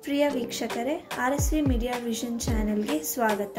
ಪ್ರಿಯ ವೀಕ್ಷಕರೇ R S V media vision ಚಾನೆಲ್ಗೆ ಸ್ವಾಗತ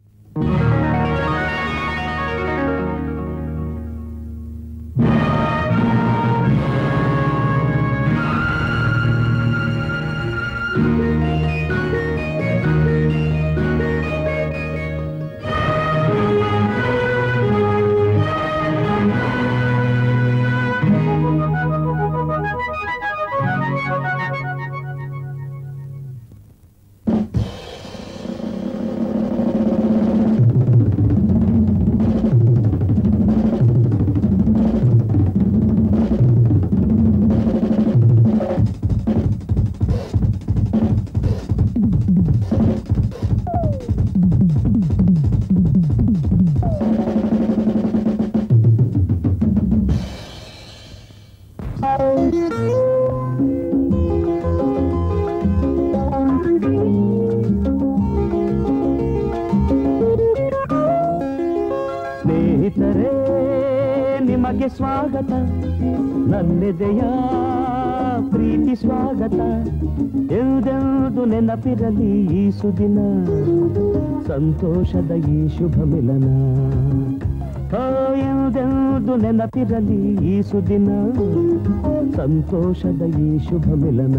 ಸ್ನೇಹಿತರೇ ನಿಮಗೆ ಸ್ವಾಗತ ನನ್ನೆದೆಯ ಪ್ರೀತಿ ಸ್ವಾಗತ ಎಂದೆಂದು ನೆನಪಿರಲಿ ಈ ಸುದಿನ ಸಂತೋಷದ ಈ ಶುಭ ಮಿಲನ ಆ, ಎಂದೆಂದು ನೆನಪಿರಲಿ ಈ ಸುದಿನ ಸಂತೋಷದ ಈ ಶುಭ ಮಿಲನ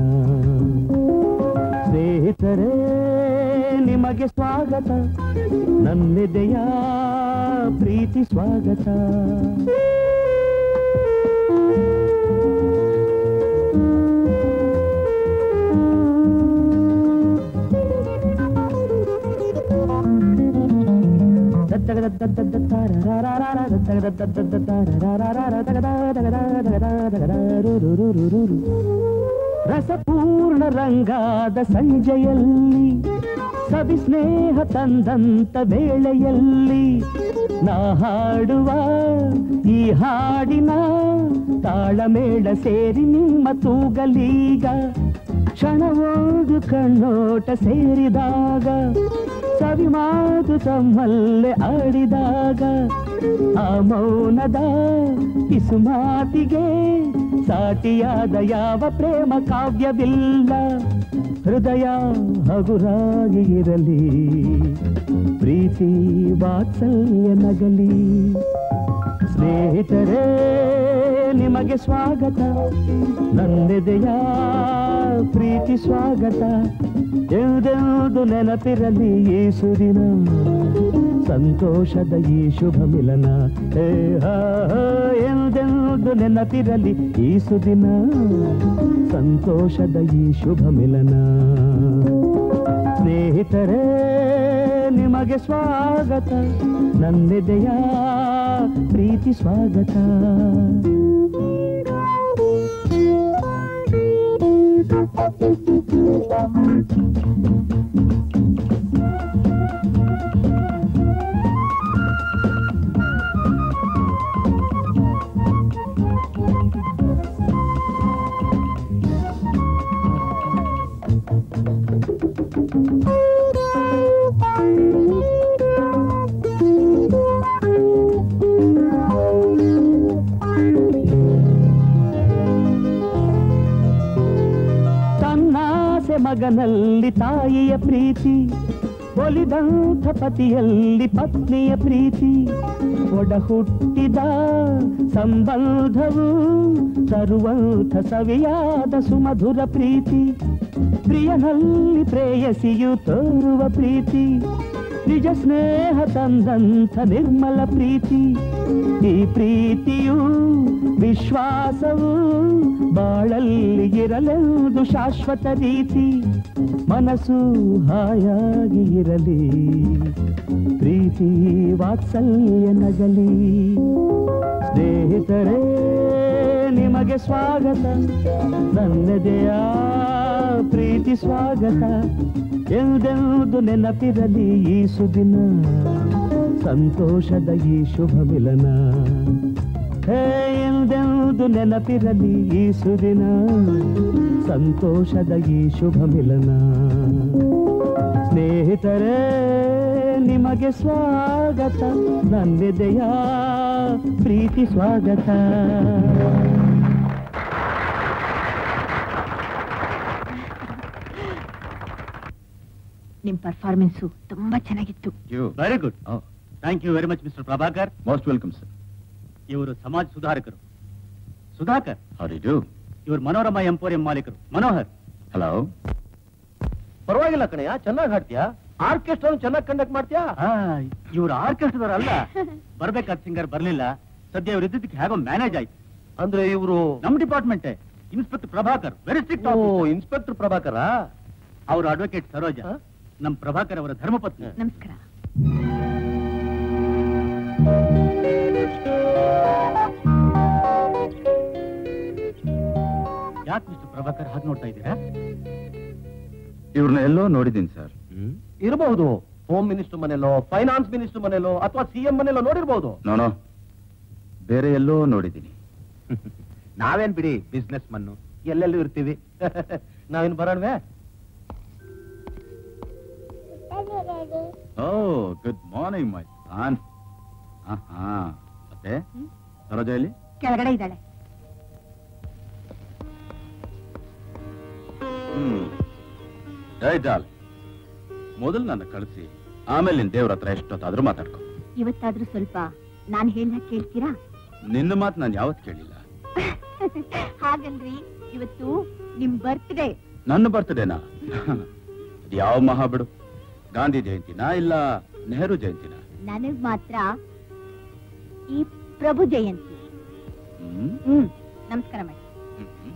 ಸ್ನೇಹಿತರೇ ನಿಮಗೆ ಸ್ವಾಗತ ನನ್ನೆದೆಯ ಪ್ರೀತಿ ಸ್ವಾಗತ ರಸಪೂರ್ಣ ರಂಗಾದ ಸಂಜೆಯಲ್ಲಿ ಸವಿ ಸ್ನೇಹ ತಂದಂತ ವೇಳೆಯಲ್ಲಿ ನಾ ಹಾಡುವ ಈ ಹಾಡಿನ ತಾಳಮೇಳ ಸೇರಿ ನಿಮ್ಮ ತೂಗಲೀಗ ಕ್ಷಣವೋದು ಕಣ್ಣೋಟ ಸೇರಿದಾಗ ಸವಿ ಮಾತು ತಮ್ಮಲ್ಲೇ ಆಡಿದಾಗ ಆ ಮೌನದ ಪಿಸು ಮಾತಿಗೆ ಸಾಟಿಯಾದ ಯಾವ ಪ್ರೇಮ ಕಾವ್ಯವಿಲ್ಲ ಹೃದಯ ಹಗುರಾಗಿ ಇರಲಿ ಪ್ರೀತಿ ವಾತ್ಸಲ್ಯ ನಗಲಿ ಸ್ನೇಹಿತರೇ ನಿಮಗೆ ಸ್ವಾಗತ ನನ್ನೆದೆಯ ಪ್ರೀತಿ ಸ್ವಾಗತ ಎಂದೆಂದು ನೆನಪಿರಲಿ ಈ ಸುದಿನ ಸಂತೋಷದ ಈ ಶುಭ ಮಿಲನ ಹೇ ಹಾ ಹಾ, ಎಂದೆಂದು ನೆನಪಿರಲಿ ಈ ಸುದಿನ ಸಂತೋಷದ ಈ ಶುಭ ಮಿಲನ ಸ್ನೇಹಿತರೇ ನಿಮಗೆ ಸ್ವಾಗತ ನನ್ನೆದೆಯ ಪ್ರೀತಿ ಸ್ವಾಗತ ತನ್ನಾಸೆ ಮಗನಲ್ಲಿ ತಾಯಿಯ ಪ್ರೀತಿ ಒಲಿದಂಥ ಪತಿಯಲ್ಲಿ ಪತ್ನಿಯ ಪ್ರೀತಿ ಒಡ ಹುಟ್ಟಿದ ಸಂಬಂಧವು ತರುವಂಥ ಸವಿಯಾದ ಸುಮಧುರ ಪ್ರೀತಿ ಪ್ರಿಯನಲ್ಲಿ ಪ್ರೇಯಸಿಯು ತೋರುವ ಪ್ರೀತಿ ನಿಜ ಸ್ನೇಹ ತಂದಂಥ ನಿರ್ಮಲ ಪ್ರೀತಿ ಈ ಪ್ರೀತಿಯು ವಿಶ್ವಾಸವು ಬಾಳಲ್ಲಿ ಇರಲೆಂದು ಶಾಶ್ವತ ರೀತಿ ಮನಸ್ಸು ಹಾಯಾಗಿ ಇರಲಿ ಪ್ರೀತಿ ವಾತ್ಸಲ್ಯ ನಗಲಿ ಸ್ನೇಹಿತರೇ ನಿಮಗೆ ಸ್ವಾಗತ ನನ್ನದೆಯ ಪ್ರೀತಿ ಸ್ವಾಗತ ಎಂದೆಂದು ನೆನಪಿರಲಿ ಈ ಸುದಿನ ಸಂತೋಷದ ಈ ಶುಭ ಮಿಲನ ಹೇ ಎಂದೆಂದು ನೆನಪಿರಲಿ ಈ ಸುದಿನ ಸಂತೋಷದ ಈ ಶುಭ ಮಿಲನ ಸ್ನೇಹಿತರೇ ನಿಮಗೆ ಸ್ವಾಗತ ನನ್ನೆದೆಯ ಪ್ರೀತಿ ಸ್ವಾಗತ ನಿಮ್ ಪರ್ಫಾರ್ಮೆನ್ಸು ತುಂಬಾ ಚೆನ್ನಾಗಿತ್ತು you very good thank you very much mister Prabhakar most welcome sir ಇವರು ಸಮಾಜ ಸುಧಾರಕರು ಸುಧಾಕರ್ ಹೌ ಡಿ ಡೂ ಇವರು ಮನೋರಮ ಎಂಪೋರಿಯಂ ಮಾಲೀಕರು ಮನೋಹರ್ ಹಲೋ ಪರವಾಗಿಲ್ಲ ಕಣಯ್ಯ ಚೆನ್ನಾಗಿ ಹಾಡ್ತೀಯಾ ಆರ್ಕೆಸ್ಟ್ರಾ ಚೆನ್ನಾಗಿ ಕಂಡಕ್ಟ್ ಮಾಡ್ತೀಯಾ ಇವರು ಆರ್ಕೆಸ್ಟ್ರಾದವ್ರು ಅಲ್ಲ ಬರ್ಬೇಕಾದ ಸಿಂಗರ್ ಬರ್ಲಿಲ್ಲ ಸದ್ಯ ಇವ್ರು ಇದ್ದಕ್ಕೆ ಹೇಗೋ ಮ್ಯಾನೇಜ್ ಆಯ್ತು ಅಂದ್ರೆ ಇವರು ನಮ್ department inspector Prabhakar very strict oh inspector Prabhakara ಅವರು ಅಡ್ವೊಕೇಟ್ ಸರೋಜ ಹ? ನಮ್ ಪ್ರಭಾಕರ್ ಅವರ ಧರ್ಮಪತ್ನಿ ನಮಸ್ಕಾರ ಯಾಕೆ ಮಿಸ್ಟರ್ ಪ್ರಭಾಕರ್ ಹಾಗೆ ನೋಡ್ತಾ ಇದ್ದೀರಾ ಇವ್ರನ್ನ ಎಲ್ಲೋ ನೋಡಿದ್ದೀನಿ ಸರ್ ಇರಬಹುದು ಹೋಮ್ ಮಿನಿಸ್ಟರ್ ಮನೆಯಲ್ಲೋ ಫೈನಾನ್ಸ್ ಮಿನಿಸ್ಟರ್ ಮನೆಯಲ್ಲೋ ಅಥವಾ ಸಿಎಂ ಮನೆಯಲ್ಲೋ ನೋಡಿರ್ಬಹುದು ನೋನೋ ಬೇರೆ ಎಲ್ಲೋ ನೋಡಿದ್ದೀನಿ ನಾವೇನ್ ಬಿಡಿ ಬಿಸ್ನೆಸ್ ಮನ್ನು ಎಲ್ಲೆಲ್ಲೂ ಇರ್ತೀವಿ ನಾವೇನ್ ಬರೋಣವೇ ಓ ಗುಡ್ ಮಾರ್ನಿಂಗ್ ಮೈ ಸಾನ್ ಹಾ ಮತ್ತೆ ಸರೋಜ ಇಲ್ಲಿ ಕೆಳಗಡೆ ಇದ್ದಾಳೆ ಹ್ಮ್ ಜೈ ಡಾಲ್ ಮೊದಲು ನನ್ನ ಕಳಿಸಿ ಆಮೇಲೆ ನಿನ್ ದೇವ್ರ ಹತ್ರ ಎಷ್ಟೊತ್ತಾದ್ರೂ ಮಾತಾಡ್ಕೊ ಇವತ್ತಾದ್ರೂ ಸ್ವಲ್ಪ ನಾನ್ ಹೇಳ್ದಾಗ ಕೇಳ್ತೀರಾ ನಿನ್ನ ಮಾತು ನಾನು ಯಾವತ್ತು ಕೇಳಿಲ್ಲ ಹಾಗಲ್ರಿ ಇವತ್ತು ನಿಮ್ ಬರ್ತ್ಡೇ ನನ್ನ ಬರ್ತಡೇನಾ ಯಾವ ಮಹಾ ಬಿಡು ಗಾಂಧಿ ಜಯಂತಿನಾ ಇಲ್ಲ ನೆಹರು ಜಯಂತಿನಾ ನನಗ್ ಮಾತ್ರ ಈ ಪ್ರಭು ಜಯಂತಿ ಹ್ಮ್ ಹ್ಮ್ ನಮಸ್ಕಾರ ಮಾಡಿ ಹ್ಮ್.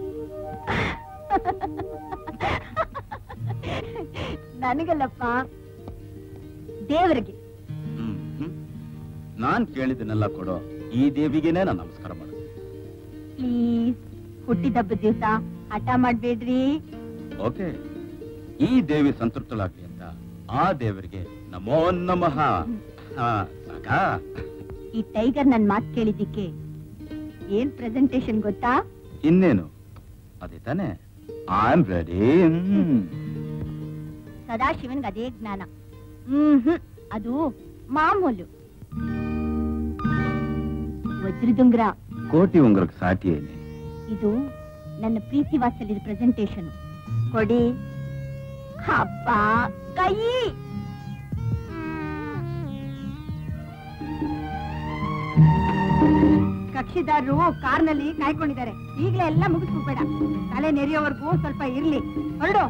ನನಗಲ್ಲಪ್ಪ ದೇವರಿಗೆ ಹ್ಮ್, ಹ್ಮ್. ನಾನ್ ಕೇಳಿದ್ದನ್ನೆಲ್ಲ ಕೊಡೋ ಈ ದೇವಿಗೆನೆ ನಾನು ನಮಸ್ಕಾರ ಮಾಡೋದು ಪ್ಲೀಸ್ ಹುಟ್ಟಿದಬ್ಬದ ದಿವಸ ಹಠ ಮಾಡ್ಬೇಡ್ರಿ ಓಕೆ ಈ ದೇವಿ ಸಂತೃಪ್ತಳಾಗ್ಲಿ ಅಂತ ಆ ದೇವರಿಗೆ ನಮೋ ನಮಃ ಹಾ, ಸಾಕಾ ಈ ಟೈಗರ್ ನನ್ ಮಾತ್ ಕೇಳಿದ್ದಕ್ಕೆ ಏನ್ ಪ್ರೆಸೆಂಟೇಶನ್ ಗೊತ್ತಾ ಇನ್ನೇನು ಅದೇ ತಾನೆ ಐ ಆಮ್ ರೆಡಿ ಸದಾಶಿವನ್ಗೆ ಅದೇ ಜ್ಞಾನ ಹ್ಮ್ ಹ್ಮ್ ಅದು ಮಾಮೂಲು ವಜ್ರದುಂಗ್ರ ಕೋಟಿ ಉಂಗ್ರಕ್ಕೆ ಸಾಟಿ ಏನೆ ಇದು ನನ್ನ ಪ್ರೀತಿ ವಾತ್ಸಲ್ಯದ ಪ್ರೆಸೆಂಟೇಶನ್ ಕೊಡಿ ಹಬ್ಬ ಕೈ ಕಕ್ಷಿದಾರರು ಕಾರ್ನಲ್ಲಿ ಕಾಯ್ಕೊಂಡಿದ್ದಾರೆ ಈಗಲೇ ಎಲ್ಲ ಮುಗಿಸ್ಬಿಡ್ಬೇಡ ತಲೆ ನೆರೆಯೋವರೆಗೂ ಸ್ವಲ್ಪ ಇರ್ಲಿ ಹೊರಡು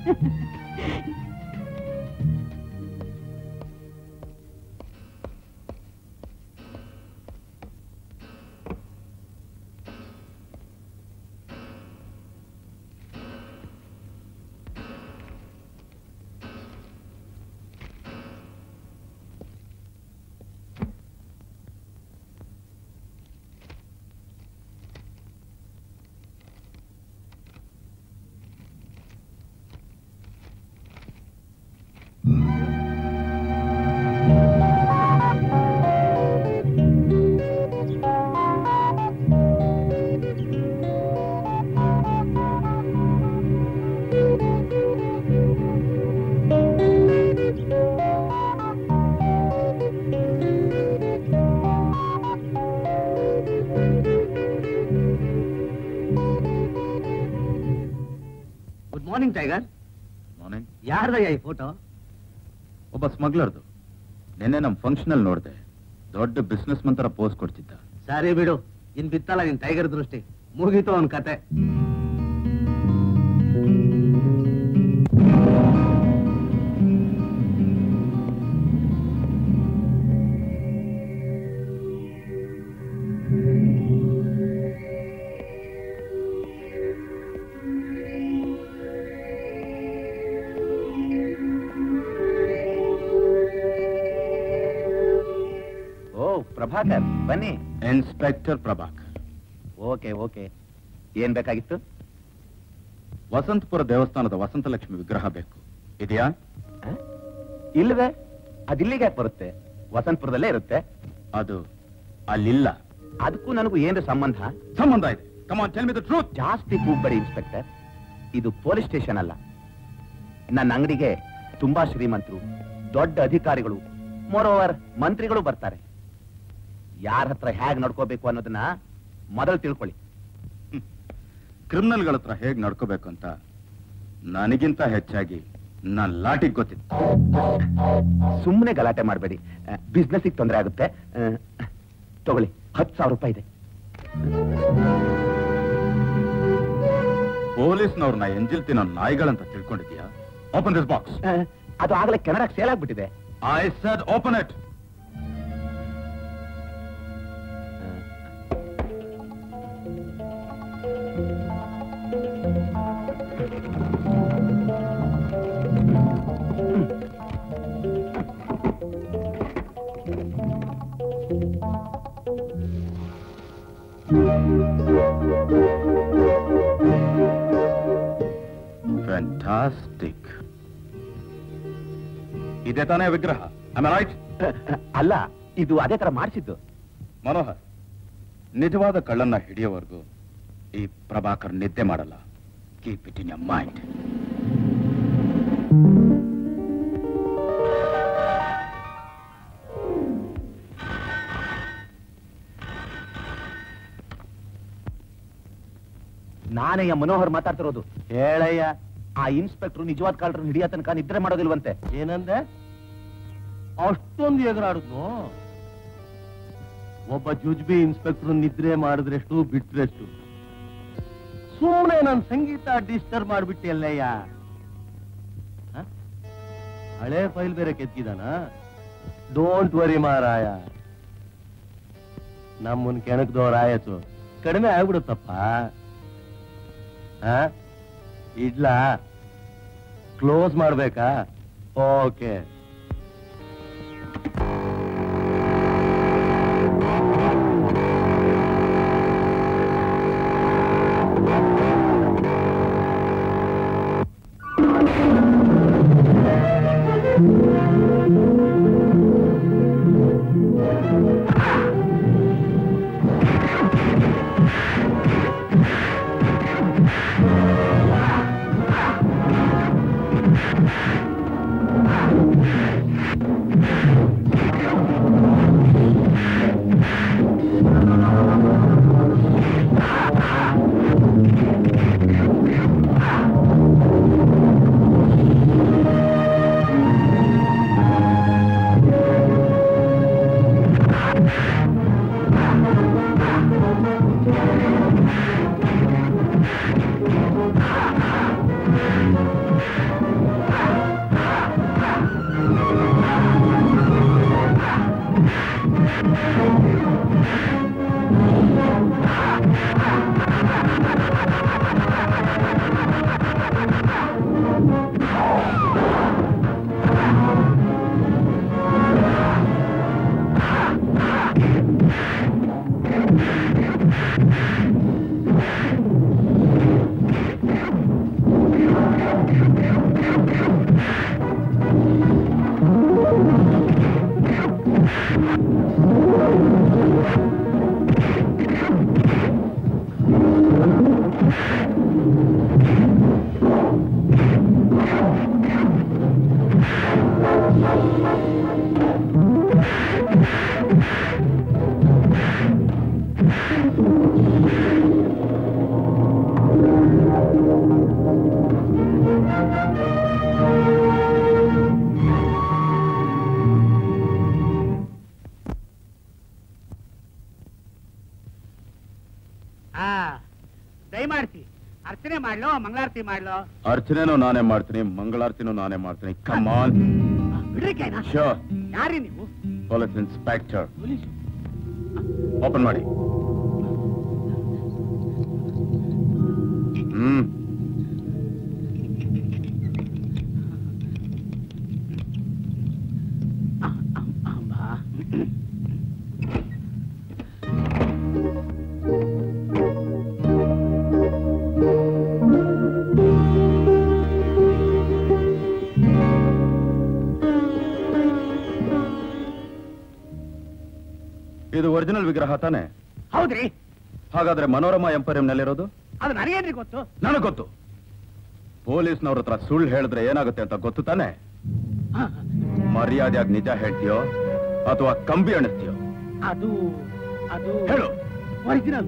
ಗುಡ್ ಮಾರ್ನಿಂಗ್ ಟೈಗರ್ ಮಾರ್ನಿಂಗ್ ಯಾರ್ದಯ್ಯ ಈ ಫೋಟೋ ಒಬ್ಬ ಸ್ಮಗ್ಲರ್ದು ನಿನ್ನೆ ನಮ್ ಫಂಕ್ಷನ್ ಅಲ್ಲಿ ನೋಡ್ದೆ ದೊಡ್ಡ ಬಿಸ್ನೆಸ್ ಮನ್ ತರ ಪೋಸ್ ಕೊಡ್ತಿದ್ದ ಸರಿ ಬಿಡು ಇನ್ ಬಿತ್ತಲ್ಲ ನಿನ್ ಟೈಗರ್ ದೃಷ್ಟಿ ಮುಗೀತು ಅವನ್ ಕತೆ ಓ ಪ್ರಭಾಕರ್ ಬನ್ನಿ ಇನ್ಸ್ಪೆಕ್ಟರ್ ಪ್ರಭಾಕರ್ ಓಕೆ ಓಕೆ ಏನ್ ಬೇಕಾಗಿತ್ತು ವಸಂತಪುರ ದೇವಸ್ಥಾನದ ವಸಂತಲಕ್ಷ್ಮಿ ವಿಗ್ರಹ ಬೇಕು ಇದೆಯಾ ಹ? ಇಲ್ವೇ ಅದಿಲ್ಲಿಗೆ ಯಾಕೆ ಬರುತ್ತೆ ವಸಂತಪುರದಲ್ಲೇ ಇರುತ್ತೆ ಅದು ಅಲ್ಲಿಲ್ಲ ಅದಕ್ಕೂ ನನಗೂ ಏನು ಸಂಬಂಧ ಸಂಬಂಧ ಇದೆ come on tell me the truth ಜಾಸ್ತಿ ಕೂಗ್ಬೇಡಿ ಇನ್ಸ್ಪೆಕ್ಟರ್ ಇದು ಪೊಲೀಸ್ ಸ್ಟೇಷನ್ ಅಲ್ಲ ನನ್ನ ಅಂಗಡಿಗೆ ತುಂಬಾ ಶ್ರೀಮಂತರು ದೊಡ್ಡ ಅಧಿಕಾರಿಗಳು ಮೋರೋವರ್ ಮಂತ್ರಿಗಳು ಬರ್ತಾರೆ ಯಾರ ಹತ್ರ ಹೇಗ್ ನಡ್ಕೋಬೇಕು ಅನ್ನೋದನ್ನ ಮೊದಲು ತಿಳ್ಕೊಳ್ಳಿ ಕ್ರಿಮಿನಲ್ಗಳ ಹತ್ರ ಹೇಗ್ ನಡ್ಕೋಬೇಕು ಅಂತ ನನಗಿಂತ ಹೆಚ್ಚಾಗಿ ನಾನ್ ಲಾಟಿಗ್ ಗೊತ್ತಿತ್ತು ಸುಮ್ಮನೆ ಗಲಾಟೆ ಮಾಡಬೇಡಿ ಬಿಸ್ನೆಸ್ಗೆ ತೊಂದರೆ ಆಗುತ್ತೆ ಆ, ತಗೊಳ್ಳಿ ಹತ್ತು ಸಾವಿರ ರೂಪಾಯಿ ಇದೆ ಪೊಲೀಸ್ನವ್ರನ್ನ ಎಂಜಿಲ್ ತಿನ್ನೋ ನಾಯಿಗಳಂತ ತಿಳ್ಕೊಂಡಿದ್ಯಾ ಓಪನ್ ದಿಸ್ ಬಾಕ್ಸ್ ಆ, ಅದು ಆಗಲೇ ಕೆನಡಾಗೆ ಸೇಲ್ ಆಗ್ಬಿಟ್ಟಿದೆ I said open it fantastic ಇದೇ ತಾನೇ ವಿಗ್ರಹ ರೈಟ್ ಅಲ್ಲ ಇದು ಅದೇ ತರ ಮಾಡಿಸಿದ್ದು ಮನೋಹರ್ ನಿಜವಾದ ಕಳ್ಳನ್ನ ಹಿಡಿಯೋವರೆಗೂ ಈ ಪ್ರಭಾಕರ್ ನಿದ್ದೆ ಮಾಡಲ್ಲ keep it in your mind ನಾನೇ ಮನೋಹರ್ ಮಾತಾಡ್ತಿರೋದು ಹೇಳಯ್ಯ ಆ ಇನ್ಸ್ಪೆಕ್ಟರ್ ನಿಜವಾದ ಕಾಲ್ರನ್ನ ಹಿಡಿಯ ತನಕ ನಿದ್ರೆ ಮಾಡೋದಿಲ್ವಂತೆ ಏನಂದೆ ಅಷ್ಟೊಂದು ಎಗರಾಡುದು ಒಬ್ಬ ಜುಜ್ಬಿ ಇನ್ಸ್ಪೆಕ್ಟರ್ ನಿದ್ರೆ ಮಾಡಿದ್ರೆಷ್ಟು ಬಿಟ್ರೆಷ್ಟು ಸುಮ್ಮನೆ ನನ್ ಸಂಗೀತ ಡಿಸ್ಟರ್ಬ್ ಮಾಡ್ಬಿಟ್ಟೆ ಅಲ್ಲಯ್ಯ ಹ? ಹಳೆ ಫೈಲ್ ಬೇರೆ ಕೆತ್ತಿದಾನ ಡೋಂಟ್ ವರಿ ಮಾರಾಯ ನಮ್ಮನ್ ಕೆಣಕ್ದವ್ರ ಆಯತು ಕಡಿಮೆ ಆಗ್ಬಿಡುತ್ತಪ್ಪ ಹ? ಇಡ್ಲಾ ಕ್ಲೋಸ್ ಮಾಡ್ಬೇಕಾ ಓಕೆ ಆ ದಯಮಾಡಿಸಿ ಅರ್ಚನೆ ಮಾಡ್ಲೋ ಮಂಗಳಾರತಿ ಮಾಡ್ಲೋ ಅರ್ಚನೆನೂ ನಾನೇ ಮಾಡ್ತೀನಿ ಮಂಗಳಾರತಿನೂ ನಾನೇ ಮಾಡ್ತೀನಿ ಕಮಾನ್ ಬಿಡ್ರಿ ಕೈನಾ ಶೋರ್ ಯಾರಿ ನೀವು ಪೊಲೀಸ್ ಇನ್ಸ್ಪೆಕ್ಟರ್ ಓಪನ್ ಮಾಡಿ ಹ್ಮ್ ಇದು ಒರಿಜಿನಲ್ ವಿಗ್ರಹ ತಾನೆ ಹೌದ್ರಿ ಹಾಗಾದ್ರೆ ಮನೋರಮಾ ಎಂಪೋರಿಯಂನಲ್ಲಿರೋದು ಅದು ನನಗೇನ್ರಿ ಗೊತ್ತು ನನಗೆ ಗೊತ್ತು ಪೊಲೀಸ್ನವ್ರ ಹತ್ರ ಸುಳ್ಳು ಹೇಳಿದ್ರೆ ಏನಾಗುತ್ತೆ ಅಂತ ಗೊತ್ತು ತಾನೆ ಮರ್ಯಾದೆಯಾಗಿ ನಿಜ ಹೇಳ್ತೀಯೋ ಅಥವಾ ಕಂಬಿ ಅಣಿಸ್ತೀಯೋ ಅದು ಅದು ಹೇಳು ಒರಿಜಿನಲ್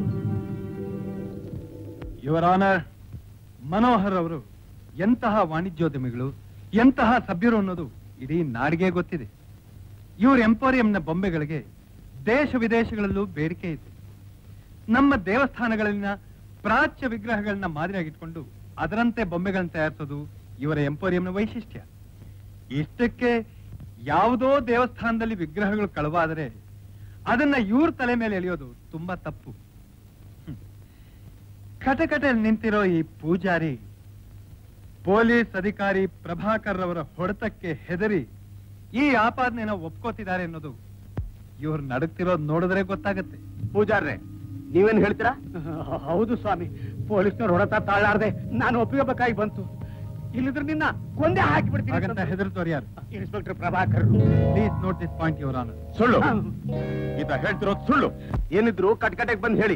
ಯುವರ್ ಆನರ್ ಮನೋಹರ್ ಅವರು ಎಂತಹ ವಾಣಿಜ್ಯೋದ್ಯಮಿಗಳು ಎಂತಹ ಸಭ್ಯರು ಅನ್ನೋದು ಇಡೀ ನಾಡಿಗೆ ಗೊತ್ತಿದೆ ಇವ್ರ ಎಂಪೋರಿಯಂನ ಬೊಂಬೆಗಳಿಗೆ ದೇಶ ವಿದೇಶಗಳಲ್ಲೂ ಬೇಡಿಕೆ ಇದೆ ನಮ್ಮ ದೇವಸ್ಥಾನಗಳಲ್ಲಿನ ಪ್ರಾಚ್ಯ ವಿಗ್ರಹಗಳನ್ನ ಮಾದರಿಯಾಗಿಟ್ಕೊಂಡು ಅದರಂತೆ ಬೊಂಬೆಗಳನ್ನ ತಯಾರಿಸೋದು ಇವರ ಎಂಪೋರಿಯಂನ ವೈಶಿಷ್ಟ್ಯ ಇಷ್ಟಕ್ಕೆ ಯಾವುದೋ ದೇವಸ್ಥಾನದಲ್ಲಿ ವಿಗ್ರಹಗಳು ಕಳುವಾದರೆ ಅದನ್ನ ಇವ್ರ ತಲೆ ಮೇಲೆ ಎಳೆಯೋದು ತುಂಬಾ ತಪ್ಪು ಹ್ಮ್. ಕಟಕಟೆಯಲ್ಲಿ ನಿಂತಿರೋ ಈ ಪೂಜಾರಿ ಪೊಲೀಸ್ ಅಧಿಕಾರಿ ಪ್ರಭಾಕರ್ ಅವರ ಹೊಡೆತಕ್ಕೆ ಹೆದರಿ ಈ ಆಪಾದನೆನ ಒಪ್ಕೋತಿದ್ದಾರೆ ಅನ್ನೋದು ಇವ್ರು ನಡುಕ್ತಿರೋದು ನೋಡಿದ್ರೆ ಗೊತ್ತಾಗತ್ತೆ ಪೂಜಾರ್ರೆ ನೀವೇನ್ ಹೇಳ್ತೀರಾ ಹೌದು ಸ್ವಾಮಿ ಪೊಲೀಸ್ನವ್ರು ಹೊಡೆತ ತಾಳಾರ್ದೆ ನಾನು ಒಪ್ಪಿಗೆಬೇಕಾಗಿ ಬಂತು ಇಲ್ಲಿದ್ರೆ ನಿನ್ನ ಕೊಂದೆ ಹಾಕಿಬಿಡ್ತೀನಿ ಹಾಗಂತ ಹೆದರ್ತವ್ರು ಯಾರು inspector Prabhakar please note this point your honour ಸುಳ್ಳು ಈತ ಹೇಳ್ತಿರೋದು ಸುಳ್ಳು ಏನಿದ್ರು ಕಟ್ಕಟೆಗೆ ಬಂದು ಹೇಳಿ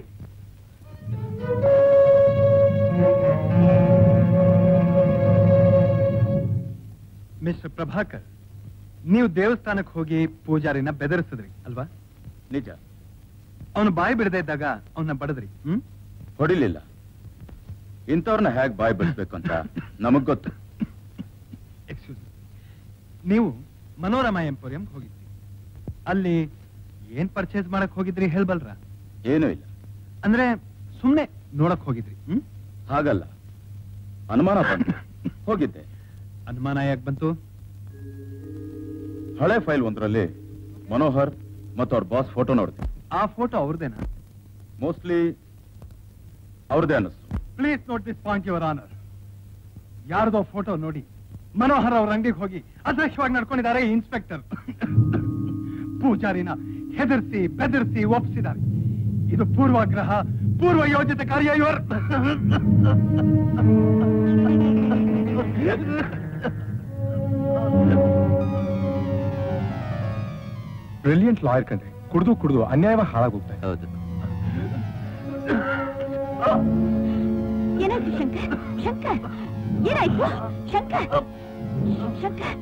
ಮಿಸ್ಟರ್ ಪ್ರಭಾಕರ್ ನೀವು ದೇವಸ್ಥಾನಕ್ಕೆ ಹೋಗಿ ಪೂಜಾರಿನ ಬೆದರಿಸಿದ್ರಿ ಅಲ್ವಾ ನಿಜ ಅವನು ಬಾಯಿ ಬಿಡದೇ ಇದ್ದಾಗ ಅವನ್ನ ಬಡದ್ರಿ ಹ್ಮ್ ಹೊಡಿಲಿಲ್ಲ ಇಂಥವ್ರನ್ನ ಹೇಗ್ ಬಾಯ್ ಬಿಡಿಸ್ಬೇಕು ಅಂತ ನಮಗ್ ಗೊತ್ತು ಎಕ್ಸ್ಕ್ಯೂಸ್ ನೀವು ಮನೋರಮ ಎಂಪೋರಿಯಂ ಹೋಗಿದ್ರಿ ಅಲ್ಲಿ ಏನ್ ಪರ್ಚೇಸ್ ಮಾಡಕ್ ಹೋಗಿದ್ರಿ ಹೇಳ್ಬಲ್ರ ಏನೂ ಇಲ್ಲ ಅಂದ್ರೆ ಸುಮ್ನೆ ನೋಡಕ್ ಹೋಗಿದ್ರಿ ಹ್ಮ್ ಹಾಗಲ್ಲ ಅನುಮಾನ ಬಂತು ಹೋಗಿದ್ದೆ ಅನುಮಾನ ಯಾಕೆ ಬಂತು ಹಳೆ ಫೈಲ್ ಒಂದರಲ್ಲಿ ಮನೋಹರ್ ಮತ್ತು ಅವ್ರ ಬಾಸ್ ಫೋಟೋ ನೋಡಿದೆ ಆ ಫೋಟೋ ಅವ್ರದೇನಾ ಮೋಸ್ಟ್ಲಿ ಅವ್ರದೇ ಅನ್ನಿಸ್ತು please note this point your honour ಯಾರ್ದೋ ಫೋಟೋ ನೋಡಿ ಮನೋಹರ್ ಅವ್ರ ಅಂಗಡಿಗೆ ಹೋಗಿ ಅದೃಶ್ಯವಾಗಿ ನಡ್ಕೊಂಡಿದ್ದಾರೆ ಈ ಇನ್ಸ್ಪೆಕ್ಟರ್ ಪೂಜಾರಿನ ಹೆದರ್ಸಿ ಬೆದರ್ಸಿ ಒಪ್ಪಿಸಿದ್ದಾರೆ ಇದು ಪೂರ್ವಾಗ್ರಹ ಪೂರ್ವ ಯೋಜಿತ ಕಾರ್ಯ ಇವರ್ ಬ್ರಿಲಿಯಂಟ್ ಲಾಯರ್ ಕಂಡ್ರೆ ಕುಡ್ದು ಕುಡ್ದು ಅನ್ಯಾಯವಾಗಿ ಹಾಳಾಗೋಗ್ತಾರೆ ಹೌದು ಏನಾಯ್ತು ಶಂಕರ್ ಶಂಕರ್ ಏನಾಯ್ತು ಶಂಕರ್ ಶಂಕರ್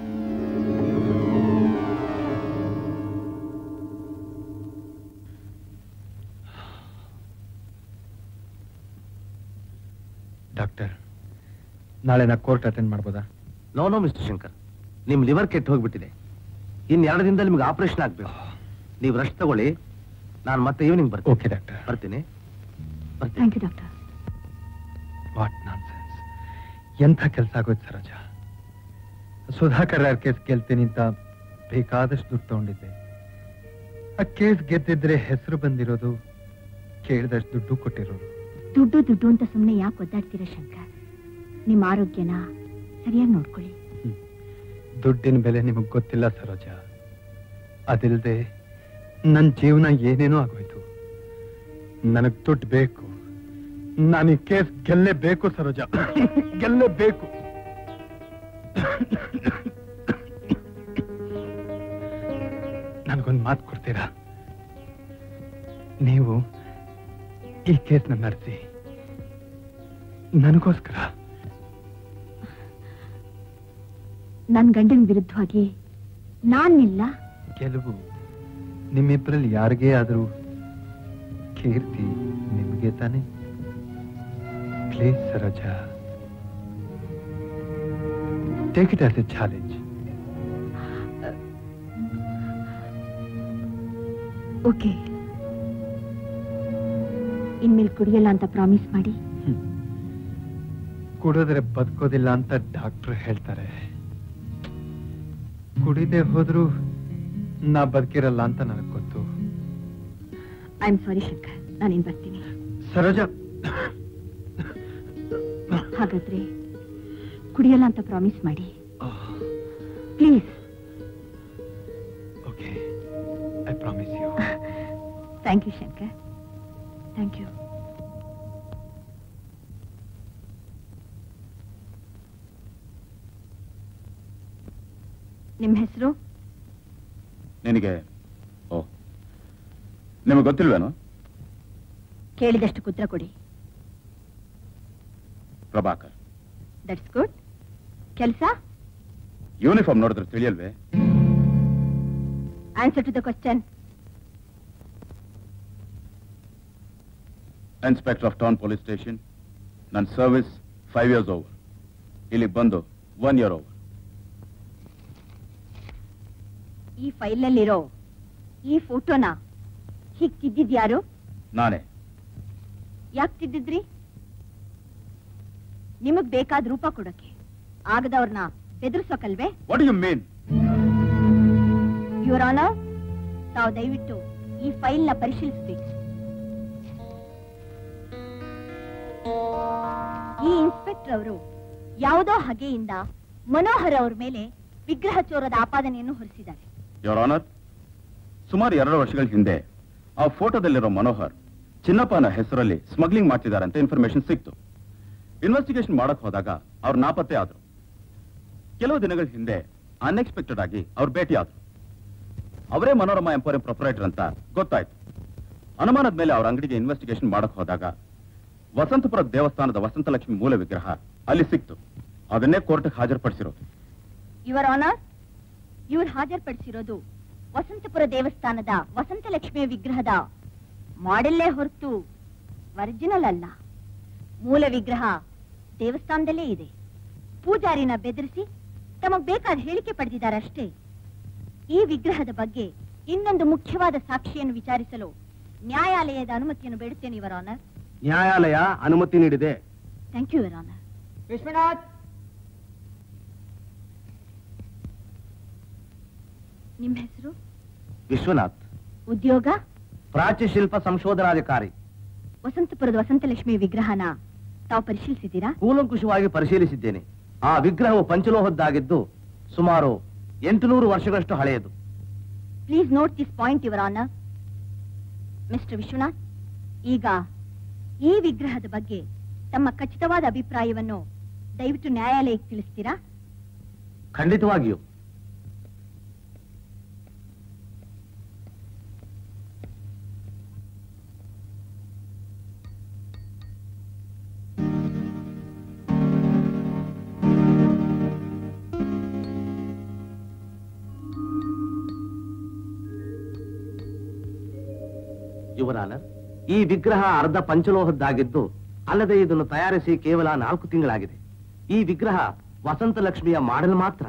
ಡಾಕ್ಟರ್ ನಾಳೆ ನಾ ಕೋರ್ಟ್ ಅಟೆಂಡ್ ಮಾಡ್ಬೋದಾ ನೋ ನೋ ಮಿಸ್ಟರ್ ಶಂಕರ್ ನಿಮ್ ಲಿವರ್ ಕೆಟ್ಟು ಹೋಗ್ಬಿಟ್ಟಿದೆ ಇನ್ ಎರಡು ದಿನದಲ್ಲಿ ನಿಮ್ಗೆ ಆಪರೇಷನ್ ಆಗ್ಬೇಕು ನೀವು ರೆಸ್ಟ್ ತಗೊಳ್ಳಿ ನಾನು ಮತ್ತೆ ಈವ್ನಿಂಗ್ ಬರ್ತೀನಿ ಓಕೆ ಡಾಕ್ಟರ್ ಬರ್ತೀನಿ ಬರ್ತೀನಿ thank you doctor what nonsense ಎಂಥ ಕೆಲಸ ಆಗೋಯ್ತು ಸರೋಜ ಸುಧಾಕರ್ ಯಾರ ಕೇಸ್ ಗೆಲ್ತೀನಿ ಅಂತ ಬೇಕಾದಷ್ಟು ದುಡ್ಡು ತಗೊಂಡಿದ್ದೆ ಆ ಕೇಸ್ ಗೆದ್ದಿದ್ರೆ ಹೆಸರು ಬಂದಿರೋದು ಕೇಳಿದಷ್ಟು ದುಡ್ಡು ಕೊಟ್ಟಿರೋದು ದುಡ್ಡು ದುಡ್ಡು ಅಂತ ಸುಮ್ಮನೆ ಯಾಕೆ ಒದ್ದಾಡ್ತೀರಾ ಶಂಕರ್ ನಿಮ್ಮ ಆರೋಗ್ಯನ ಸರಿಯಾಗಿ ನೋಡ್ಕೊಳ್ಳಿ ದುಡ್ಡಿನ ಬೆಲೆ ನಿಮಗ್ ಗೊತ್ತಿಲ್ಲ ಸರೋಜ ಅದಿಲ್ದೆ ನನ್ನ ಜೀವನ ಏನೇನೋ ಆಗೋಯ್ತು ನನಗ್ ದುಡ್ಡು ಬೇಕು ನಾನು ಈ ಕೇಸ್ ಗೆಲ್ಲೇಬೇಕು ಸರೋಜ ಗೆಲ್ಲೇಬೇಕು ನನಗೊಂದು ಮಾತು ಕೊಡ್ತೀರಾ ನೀವು ಈ ಕೇಸ್ನ ನಡೆಸಿ ನನಗೋಸ್ಕರ ನನ್ನ ಗಂಡನ ವಿರುದ್ಧವಾಗಿ ನಾನಿಲ್ಲ ಗೆಲುವು ನಿಮ್ಮಿಬ್ಬರಲ್ಲಿ ಯಾರಿಗೇ ಆದರೂ ಕೀರ್ತಿ ನಿಮಗೆ ತಾನೆ please Saroja take it as a challenge okay ಇನ್ಮೇಲೆ ಕುಡಿಯಲ್ಲ ಅಂತ ಪ್ರಾಮಿಸ್ ಮಾಡಿ ಕುಡಿದ್ರೆ ಬದುಕೋದಿಲ್ಲ ಅಂತ ಡಾಕ್ಟರ್ ಹೇಳ್ತಾರೆ ಕುಡಿದೆ ಹೋದ್ರು ನಾ ಬದುಕಿರಲ್ಲ ಅಂತ ನನಗೆ ಗೊತ್ತು ಐ ಆಮ್ ಸಾರಿ ಶಂಕರ್ ನಾನೇನ್ ಬರ್ತೀನಿ ಸರೋಜಾ ಹಾಗಾದ್ರೆ ಕುಡಿಯಲ್ಲ ಅಂತ ಪ್ರಾಮಿಸ್ ಮಾಡಿ please okay I promise you thank you Shankar thank you ನಿಮ್ಮ ಹೆಸರು ನಿನಗೆ ಓ ನಿಮಗೆ ಗೊತ್ತಿಲ್ವೇನು ಕೇಳಿದಷ್ಟು ಉತ್ತರ ಕೊಡಿ ಪ್ರಭಾಕರ್ ದಟ್ಸ್ ಗುಡ್ ಕೆಲಸ ಯೂನಿಫಾರ್ಮ್ ನೋಡಿದ್ರೆ ತಿಳಿಯಲ್ವೇ answer to the question inspector of town police station ನನ್ನ ಸರ್ವಿಸ್ ಫೈವ್ ಇಯರ್ಸ್ ಓವರ್ ಇಲ್ಲಿಗೆ ಬಂದು ಒನ್ ಇಯರ್ ಓವರ್ ಈ ಫೈಲ್ನಲ್ಲಿರೋ ಈ ಫೋಟೋನ ಹೀಗ್ ತಿದ್ದಿದ್ ಯಾರು ನಾನೇ ಯಾಕೆ ತಿದ್ದಿದ್ರಿ ನಿಮಗ್ ಬೇಕಾದ ರೂಪ ಕೊಡಕ್ಕೆ ಆಗದವ್ರನ್ನ ಬೆದರ್ಸೋಕಲ್ವೇ what you mean your honour ತಾವು ದಯವಿಟ್ಟು ಈ ಫೈಲ್ನ ಪರಿಶೀಲಿಸಬೇಕು ಈ ಇನ್ಸ್ಪೆಕ್ಟರ್ ಅವರು ಯಾವುದೋ ಹಗೆಯಿಂದ ಮನೋಹರ್ ಅವ್ರ ಮೇಲೆ ವಿಗ್ರಹ ಚೋರದ ಆಪಾದನೆಯನ್ನು ಹೊರಿಸಿದ್ದಾರೆ ಯೋರ್ ಆನರ್ ಸುಮಾರು ಎರಡು ವರ್ಷಗಳ ಹಿಂದೆ ಆ ಫೋಟೋದಲ್ಲಿರೋ ಮನೋಹರ್ ಚಿನ್ನಪ್ಪನ ಹೆಸರಲ್ಲಿ ಸ್ಮಗ್ಲಿಂಗ್ ಮಾಡ್ತಿದ್ದಾರೆ ಅಂತ ಇನ್ಫಾರ್ಮೇಶನ್ ಸಿಕ್ತು ಇನ್ವೆಸ್ಟಿಗೇಷನ್ ಮಾಡಕ್ ಹೋದಾಗ ಅವ್ರು ನಾಪತ್ತೆ ಆದ್ರು ಕೆಲವು ದಿನಗಳ ಹಿಂದೆ ಅನ್ಎಕ್ಸ್ಪೆಕ್ಟೆಡ್ ಆಗಿ ಅವ್ರು ಭೇಟಿ ಆದ್ರು ಅವರೇ ಮನೋರಮಾ ಎಂಪೋರಿಯಂ ಪ್ರೊಪರೇಟರ್ ಅಂತ ಗೊತ್ತಾಯ್ತು ಅನುಮಾನದ ಮೇಲೆ ಅವ್ರ ಅಂಗಡಿಗೆ ಇನ್ವೆಸ್ಟಿಗೇಷನ್ ಮಾಡಕ್ ಹೋದಾಗ ವಸಂತಪುರ ದೇವಸ್ಥಾನದ ವಸಂತಲಕ್ಷ್ಮಿ ಮೂಲ ವಿಗ್ರಹ ಅಲ್ಲಿ ಸಿಕ್ತು ಅದನ್ನೇ ಕೋರ್ಟ್ಗೆ ಹಾಜರುಪಡಿಸಿರೋದು ಯುವರ್ ಆನರ್ ಇವ್ರು ಹಾಜರ್ಪಡಿಸಿರೋದು ವಸಂತಪುರ ದೇವಸ್ಥಾನದ ವಸಂತಲಕ್ಷ್ಮಿಯ ವಿಗ್ರಹದ ಮಾಡೆಲ್ಲೇ ಹೊರತು ಒರಿಜಿನಲ್ ಅಲ್ಲ ಮೂಲ ವಿಗ್ರಹ ದೇವಸ್ಥಾನದಲ್ಲೇ ಇದೆ ಪೂಜಾರಿನ ಬೆದರಿಸಿ ತಮಗ್ ಬೇಕಾದ ಹೇಳಿಕೆ ಪಡೆದಿದ್ದಾರೆ ಅಷ್ಟೇ ಈ ವಿಗ್ರಹದ ಬಗ್ಗೆ ಇನ್ನೊಂದು ಮುಖ್ಯವಾದ ಸಾಕ್ಷಿಯನ್ನು ವಿಚಾರಿಸಲು ನ್ಯಾಯಾಲಯದ ಅನುಮತಿಯನ್ನು ಬೇಡುತ್ತೇನೆ ಇವರ ಆನರ್ ನ್ಯಾಯಾಲಯ ಅನುಮತಿ ನೀಡಿದೆ thank you your honour Vishwanath ನಿಮ್ಮ ಹೆಸರು ವಿಶ್ವನಾಥ್ ಉದ್ಯೋಗ ಪ್ರಾಚ್ಯ ಶಿಲ್ಪ ಸಂಶೋಧನಾಧಿಕಾರಿ ವಸಂತಪುರದ ವಸಂತಲಕ್ಷ್ಮಿ ವಿಗ್ರಹನ ತಾವು ಪರಿಶೀಲಿಸಿದ್ದೀರಾ ಕೂಲಂಕುಷವಾಗಿ ಪರಿಶೀಲಿಸಿದ್ದೇನೆ ಆ ವಿಗ್ರಹವು ಪಂಚಲೋಹದ್ದಾಗಿದ್ದು ಸುಮಾರು ಎಂಟುನೂರು ವರ್ಷಗಳಷ್ಟು ಹಳೆಯದು please note this point your honour mister Vishwanath ಈಗ ಈ ವಿಗ್ರಹದ ಬಗ್ಗೆ ತಮ್ಮ ಖಚಿತವಾದ ಅಭಿಪ್ರಾಯವನ್ನು ದಯವಿಟ್ಟು ನ್ಯಾಯಾಲಯಕ್ಕೆ ತಿಳಿಸ್ತೀರಾ ಖಂಡಿತವಾಗಿಯೂ ಯುವರಾನ ಈ ವಿಗ್ರಹ ಅರ್ಧ ಪಂಚಲೋಹದ್ದಾಗಿದ್ದು ಅಲ್ಲದೆ ಇದನ್ನು ತಯಾರಿಸಿ ಕೇವಲ ನಾಲ್ಕು ತಿಂಗಳಾಗಿದೆ ಈ ವಿಗ್ರಹ ವಸಂತ ಲಕ್ಷ್ಮಿಯ ಮಾಡೆಲ್ ಮಾತ್ರ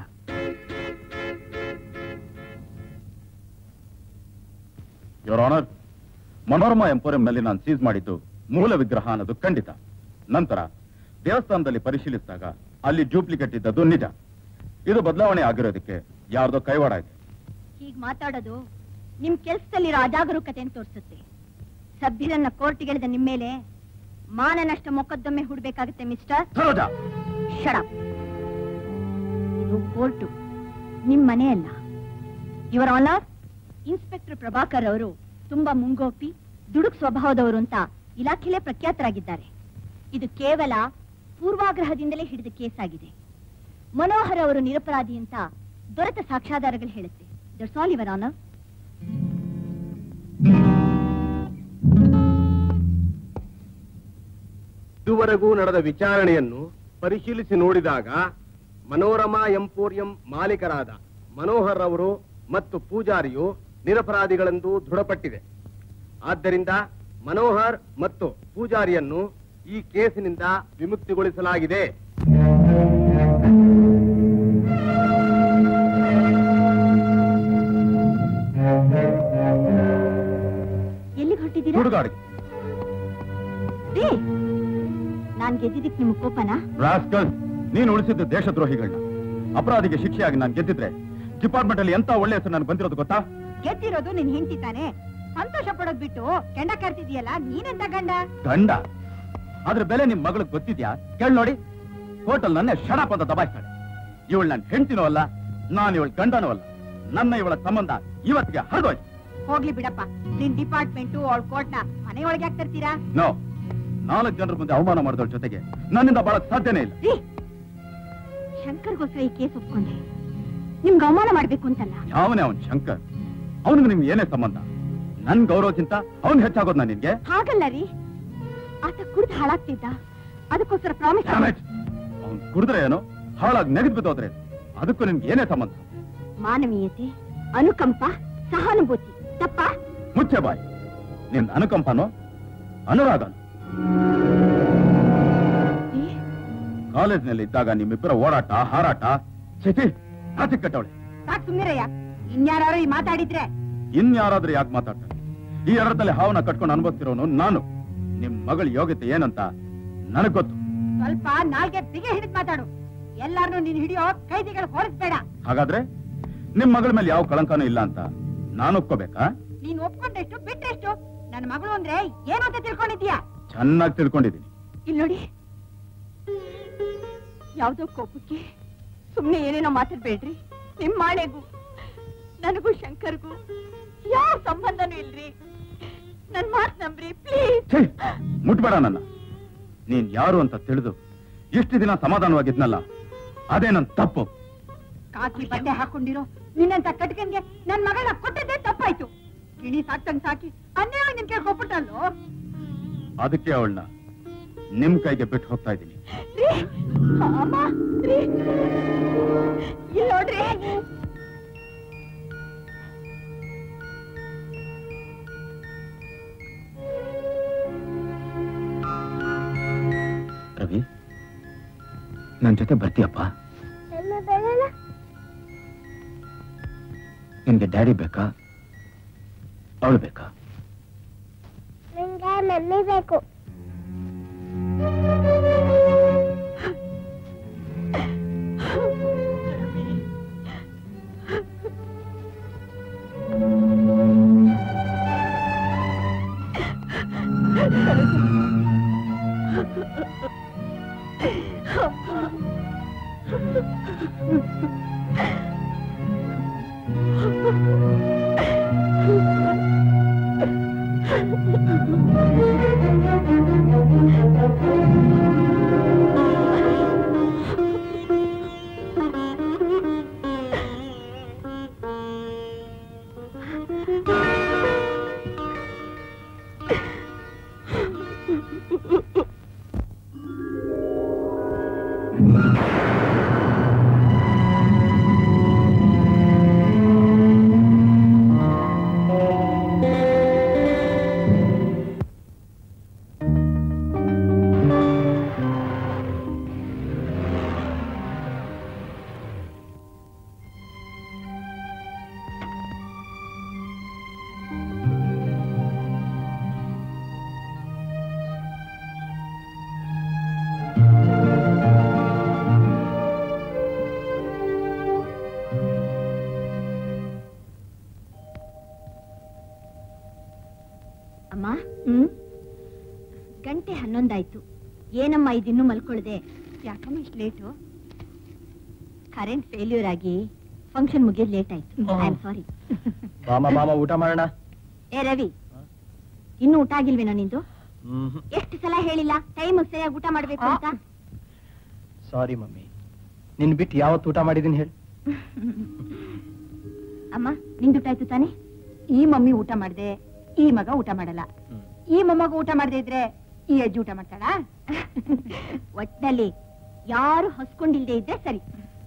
ಯೋರ್ ಆನರ್ ಮನೋರಮಾ ಎಂಪೋರಿಯಂನಲ್ಲಿ ನಾನು ಸೀಸ್ ಮಾಡಿದ್ದು ಮೂಲ ವಿಗ್ರಹ ಅನ್ನೋದು ಖಂಡಿತ ನಂತರ ದೇವಸ್ಥಾನದಲ್ಲಿ ಪರಿಶೀಲಿಸಿದಾಗ ಅಲ್ಲಿ ಡೂಪ್ಲಿಕೇಟ್ ಇದ್ದದ್ದು ನಿಜ ಇದು ಬದಲಾವಣೆ ಆಗಿರೋದಕ್ಕೆ ಯಾರ್ದೋ ಕೈವಾಡ ಇದೆ ಹೀಗ್ ಮಾತಾಡೋದು ನಿಮ್ ಕೆಲ್ಸದಲ್ಲಿರೋ ಅಜಾಗರೂಕತೆ ಅಂತ ತೋರಿಸುತ್ತೆ ಸಭ್ಯರನ್ನ ಕೋರ್ಟ್ಗೆಳೆದ ನಿಮ್ಮ ಮೇಲೆ ಮಾನನಷ್ಟ ಮೊಕದ್ದಮೆ ಹೂಡ್ಬೇಕಾಗುತ್ತೆ ಮಿಸ್ಟರ್ ಸರೋಜಾ ಶಡಪ್ ಇದು ಕೋರ್ಟು ನಿಮ್ ಮನೆ ಅಲ್ಲ ಇವರ ಆನರ್ ಇನ್ಸ್ಪೆಕ್ಟರ್ ಪ್ರಭಾಕರ್ ಅವರು ತುಂಬಾ ಮುಂಗೋಪಿ ದುಡುಕ್ ಸ್ವಭಾವದವರು ಅಂತ ಇಲಾಖೆಲೇ ಪ್ರಖ್ಯಾತರಾಗಿದ್ದಾರೆ ಇದು ಕೇವಲ ಪೂರ್ವಾಗ್ರಹದಿಂದಲೇ ಹಿಡಿದ ಕೇಸ್ ಆಗಿದೆ ಮನೋಹರ್ ಅವರು ನಿರಪರಾಧಿ ಅಂತ ದೊರೆತ ಸಾಕ್ಷ್ಯಾಧಾರಗಳು ಹೇಳುತ್ತೆ ದಟ್ಸ್ ಆಲ್ ಇವರ್ ಆನರ್ ಇದುವರೆಗೂ ನಡೆದ ವಿಚಾರಣೆಯನ್ನು ಪರಿಶೀಲಿಸಿ ನೋಡಿದಾಗ ಮನೋರಮಾ ಎಂಪೋರಿಯಂ ಮಾಲೀಕರಾದ ಮನೋಹರ್ ಅವರು ಮತ್ತು ಪೂಜಾರಿಯು ನಿರಪರಾಧಿಗಳೆಂದು ದೃಢಪಟ್ಟಿದೆ ಆದ್ದರಿಂದ ಮನೋಹರ್ ಮತ್ತು ಪೂಜಾರಿಯನ್ನು ಈ ಕೇಸಿನಿಂದ ವಿಮುಕ್ತಿಗೊಳಿಸಲಾಗಿದೆ ಎಲ್ಲಿಗೆ ಹೊರಟಿದ್ದೀರಾ ಸುಡುಗಾಡಿಗೆ ರೀ ನಾನ್ ಗೆದ್ದಿದ್ದಕ್ಕೆ ನಿಮ್ಗೆ ಕೋಪನಾ ರಾಸ್ಕಲ್ ನೀನು ಉಳಿಸಿದ್ದು ದೇಶದ್ರೋಹಿಗಳನ್ನ ಅಪರಾಧಿಗೆ ಶಿಕ್ಷೆಯಾಗಿ ನಾನು ಗೆದ್ದಿದ್ರೆ ಡಿಪಾರ್ಟ್ಮೆಂಟ್ ಅಲ್ಲಿ ಎಂತ ಒಳ್ಳೆ ಹೆಸರು ನನಗೆ ಬಂದಿರೋದು ಗೊತ್ತಾ ಗೆದ್ದಿರೋದು ನಿನ್ ಹೆಂಡತಿ ತಾನೆ ಸಂತೋಷ ಪಡೋದ್ ಬಿಟ್ಟು ಕೆಂಡ ಕಾರ್ತಿದ್ಯಲ್ಲ ನೀನೆಂತ ಗಂಡ ಗಂಡ ಅದ್ರ ಬೆಲೆ ನಿಮ್ ಮಗಳಿಗೆ ಗೊತ್ತಿದ್ಯಾ ಕೇಳ್ ನೋಡಿ ಹೋಟೆಲ್ ನನ್ನೇ ಶಡಪ್ ಅಂತ ದಬಾಯಿಸ್ತಾಳೆ ಇವಳು ನನ್ನ ಹೆಂಡ್ತಿನೂ ಅಲ್ಲ ನಾನು ಇವಳ ಗಂಡನೂ ಅಲ್ಲ ನನ್ನ ಇವಳ ಸಂಬಂಧ ಇವತ್ತಿಗೆ ಹರಿದೋಯ್ತು ಹೋಗ್ಲಿ ಬಿಡಪ್ಪ ನಿನ್ ಡಿಪಾರ್ಟ್ಮೆಂಟು ಅವಳ ಕೋರ್ಟ್ನ ಮನೆಯೊಳಗೆ ಯಾಕೆ ತರ್ತೀರಾ ನೋ ನಾಲ್ಕು ಜನರ ಮುಂದೆ ಅವಮಾನ ಮಾಡಿದವಳ ಜೊತೆಗೆ ನನ್ನಿಂದ ಬಾಳಕ್ ಸಾಧ್ಯನೇ ಇಲ್ಲ ರೀ ಶಂಕರ್ಗೋಸ್ಕರ ಈ ಕೇಸ್ ಒಪ್ಕೊಂಡೆ ನಿಮ್ಗೆ ಅವಮಾನ ಮಾಡ್ಬೇಕು ಅಂತಲ್ಲ ಯಾವನೇ ಅವನ್ ಶಂಕರ್ ಅವನಿಗೆ ನಿಮ್ಗೆ ಏನೇ ಸಂಬಂಧ ನನ್ ಗೌರವಕ್ಕಿಂತ ಅವನ್ ಹೆಚ್ಚಾಗೋದ್ ನಿನ್ಗೆ ಹಾಗಲ್ಲ ರೀ ಆತ ಕುಡ್ದು ಹಾಳಾಗ್ತಿದ್ದ ಅದಕ್ಕೋಸ್ಕರ ಪ್ರಾಮಿಸ್ ಅವನ್ ಕುಡಿದ್ರೆ ಏನೋ ಹಾಳಾಗಿ ನೆಗೆದ್ ಬಿದ್ದೋದ್ರೆ ಅದಕ್ಕೂ ನಿನ್ಗೆ ಏನೇ ಸಂಬಂಧ ಮಾನವೀಯತೆ ಅನುಕಂಪ ಸಹಾನುಭೂತಿ ತಪ್ಪ ಮುಚ್ಚೆ ಬಾಯ್ ನಿನ್ ಅನುಕಂಪನೋ ಅನುರಾಗನೋ ಕಾಲೇಜ್ನಲ್ಲಿ ಇದ್ದಾಗ ನಿಮ್ಮಿಬ್ಬರ ಓಡಾಟ ಹಾರಾಟ ಚಿತಿ ನಾಚಿಕ್ ಕಟ್ಟವಳೆ ಸಾಕ್ ಸುಮ್ನಿರಯ್ಯ ಇನ್ಯಾರು ಈ ಮಾತಾಡಿದ್ರೆ ಇನ್ಯಾರಾದ್ರೂ ಯಾಕೆ ಮಾತಾಡ್ತಾರೆ ಈ ಎರಡದಲ್ಲಿ ಹಾವನ್ನ ಕಟ್ಕೊಂಡು ಅನುಭವಿಸ್ತಿರೋನು ನಾನು ನಿಮ್ ಮಗಳ ಯೋಗ್ಯತೆ ಏನಂತ ನನಗ್ ಗೊತ್ತು ಸ್ವಲ್ಪ ನಾಲ್ಗೆ ಬಿಗಿ ಹಿಡಿದ್ ಮಾತಾಡು ಎಲ್ಲಾರನು ನೀನ್ ಹಿಡಿಯೋ ಕೈದಿಗಳು ಹೋಲಿಸ್ಬೇಡ ಹಾಗಾದ್ರೆ ನಿಮ್ ಮಗಳ ಮೇಲೆ ಯಾವ ಕಳಂಕನೂ ಇಲ್ಲ ಅಂತ ನಾನು ಒಪ್ಕೋಬೇಕಾ ನೀನ್ ಒಪ್ಕೊಂಡೆಷ್ಟು ಬಿಟ್ರೆಷ್ಟು ನನ್ನ ಮಗಳು ಅಂದ್ರೆ ಏನು ಅಂತ ತಿಳ್ಕೊಂಡಿದ್ಯಾ ಚೆನ್ನಾಗಿ ತಿಳ್ಕೊಂಡಿದ್ದೀನಿ ಇಲ್ಲಿ ನೋಡಿ ಯಾವ್ದೋ ಕೋಪಕ್ಕೆ ಸುಮ್ನೆ ಏನೇನೋ ಮಾತಾಡ್ಬೇಡ್ರಿ ನಿಮ್ ಮಾಳೆಗೂ ನನಗೂ ಶಂಕರ್ಗೂ ಯಾವ ಸಂಬಂಧನೂ ಇಲ್ರಿ ನನ್ ಮಾತ್ ನಂಬ್ರಿ ಪ್ಲೀಸ್ ಛೀ, ಮುಟ್ಬೇಡ ನನ್ನ ನೀನ್ ಯಾರು ಅಂತ ತಿಳಿದು ಇಷ್ಟು ದಿನ ಸಮಾಧಾನವಾಗಿದ್ನಲ್ಲ ಅದೇ ನನ್ ತಪ್ಪು ಕಾಕಿ ಬಟ್ಟೆ ಹಾಕೊಂಡಿರೋ ನಿನ್ನಂತ ಕಟ್ಕನ್ಗೆ ನನ್ ಮಗಳನ್ನ ಕೊಟ್ಟದ್ದೇ ತಪ್ಪಾಯ್ತು ಗಿಣಿ ಸಾಕ್ತಂಗ್ ಸಾಕಿ ಅನ್ಯಾಯ ನಿನ್ ಕೇಳಿ ಕೊಟ್ಬಿಟ್ಟಲ್ಲೋ ಅದಕ್ಕೆ ಅವಳನ್ನ ನಿಮ್ ಕೈಗೆ ಬಿಟ್ಟು ಹೋಗ್ತಾ ಇದ್ದೀನಿ ರೀ, ಅಮ್ಮ, ರೀ. ಇಲ್ಲ್ ನೋಡ್ರಿ ರವಿ ನನ್ ಜೊತೆ ಬರ್ತೀಯಪ್ಪ ನಿನ್ಗೆ ಡ್ಯಾಡಿ ಬೇಕಾ ಅವಳು ಬೇಕಾ ನಂಗೆ ಮಮ್ಮಿ ಬೇಕು ಅಮ್ಮ ಗಂಟೆ ಹನ್ನೊಂದಾಯ್ತು ಏನಮ್ಮ ಇದಿನ್ನೂ ಮಲ್ಕೊಳ್ದೆ ಯಾಕಮ್ಮ ಇಷ್ಟು ಲೇಟು ಕರೆಂಟ್ ಫೇಲ್ಯೂರ್ ಆಗಿ ಫಂಕ್ಷನ್ ಮುಗಿಯೋದು ಲೇಟ್ ಆಯ್ತು ಐ ಆಮ್ ಸಾರಿ ಬಾಮ ಬಾಮ ಊಟ ಮಾಡೋಣ ಏ ರವಿ ಇನ್ನು ಊಟ ಆಗಿಲ್ವೇನೋ ನಿಂದು ಎಷ್ಟು ಸಲ ಹೇಳಿಲ್ಲ ಟೈಮ್ ಸರಿಯಾಗಿ ಊಟ ಮಾಡ್ಬೇಕು ಅಂತ ಸಾರಿ ಮಮ್ಮಿ ನಿನ್ ಬಿಟ್ಟು ಯಾವತ್ತು ಊಟ ಮಾಡಿದೀನಿ ಹೇಳಿ ಅಮ್ಮ ನಿಂದು ಊಟ ಆಯ್ತು ತಾನೆ ಈ ಮಮ್ಮಿ ಊಟ ಮಾಡ್ದೆ ಈ ಮಗ ಊಟ ಮಾಡಲ್ಲ ಈ ಮೊಮ್ಮಗ ಊಟ ಮಾಡದೆ ಇದ್ರೆ ಈ ಅಜ್ಜಿ ಊಟ ಮಾಡ್ತಾಳ ಒಟ್ನಲ್ಲಿ ಯಾರು ಹೊಸ್ಕೊಂಡಿಲ್ದೆ ಇದ್ರೆ ಸರಿ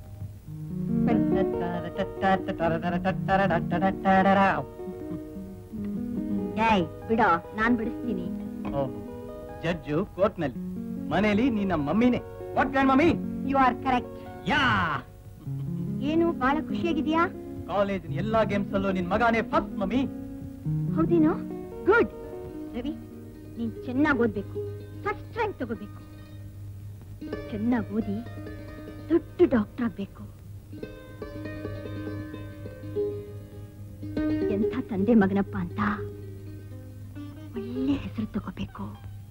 ಏಯ್ ಬಿಡೋ ನಾನ್ ಬಿಡಿಸ್ತೀನಿ ಜಡ್ಜು ಕೋರ್ಟ್ ನಲ್ಲಿ ಮನೇಲಿ ನಿನ್ನ ಮಮ್ಮಿನೇ what grand mummy you are correct yeah ಏನು ಬಹಳ ಖುಷಿಯಾಗಿದ್ಯಾ ಕಾಲೇಜಿನ ಎಲ್ಲಾ ಗೇಮ್ಸ್ ಅಲ್ಲೂ ನಿನ್ ಮಗಾನೇ ಫಸ್ಟ್ ಮಮ್ಮಿ ಹೌದೇನೋ ಗುಡ್ ರವಿ ನೀನ್ ಚೆನ್ನಾಗಿ ಓದ್ಬೇಕು ಫಸ್ಟ್ ರ್ಯಾಂಕ್ ತಗೋಬೇಕು ಚೆನ್ನಾಗಿ ಓದಿ ದೊಡ್ಡ ಡಾಕ್ಟರ್ ಆಗ್ಬೇಕು ಎಂಥ ತಂದೆ ಮಗನಪ್ಪ ಅಂತ ಒಳ್ಳೆ ಹೆಸರು ತಗೋಬೇಕು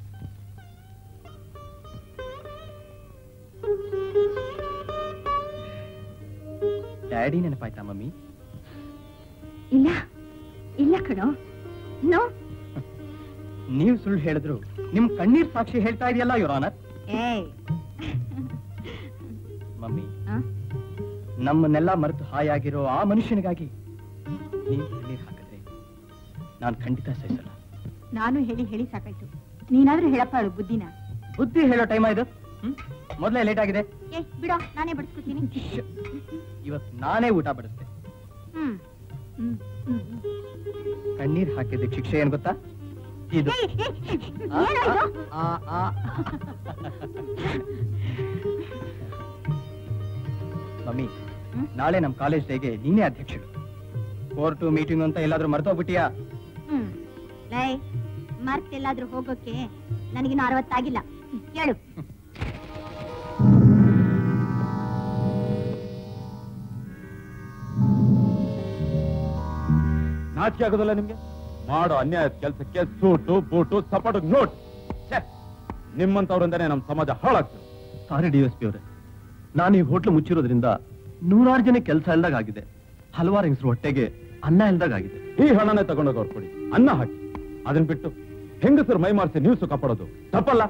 ಡ್ಯಾಡಿ ನೆನಪಾಯ್ತಾ ಮಮ್ಮಿ ಇಲ್ಲ ಇಲ್ಲ ಕಣೋ ನೋ ನೀವು ಸುಳ್ಳು ಹೇಳಿದ್ರು ನಿಮ್ ಕಣ್ಣೀರ್ ಸಾಕ್ಷಿ ಹೇಳ್ತಾ ಇದೆಯಲ್ಲ ಯುವರ್ ಆನರ್ ಏಯ್ ಮಮ್ಮಿ ಆ? ನಮ್ಮನ್ನೆಲ್ಲ ಮರೆತು ಹಾಯಾಗಿರೋ ಆ ಮನುಷ್ಯನಿಗಾಗಿ ನೀವು ಕಣ್ಣೀರ್ ಹಾಕಿದ್ರೆ ನಾನು ಖಂಡಿತ ಸಹಿಸಲ್ಲ ನಾನು ಹೇಳಿ ಹೇಳಿ ಸಾಕಾಯ್ತು ನೀನಾದ್ರೂ ಹೇಳಪ್ಪ ಅವಳು ಬುದ್ಧಿನ ಬುದ್ಧಿ ಹೇಳೋ ಟೈಮ್ ಇದು ಹ್ಮ್ ಮೊದಲೇ ಲೇಟ್ ಆಗಿದೆ ಏ ಬಿಡೋ ನಾನೇ ಬಡಿಸ್ಕೊತೀನಿ ಇವತ್ ನಾನೇ ಊಟ ಬಡಿಸ್ತೆ ಹ್ಮ್ ಹ್ಮ್ ಹ್ಮ್ ಕಣ್ಣೀರ್ ಹಾಕಿದ್ದಕ್ಕೆ ಶಿಕ್ಷೆ ಏನ್ ಗೊತ್ತಾ ಇದು ಏಯ್, ಏಯ್, ಆ, ಏನೋ ಇದು? ಆ, ಆ. ಮಮ್ಮಿ ಹ್ಮ್? ನಾಳೆ ನಮ್ ಕಾಲೇಜ್ ಡೇಗೆ ನೀನೇ ಅಧ್ಯಕ್ಷರು ಕೋರ್ಟು ಮೀಟಿಂಗ್ ಅಂತ ಎಲ್ಲಾದ್ರೂ ಮರ್ತೋಗ್ಬಿಟ್ಟಿಯಾ ಹ್ಮ್ ಲೈ ಮರ್ತೆಲ್ಲಾದ್ರೂ ಹೋಗೋಕೆ ನನಗಿನ್ನು ಅರವತ್ತಾಗಿಲ್ಲ ಹ್ಮ್, ಕೇಳು ನಾಚಿಕೆ ಆಗೋದಿಲ್ಲ ನಿಮ್ಗೆ ಮಾಡೋ ಅನ್ಯಾಯದ ಕೆಲಸಕ್ಕೆ ಸೂಟು ಬೂಟು ಸಪಾಟು ನೋಟ್ ಛೆ! ನಿಮ್ಮಂತವ್ರಿಂದನೇ ನಮ್ಮ ಸಮಾಜ ಹಾಳಾಗ್ತದೆ ಸಾರಿ ಡಿ ಎಸ್ ಪಿ ಅವರೇ ನಾನು ಈ ಹೋಟ್ಲು ಮುಚ್ಚಿರೋದ್ರಿಂದ ನೂರಾರು ಜನ ಕೆಲಸ ಇಲ್ದಾಗ ಆಗಿದೆ ಹಲವಾರು ಹೆಂಗಸರು ಹೊಟ್ಟೆಗೆ ಅನ್ನ ಇಲ್ದಾಗ ಆಗಿದೆ ಈ ಹಣನೇ ತಗೊಂಡೋಗಿ ಅವ್ರು ಕೊಡಿ ಅನ್ನ ಹಾಕಿ ಅದನ್ನ ಬಿಟ್ಟು ಹೆಂಗಸರು ಮೈ ಮಾರಿಸಿ ನ್ಯೂಸ್ ಕಾಪಾಡೋದು ತಪ್ಪಲ್ಲ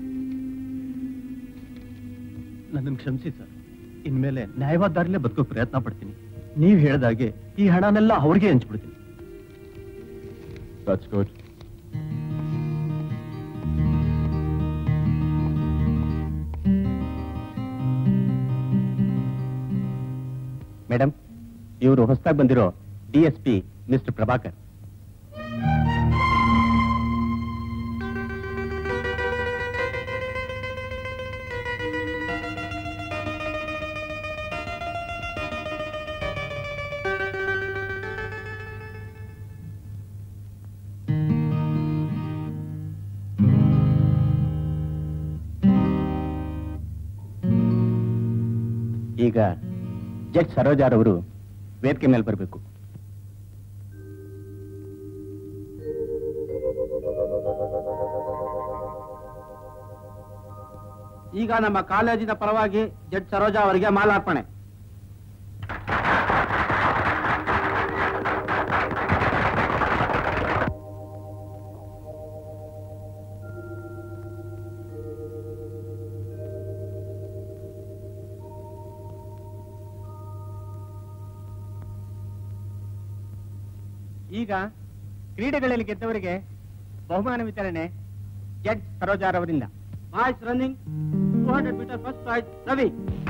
ನನ್ನನ್ನು ಕ್ಷಮಿಸಿ ಸರ್ ಇನ್ಮೇಲೆ ನ್ಯಾಯವಾದ ದಾರಿಲೇ ಬದುಕೋ ಪ್ರಯತ್ನ ಪಡ್ತೀನಿ ನೀವು ಹೇಳ್ದಾಗೆ ಈ ಹಣನೆಲ್ಲ ಅವ್ರಿಗೆ ಹಂಚ್ಬಿಡ್ತೀನಿ ದಟ್ಸ್ ಗುಡ್ ಮೇಡಮ್ ಇವರು ಹೊಸದಾಗಿ ಬಂದಿರೋ D S P mister Prabhakar ಈಗ ಜಡ್ಜ್ ಸರೋಜಾರವರು ವೇದಿಕೆ ಮೇಲೆ ಬರಬೇಕು ಈಗ ನಮ್ಮ ಕಾಲೇಜಿನ ಪರವಾಗಿ ಜಡ್ಜ್ ಸರೋಜಾ ಅವರಿಗೆ ಮಾಲಾರ್ಪಣೆ ಈಗ ಕ್ರೀಡೆಗಳಲ್ಲಿ ಗೆದ್ದವರಿಗೆ ಬಹುಮಾನ ವಿತರಣೆ ಜಡ್ಜ್ ಸರೋಜಾರ್ ಅವರಿಂದ boys running two hundred meter first prize Ravi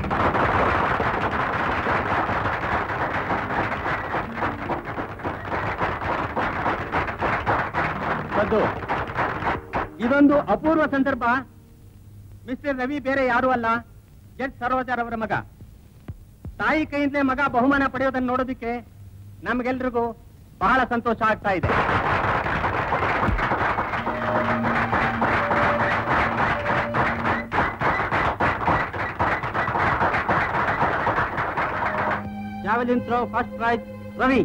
ಸದ್ದು ಇದೊಂದು ಅಪೂರ್ವ ಸಂದರ್ಭ ಮಿಸ್ಟರ್ ರವಿ ಬೇರೆ ಯಾರು ಅಲ್ಲ ಜಡ್ಜ್ ಸರೋಜಾರ್ ಅವರ ಮಗ ತಾಯಿ ಕೈಯಿಂದಲೇ ಮಗ ಬಹುಮಾನ ಪಡೆಯೋದನ್ನು ನೋಡೋದಕ್ಕೆ ನಮ್ಗೆಲ್ರಿಗೂ ಬಹಳ ಸಂತೋಷ ಆಗ್ತಾ ಇದೆ javelin throw first prize Ravi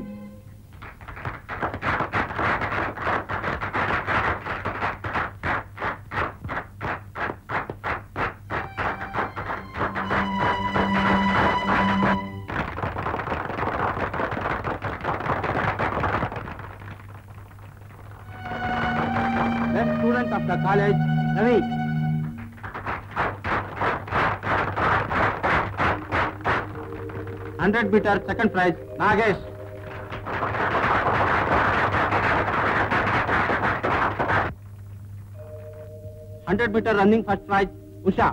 best student of the college, Ravi. Hundred meter second prize, Nagesh. Hundred meter running first prize, Usha.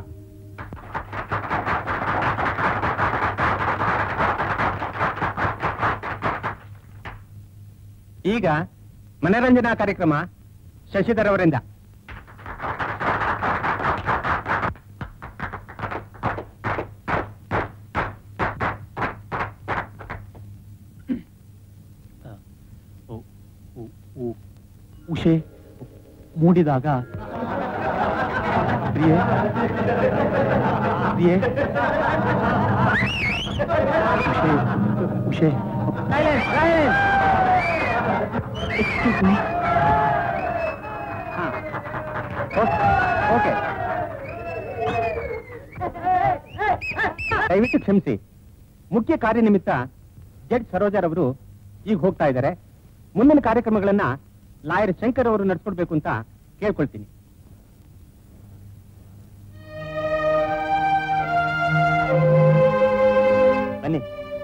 ಈಗ ಮನರಂಜನಾ ಕಾರ್ಯಕ್ರಮ ಶಶಿಧರ್ ಅವರಿಂದ ಉಷೆ ಮೂಡಿದಾಗ ಪ್ರಿಯೆ ಪ್ರಿಯೆ ಉಷೆ ಉಷೆ ಎಕ್ಸ್ಕ್ಯೂಸ್ ಮೀ ಓಕೆ ದಯವಿಟ್ಟು ಕ್ಷಮಿಸಿ ಮುಖ್ಯ ಕಾರ್ಯನಿಮಿತ್ತ ಜಡ್ಜ್ ಸರೋಜಾರ್ ಅವರು ಈಗ ಹೋಗ್ತಾ ಇದ್ದಾರೆ ಮುಂದಿನ ಕಾರ್ಯಕ್ರಮಗಳನ್ನ ಲಾಯರ್ ಶಂಕರ್ ಅವರು ನಡೆಸ್ಕೊಡ್ಬೇಕು ಅಂತ ಕೇಳ್ಕೊಳ್ತೀನಿ ಬನ್ನಿ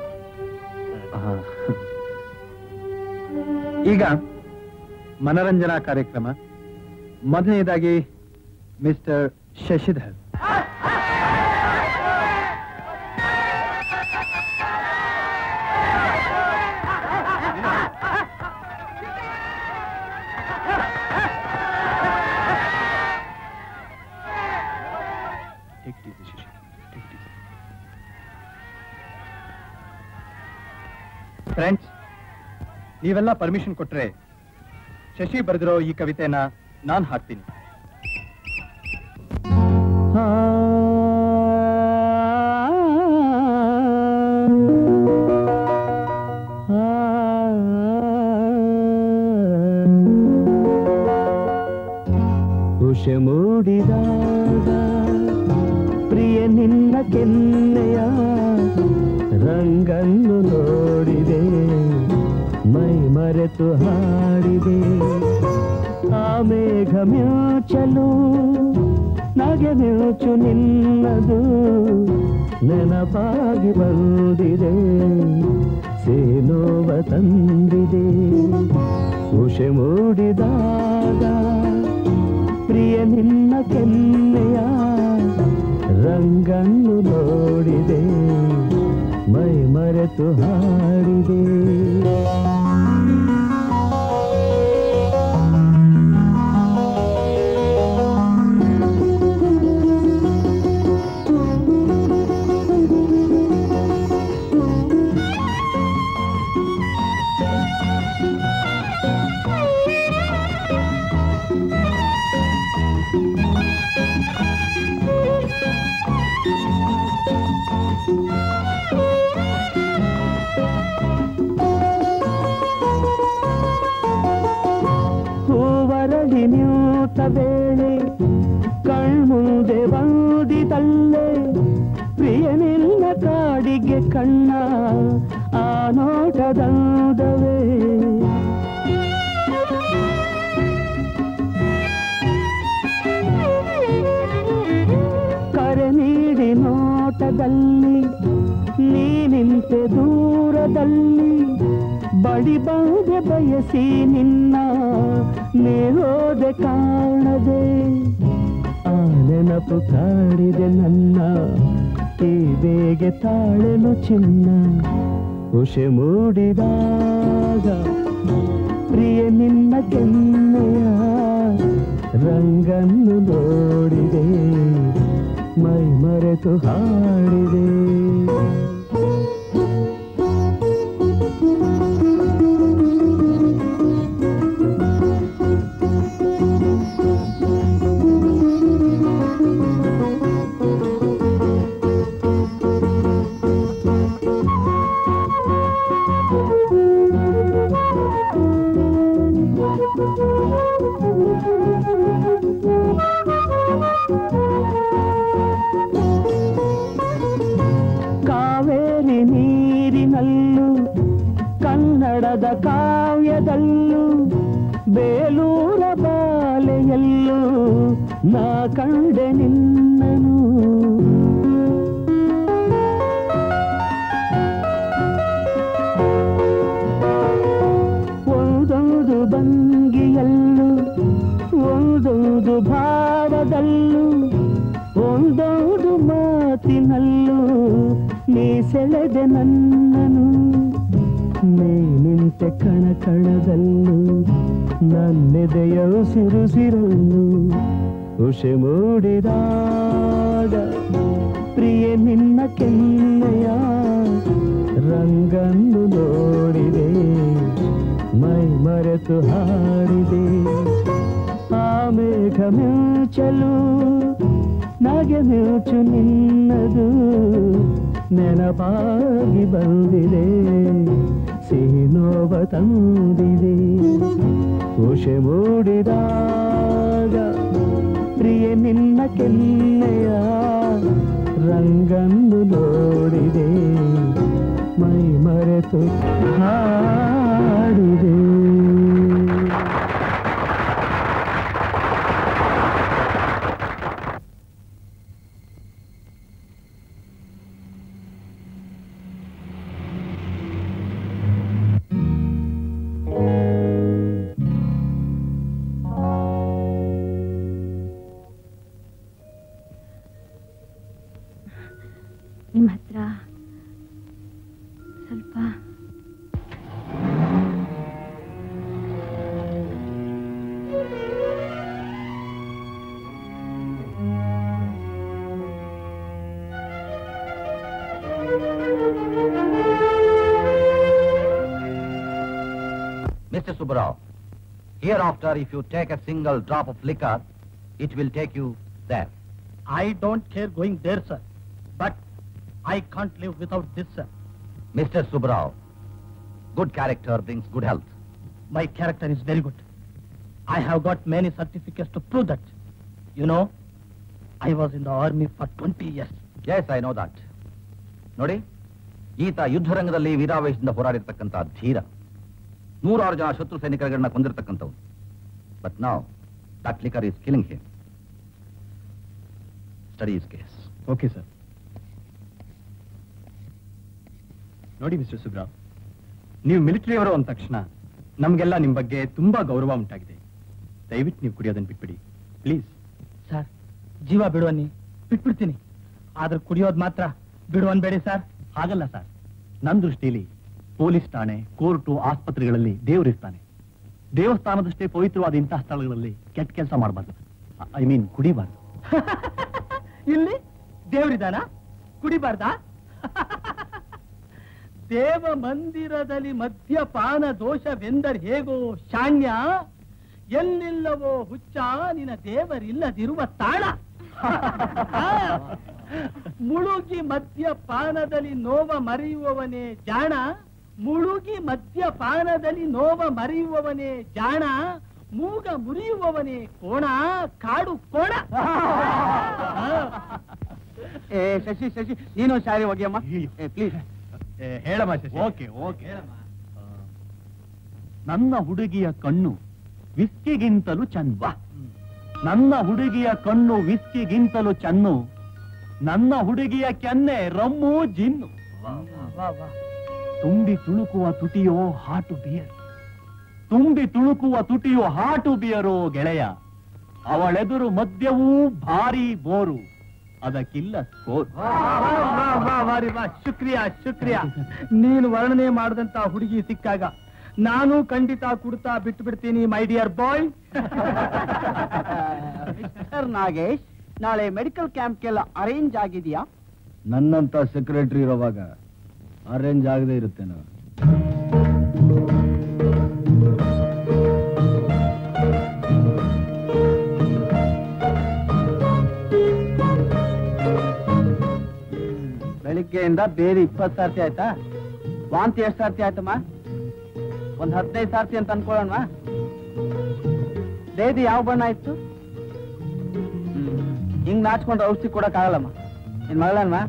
ಈಗ ಮನರಂಜನಾ ಕಾರ್ಯಕ್ರಮ ಮೊದಲನೇದಾಗಿ ಮಿಸ್ಟರ್ ಶಶಿಧರ್ ಫ್ರೆಂಡ್ಸ್ ನೀವೆಲ್ಲ ಪರ್ಮಿಷನ್ ಕೊಟ್ರೆ ಶಶಿ ಬರೆದಿರೋ ಈ ಕವಿತೆನ ನಾನ್ ಹಾಡ್ತೀನಿ ಉಷ ಮೂಡಿದಾಗ ಪ್ರಿಯ ನಿನ್ನ ಕೆನ್ನೆಯ ರಂಗನ್ನು ನೋಡಿದೆ ಮೈ ಮರೆತು ಹಾಡಿದೆ ಆ ಮೇಘ ಮ್ಯೂಚಲು ನಗೆ ಮ್ಯೂಚು ನಿನ್ನದು ನೆನಪಾಗಿ ಬಂದಿದೆ ಸೇನೋವ ತಂದಿದೆ ಉಷೆ ಮೂಡಿದಾಗ ಪ್ರಿಯ ನಿನ್ನ ಕೆನ್ನೆಯ ರಂಗನ್ನು ನೋಡಿದೆ ಮೈ ಮರೆತು ಹಾಡಿದೆ ಹೂವರಳಿ ನ್ಯೂತ ವೇಳೆ ಕಣ್ಮುಂದೆ ಬಂದಿದಲ್ಲೇ ಪ್ರಿಯ ನಿನ್ನ ಕಾಡಿಗೆ ಕಣ್ಣ ಆ ನೋಟದಂದವೇ ಕರೆ ನೀಡಿ ನೋಟದಲ್ಲಿ ನೀ ನಿಂತೆ ದೂರದಲ್ಲಿ ಬಡಿ ಬಂದೆ ಬಯಸಿ ನಿನ್ನ ನೀರೋದೆ ಕಾಣದೆ ಆ ನೆನಪು ಕಾಡಿದೆ ನನ್ನ ಈ ಬೇಗೆ ತಾಳೆನು ಚಿನ್ನ ಉಷೆ ಮೂಡಿದಾಗ ಪ್ರಿಯ ನಿನ್ನ ಕೆನ್ನೆಯ ರಂಗನ್ನು ನೋಡಿದೆ ಮೈ ಮರೆತು ಹಾಡಿದೆ ಕಾವೇರಿ ನೀರಿನಲ್ಲೂ ಕನ್ನಡದ ಕಾವ್ಯದಲ್ಲೂ ಬೇಲೂರ ಬಾಲೆಯಲ್ಲೂ ನಾ ಕಂಡೆ ನಿನ್ನನು ಒಂದೊಂದು ಭಂಗಿಯಲ್ಲೂ ಒಂದೊಂದು ಭಾವದಲ್ಲೂ ಒಂದೊಂದು ಮಾತಿನಲ್ಲೂ ನೀ ಸೆಳೆದೆ ನನ್ನನು ನೀ ನಿಂತೆ ಕಣ ಕಣದಲ್ಲೂ ನನ್ನೆದೆಯ ಉಸಿರುಸಿರಲ್ಲೂ ಉಷೆ ಮೂಡಿದಾಗ ಪ್ರಿಯ ನಿನ್ನ ಕೆನ್ನೆಯ ರಂಗನ್ನು ನೋಡಿದೆ ಮೈ ಮರೆತು ಹಾಡಿದೆ ಆ ಮೇಘ ಮ್ಯೂಚಲು ನಗೆ ಮ್ಯೂಚು ನಿನ್ನದು ನೆನಪಾಗಿ ಬಂದಿದೆ ಸಿಹಿ ನೋವ ತಂದಿದೆ ಉಷೆ ಮೂಡಿದಾಗ ಪ್ರಿಯ ನಿನ್ನ ಕೆನ್ನೆಯ ರಂಗನ್ನು ನೋಡಿದೆ ಮೈ ಮರೆತು ಹಾಡಿದೆ ನಿಮ್ಮ ಹತ್ರ ಸ್ವಲ್ಪ Mr. Subbarao, hereafter if you take a single drop of liquor, it will take you there. I don't care going there, sir. But I can't live without this, sir. Mr. Subbarao, good character brings good health. My character is very good. I have got many certificates to prove that. You know, I was in the army for 20 years. Yes, I know that. ನೋಡಿ ಈತ ಯುದ್ಧರಂಗದಲ್ಲಿ ವೀರಾವೇಶದಿಂದ ಹೋರಾಡಿರ್ತಕ್ಕಂಥ ಧೀರ ನೂರಾರು ಜನ ಶತ್ರು ಸೈನಿಕರುಗಳನ್ನ ಕೊಂದಿರ್ತಕ್ಕಂಥವ್ನು but now that liquor is killing him study his case okay sir ನೋಡಿ mister Subrao ನೀವು ಮಿಲಿಟರಿಯವರು ಅಂದ ತಕ್ಷಣ ನಮಗೆಲ್ಲ ನಿಮ್ಮ ಬಗ್ಗೆ ತುಂಬಾ ಗೌರವ ಉಂಟಾಗಿದೆ ದಯವಿಟ್ಟು ನೀವು ಕುಡಿಯೋದನ್ನ ಬಿಟ್ಬಿಡಿ ಪ್ಲೀಸ್ ಸರ್ ಜೀವ ಬಿಡುವನ್ನಿ ಬಿಟ್ಬಿಡ್ತೀನಿ ಆದ್ರೆ ಕುಡಿಯೋದು ಮಾತ್ರ ಬಿಡುವನ್ಬೇಡಿ ಸರ್ ಹಾಗಲ್ಲ ಸರ್ ನನ್ನ ದೃಷ್ಟಿಯಲ್ಲಿ ಪೊಲೀಸ್ ಠಾಣೆ ಕೋರ್ಟು ಆಸ್ಪತ್ರೆಗಳಲ್ಲಿ ದೇವರಿರ್ತಾನೆ ದೇವಸ್ಥಾನದಷ್ಟೇ ಪವಿತ್ರವಾದ ಇಂತಹ ಸ್ಥಳಗಳಲ್ಲಿ ಕೆಟ್ಟ ಕೆಲಸ ಮಾಡಬಾರ್ದು ಐ ಮೀನ್ ಕುಡಿಬಾರ್ದು ಇಲ್ಲಿ ದೇವರಿದಾನ ಕುಡಿಬಾರ್ದಾ ದೇವ ಮಂದಿರದಲ್ಲಿ ಮದ್ಯಪಾನ ದೋಷವೆಂದರೆ ಹೇಗೋ ಶಾಣ್ಯ ಎಲ್ಲಿಲ್ಲವೋ ಹುಚ್ಚ ನಿನ್ನ ದೇವರಿಲ್ಲದಿರುವ ತಾಣ ಮುಳುಗಿ ಮದ್ಯಪಾನದಲ್ಲಿ ನೋವ ಮರೆಯುವವನೇ ಜಾಣ ಮುಳುಗಿ ಮದ್ಯಪಾನದಲ್ಲಿ ನೋವ ಮರೆಯುವವನೇ ಜಾಣ ಮೂಗ ಮುರಿಯುವವನೇ ಕೋಣ ಕಾಡು ಕೋಣ ಏ ಶಶಿ ಶಶಿ ನೀನು ಶಾಲೆ ಹೋಗಿಯಮ್ಮ ಪ್ಲೀಸ್ ಹೇಳಮ್ಮ ಓಕೆ ಓಕೆ ನನ್ನ ಹುಡುಗಿಯ ಕಣ್ಣು ವಿಸ್ಕಿಗಿಂತಲೂ ಚಂದ ನನ್ನ ಹುಡುಗಿಯ ಕಣ್ಣು ವಿಸ್ಕಿಗಿಂತಲೂ ಚನ್ನು ನನ್ನ ಹುಡುಗಿಯ ಕೆನ್ನೆ ರಮ್ಮು ಜಿನ್ನು ತುಂಬಿ ತುಳುಕುವ ತುಟಿಯೋ ಹಾಟು ಬಿಯರ್ ತುಂಬಿ ತುಳುಕುವ ತುಟಿಯೋ ಹಾಟು ಬಿಯರೋ ಗೆಳೆಯ ಅವಳೆದುರು ಮದ್ಯವೂ ಭಾರಿ ಬೋರು ಅದಕ್ಕಿಲ್ಲ ಸ್ಕೋರ್ ಶುಕ್ರಿಯಾ ಶುಕ್ರಿಯಾ ನೀನು ವರ್ಣನೆ ಮಾಡಿದಂತ ಹುಡುಗಿ ಸಿಕ್ಕಾಗ ನಾನು ಖಂಡಿತ ಕುಡ್ತಾ ಬಿಟ್ಟು ಬಿಡ್ತೀನಿ my dear boy sir Nagesh ನಾಳೆ ಮೆಡಿಕಲ್ ಕ್ಯಾಂಪ್ಗೆಲ್ಲ ಅರೇಂಜ್ ಆಗಿದೆಯಾ ನನ್ನಂತ ಸೆಕ್ರೆಟರಿ ಇರೋವಾಗ ಅರೇಂಜ್ ಆಗದೆ ಇರುತ್ತೇನೋ ಬೆಳಿಗ್ಗೆಯಿಂದ ಬೇರೆ ಇಪ್ಪತ್ತು ಸರ್ತಿ ಆಯ್ತಾ ವಾಂತಿ ಎಷ್ಟು ಸರ್ತಿ ಆಯ್ತಮ್ಮ ಒಂದ್ ಹದಿನೈದು ಸರ್ತಿ ಅಂತ ಅನ್ಕೊಳ್ಳೋಣ ದೇದಿ ಯಾವ ಬಣ್ಣ ಇತ್ತು ಹಿಂಗ್ ನಾಚ್ಕೊಂಡು ಔಷಧಿ ಕೊಡಕ್ ಆಗಲ್ಲಮ್ಮ ನಿನ್ ಮಗಳನ್ಮ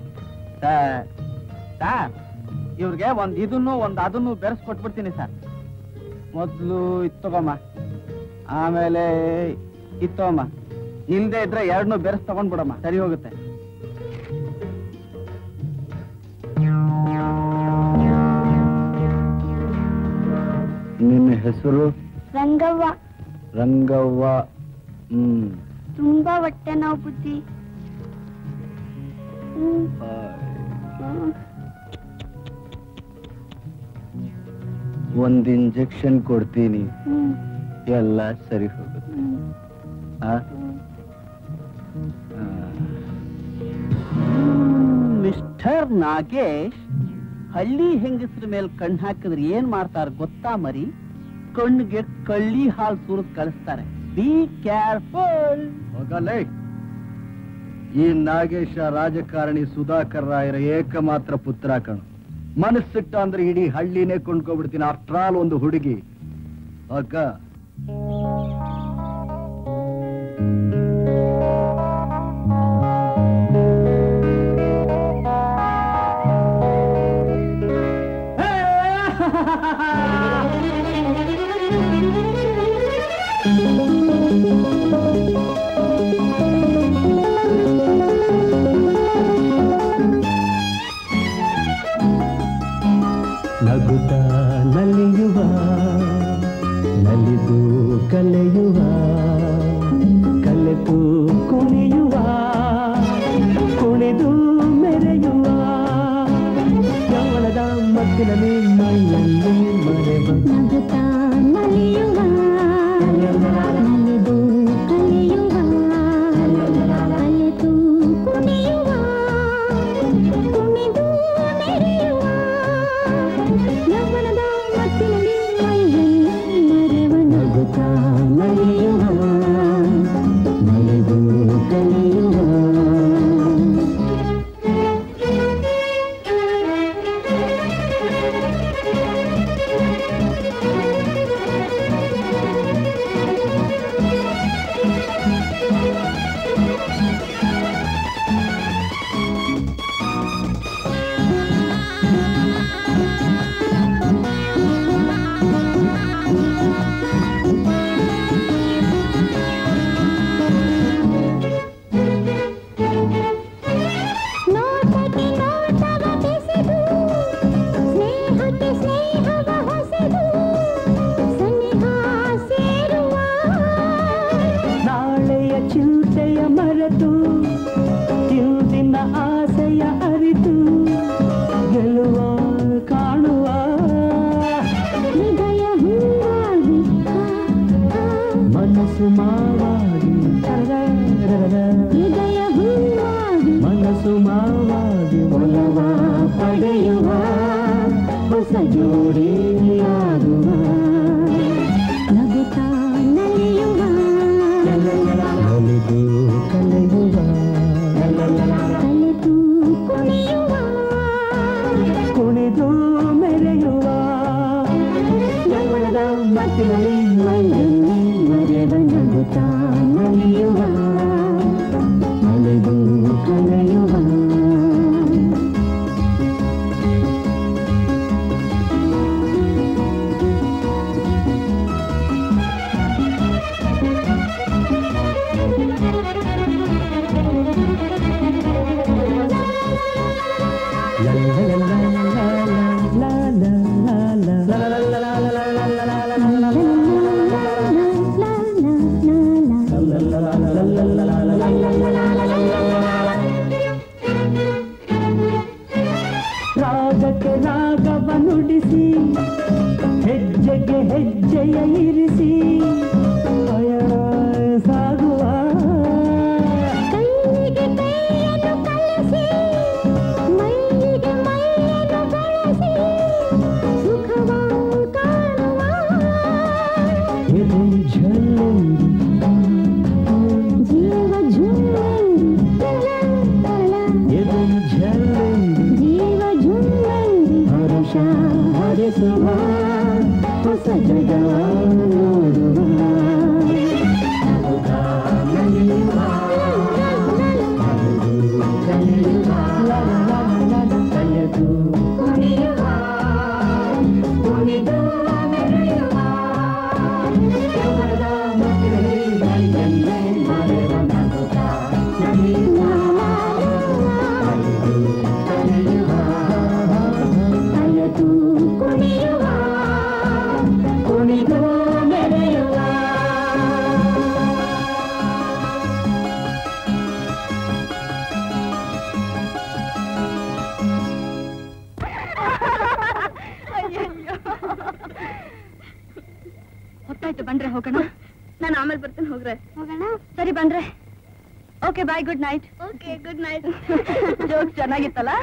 ಸರ್ ಇವ್ರಿಗೆ ಒಂದ್ ಇದನ್ನು ಒಂದ್ ಅದನ್ನು ಬೆರೆಸ್ ಕೊಟ್ಬಿಡ್ತೀನಿ ಸರ್ ಮೊದ್ಲು ಇತ್ತೋಗಮ್ಮ ಆಮೇಲೆ ಇತ್ತೋಮ್ಮ ಇಲ್ದೇ ಇದ್ರೆ ಎರಡ್ನು ಬೆರೆಸ್ ತಗೊಂಡ್ಬಿಡಮ್ಮ ಸರಿ ಹೋಗುತ್ತೆ ನಿನ್ನ ಹೆಸರು ರಂಗವ್ವ ರಂಗವ್ವ ಹ್ಮ್ ತುಂಬಾ ಹೊಟ್ಟೆ ನೋವು ಬುದ್ಧಿ ಹ್ಮ್. ಹ್ಮ್. ಒಂದ್ ಇಂಜೆಕ್ಷನ್ ಕೊಡ್ತೀನಿ ಹ್ಮ್. ಎಲ್ಲ ಸರಿ ಹೋಗುತ್ತೆ ಹ್ಮ್. ಆ? ಮಿಸ್ಟರ್ ನಾಗೇಶ್ ಹಳ್ಳಿ ಹೆಂಗಸ್ರ ಮೇಲೆ ಕಣ್ಣು ಹಾಕಿದ್ರೆ ಏನ್ ಮಾಡ್ತಾರ ಗೊತ್ತಾ ಮರಿ ಕಣ್ಣಿಗೆ ಕಳ್ಳಿ ಹಾಲು ಸುರಿದ್ ಕಳಿಸ್ತಾರೆ ಬಿ ಕೇರ್ಫುಲ್ ಹೋಗಲೇ ಈ ನಾಗೇಶ ರಾಜಕಾರಣಿ ಸುಧಾಕರ್ ರಾಯರ ಏಕಮಾತ್ರ ಪುತ್ರ ಕಣು ಮನಸ್ಸಿಟ್ಟ ಅಂದ್ರೆ ಇಡೀ ಹಳ್ಳಿನೇ ಕೊಂಡ್ಕೊಬಿಡ್ತೀನಿ ಆಫ್ಟರ್ ಆಲ್ ಒಂದು ಹುಡುಗಿ ಅಕ್ಕ ನಗುತ್ತ ನಲಿಯುವ ನಲಿದು ಕಲೆಯುವ ಕಲೆತು ಕುಣಿಯುವ ಕುಣಿದು ಮೆರೆಯುವ ಯಾವಳದ ಮಗ್ಗಿನಲ್ಲಿ ಮೈಯಲ್ಲಿ ಮರೆವ ನಗುತ್ತ ನಲಿಯುವ ನಲಿದು ಕಲಿಯುವ ಕಲಿತು ಕುಣಿಯುವ ಕುಣಿದು ಮೆರೆಯುವ ಯೌವನದ ಮತ್ತಿನಲ್ಲಿ ಮೈಯಲ್ಲಿ ಮರೆತು ಇಂದಿನ ಆಸೆಯ ಅರಿತು ಗೆಲ್ಲುವ ಕಾಣುವ ಹೃದಯ ಹೂವಾಗಿ ಮನಸ್ಸು ಮಾವಾಗಿ ಹೃದಯ ಹೂವಾಗಿ ಮನಸ್ಸು ಮಾವಾಗಿ ಒಲವ ಪಡೆಯುವ ಹೊಸ ಜೋಡಿಯಾಗುವ ನಗುತ್ತಾ ನಲಿಯುವ ನಲಿದು ಕಲೆಯುವ ಕಲೆತು ಕುಣಿಯುವ ಕುಣಿದು ಮೆರೆಯುವ ಯೌವನದ ಮತ್ತಿನಲ್ಲಿ ಮೈಯಲ್ಲಿ ಮರೆವ ನಗುತ್ತಾ ನಲಿಯುವ ನಲಿದು ಕಲೆಯುವ ರಾಗಕ್ಕೆ ರಾಗವ ನುಡಿಸಿ ಹೆಜ್ಜೆಗೆ ಹೆಜ್ಜೆಯ ಇರಿಸಿ ಪಯಣ ಸಾಗುವ ಕೈಗೆ ಕೈಯನ್ನು ಕಲಸಿ ಮೈಗೆ ಮೈಯನ್ನು ಬಳಸಿ ಸುಖವ ಕಾಣುವ ಎದೆ ಝಲ್ಲೆಂದು ಜೀವ ಝುಮ್ಮೆಂದು ಎದೆ ಝಲ್ಲೆಂದು ಜೀವ ಝುಮ್ಮೆಂದು ಹರುಷ ಹರಿಸುವ ಹೊಸ ಜಗವ ನೋಡುವ ನಗುತ್ತಾ ನಲಿಯುವ, ನಲಿದು ಕಲಿಯುವ, ಕಲಿತು ಕುಣಿಯುವ, ಕುಣಿದು ಮೆರೆಯುವ, ಯೌವನದ ಮತ್ತಿನಲ್ಲಿ ಮೈಯಲ್ಲೇ ಮರೆವ ನಗುತ್ತಾ ನಲಿಯುವ, ಕಲಿದು ಕಲಿಯುವ, ಕಲಿತು ಕುಣಿಯುವ ಕುಣಿದು ಮೆರೆಯುವ ಹೊತ್ತಾಯ್ತು ಬಂದ್ರೆ ಹೋಗೋಣ ನಾನು ಆಮೇಲೆ ಬರ್ತೀನಿ ಹೋಗ್ರೆ ಹೋಗೋಣ ಸರಿ ಬಂದ್ರೆ okay bye good night okay good night joke ಚೆನ್ನಾಗಿತ್ತಲ್ಲ